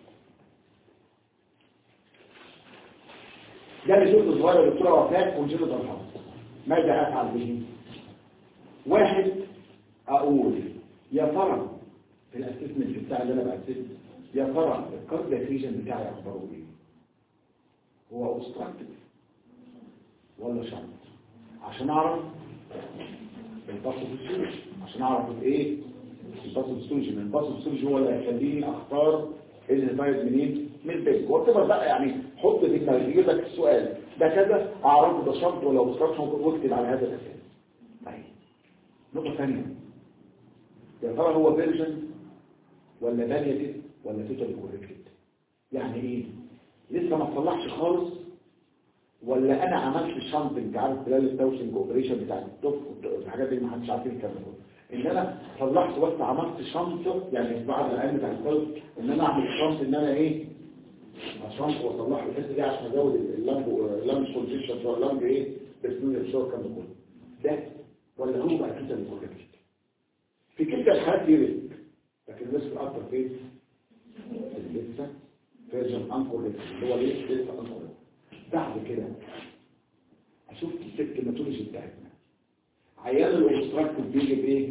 جالي طفل صغير دكتوره وفاه كونجنتال هارت ماذا افعل به واحد اقول يا ترى في الاسسمنت بتاع اللي انا باسسه يا ترى الكاردياك ريجن بتاعي اخباره ايه هو اوستراكتيف ولا شنط عشان اعرف الباثوفيسيولوجي عشان اعرف الايه الباثوفيسيولوجي من الباثوفيسيولوجي هو اللي هيخليني اختار الهيبايد منين من البيت وتبقى بقى يعني حط في دماغك يجيب لك السؤال ده كذا اعرفه ده شرط ولا اوستراكشن واكتب على هذا الاساس طيب نقطه ثانيه يا ترى هو فيرجن ولا باليتيف ولا توتال كوريكتد يعني ايه لسه ما تصلحش خالص ولا انا عملت شامبنج عارف خلال التوشنج اوبريشن بتاع التوف الحاجات دي ما حدش عارف الكلام ده ان انا صلحت بس عملت شنط يعني بعد الايام بتاع التوف ان انا اعمل شنط ان انا ايه شنط واصلح الحته دي عشان ازود اللامب اللامب كونجكشن او اللامب ايه بسنون الشور كان كله ده ولا هو بقى توتال كوريكتد في كلتا الحالات دي ريسك لكن الريسك الاكتر فين لسه فيرجن انكور هو ليه لسه انكور بعد كده اشوف السيستماتولوجي بتاعتنا عيان الاوبستراكتيف بيجي بايه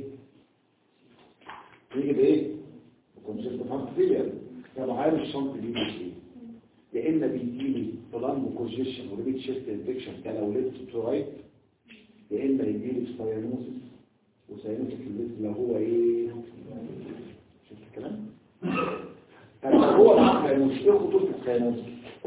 بيجي بايه كونسيست فانت فيلير طب عيان الشنط بيجي بايه يا اما بيجي لي بلان كونجيشن وريبيت شيست انفكشن ده لو ليفت تو رايت يا اما يجي لي سباينوسيس وساينوسيس اللي هو ايه شفت الكلام طب هو العقل المشكله خطوط الساينوسيس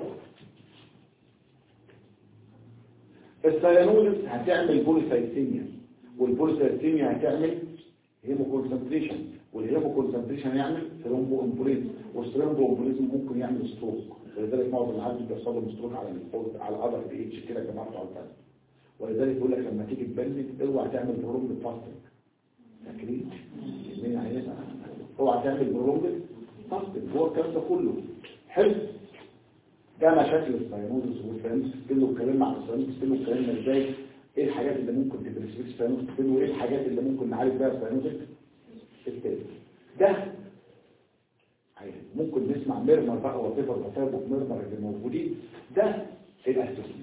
السيانوزس هتعمل بوليسايتيميا والبوليسايتيميا هتعمل هيمو كونسنتريشن والهيمو كونسنتريشن يعمل ثرومبو امبوليزم والثرومبو امبوليزم ممكن يعمل ستروك ولذلك معظم العالم بيحصل لهم ستروك على الحوض على القدر في اتش كده يا جماعه بتوع الفن ولذلك بيقول لك لما تيجي تبلد اوعى تعمل برومب فاستنج فاكرين مين عينها اوعى تعمل برومب فاستنج هو الكلام ده كله حلو ده مشاكل السيانوزس والسيانوزس كله اتكلمنا عن السيانوزس كله اتكلمنا ازاي ايه الحاجات اللي ممكن تدرس في السيانوزس كله وايه الحاجات اللي ممكن نعالج بيها السيانوزس التاني ده عادي. ممكن نسمع ميرمر بقى وطفل وطابق ميرمر اللي موجودين ده الاساسي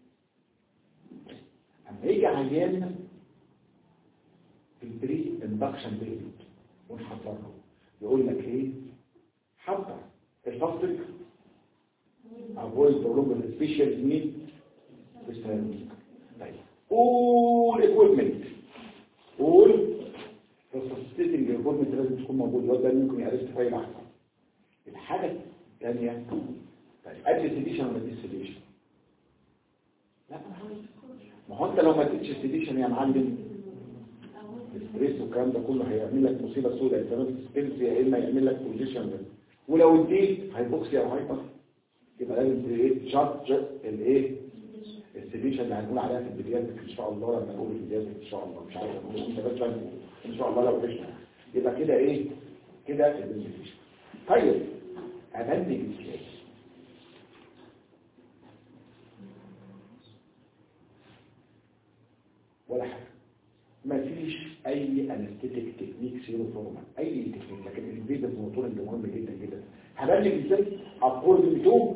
اما يجي عيان في البري اندكشن بيريود ونحضره يقول لك ايه حضر الفاستك avoid prolonged special need بالسيراميك طيب all equipment all resuscitating equipment لازم تكون موجود الواد ده ممكن يعرف في اي لحظه الحاجه الثانيه طيب ادي سيديشن ولا دي سيديشن لا ما هو انت لو ما اديتش سيديشن يا معلم الستريس والكلام ده كله هيعمل لك مصيبه سوداء انت ما تسبنس يا اما يعمل لك بوزيشن ولو اديت هيبوكسيا او هايبر يبقى لازم ايه شرط الايه السيليشن اللي هنقول عليها في البدايات ان شاء الله لما نقول البدايات ان شاء الله مش عارف اقول انت بس ان شاء الله لو عشنا يبقى كده ايه كده السيليشن طيب ابنج ازاي ولا حاجه مفيش اي انستيتيك تكنيك سيرو فورمال اي تكنيك لكن الفيديو موتور اللي مهم جدا جدا هبلغ ازاي اقول تو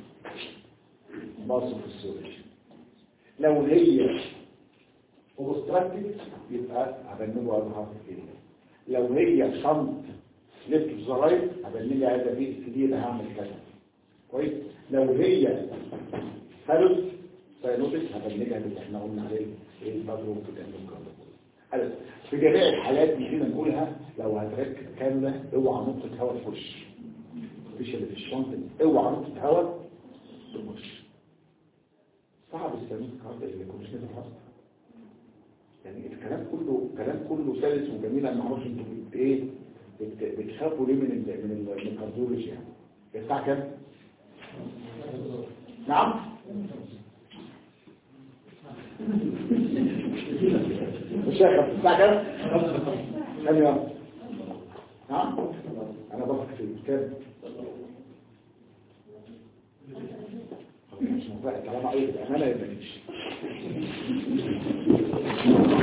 باص في السورج لو هي اوبستراكتيف يبقى هبنله اظهر كده لو هي شنط لفت الزراير هبنله عايزه في السديد هعمل كذا كويس لو هي ثالث ساينوتك هبنلها اللي احنا قلنا عليه ايه البادرو في الكلام في جميع الحالات دي فينا نقولها لو هتركب كاملة اوعى نقطة هواء تخش مفيش اللي في الشنطة اوعى نقطة هواء تخش صعب السلامات الكهرباء اللي يكونش كده حصل يعني الكلام كله كلام كله سلس وجميل انا معرفش انتوا بت ايه بت- بتخافوا ليه من ال من ال من الكارديولوجي يعني الساعة كام؟ نعم مش هيخف الساعة كام؟ ثانية واحدة نعم انا بفكر في كام؟ مش موضوع الكلام عايز الامانه يبقى ماشي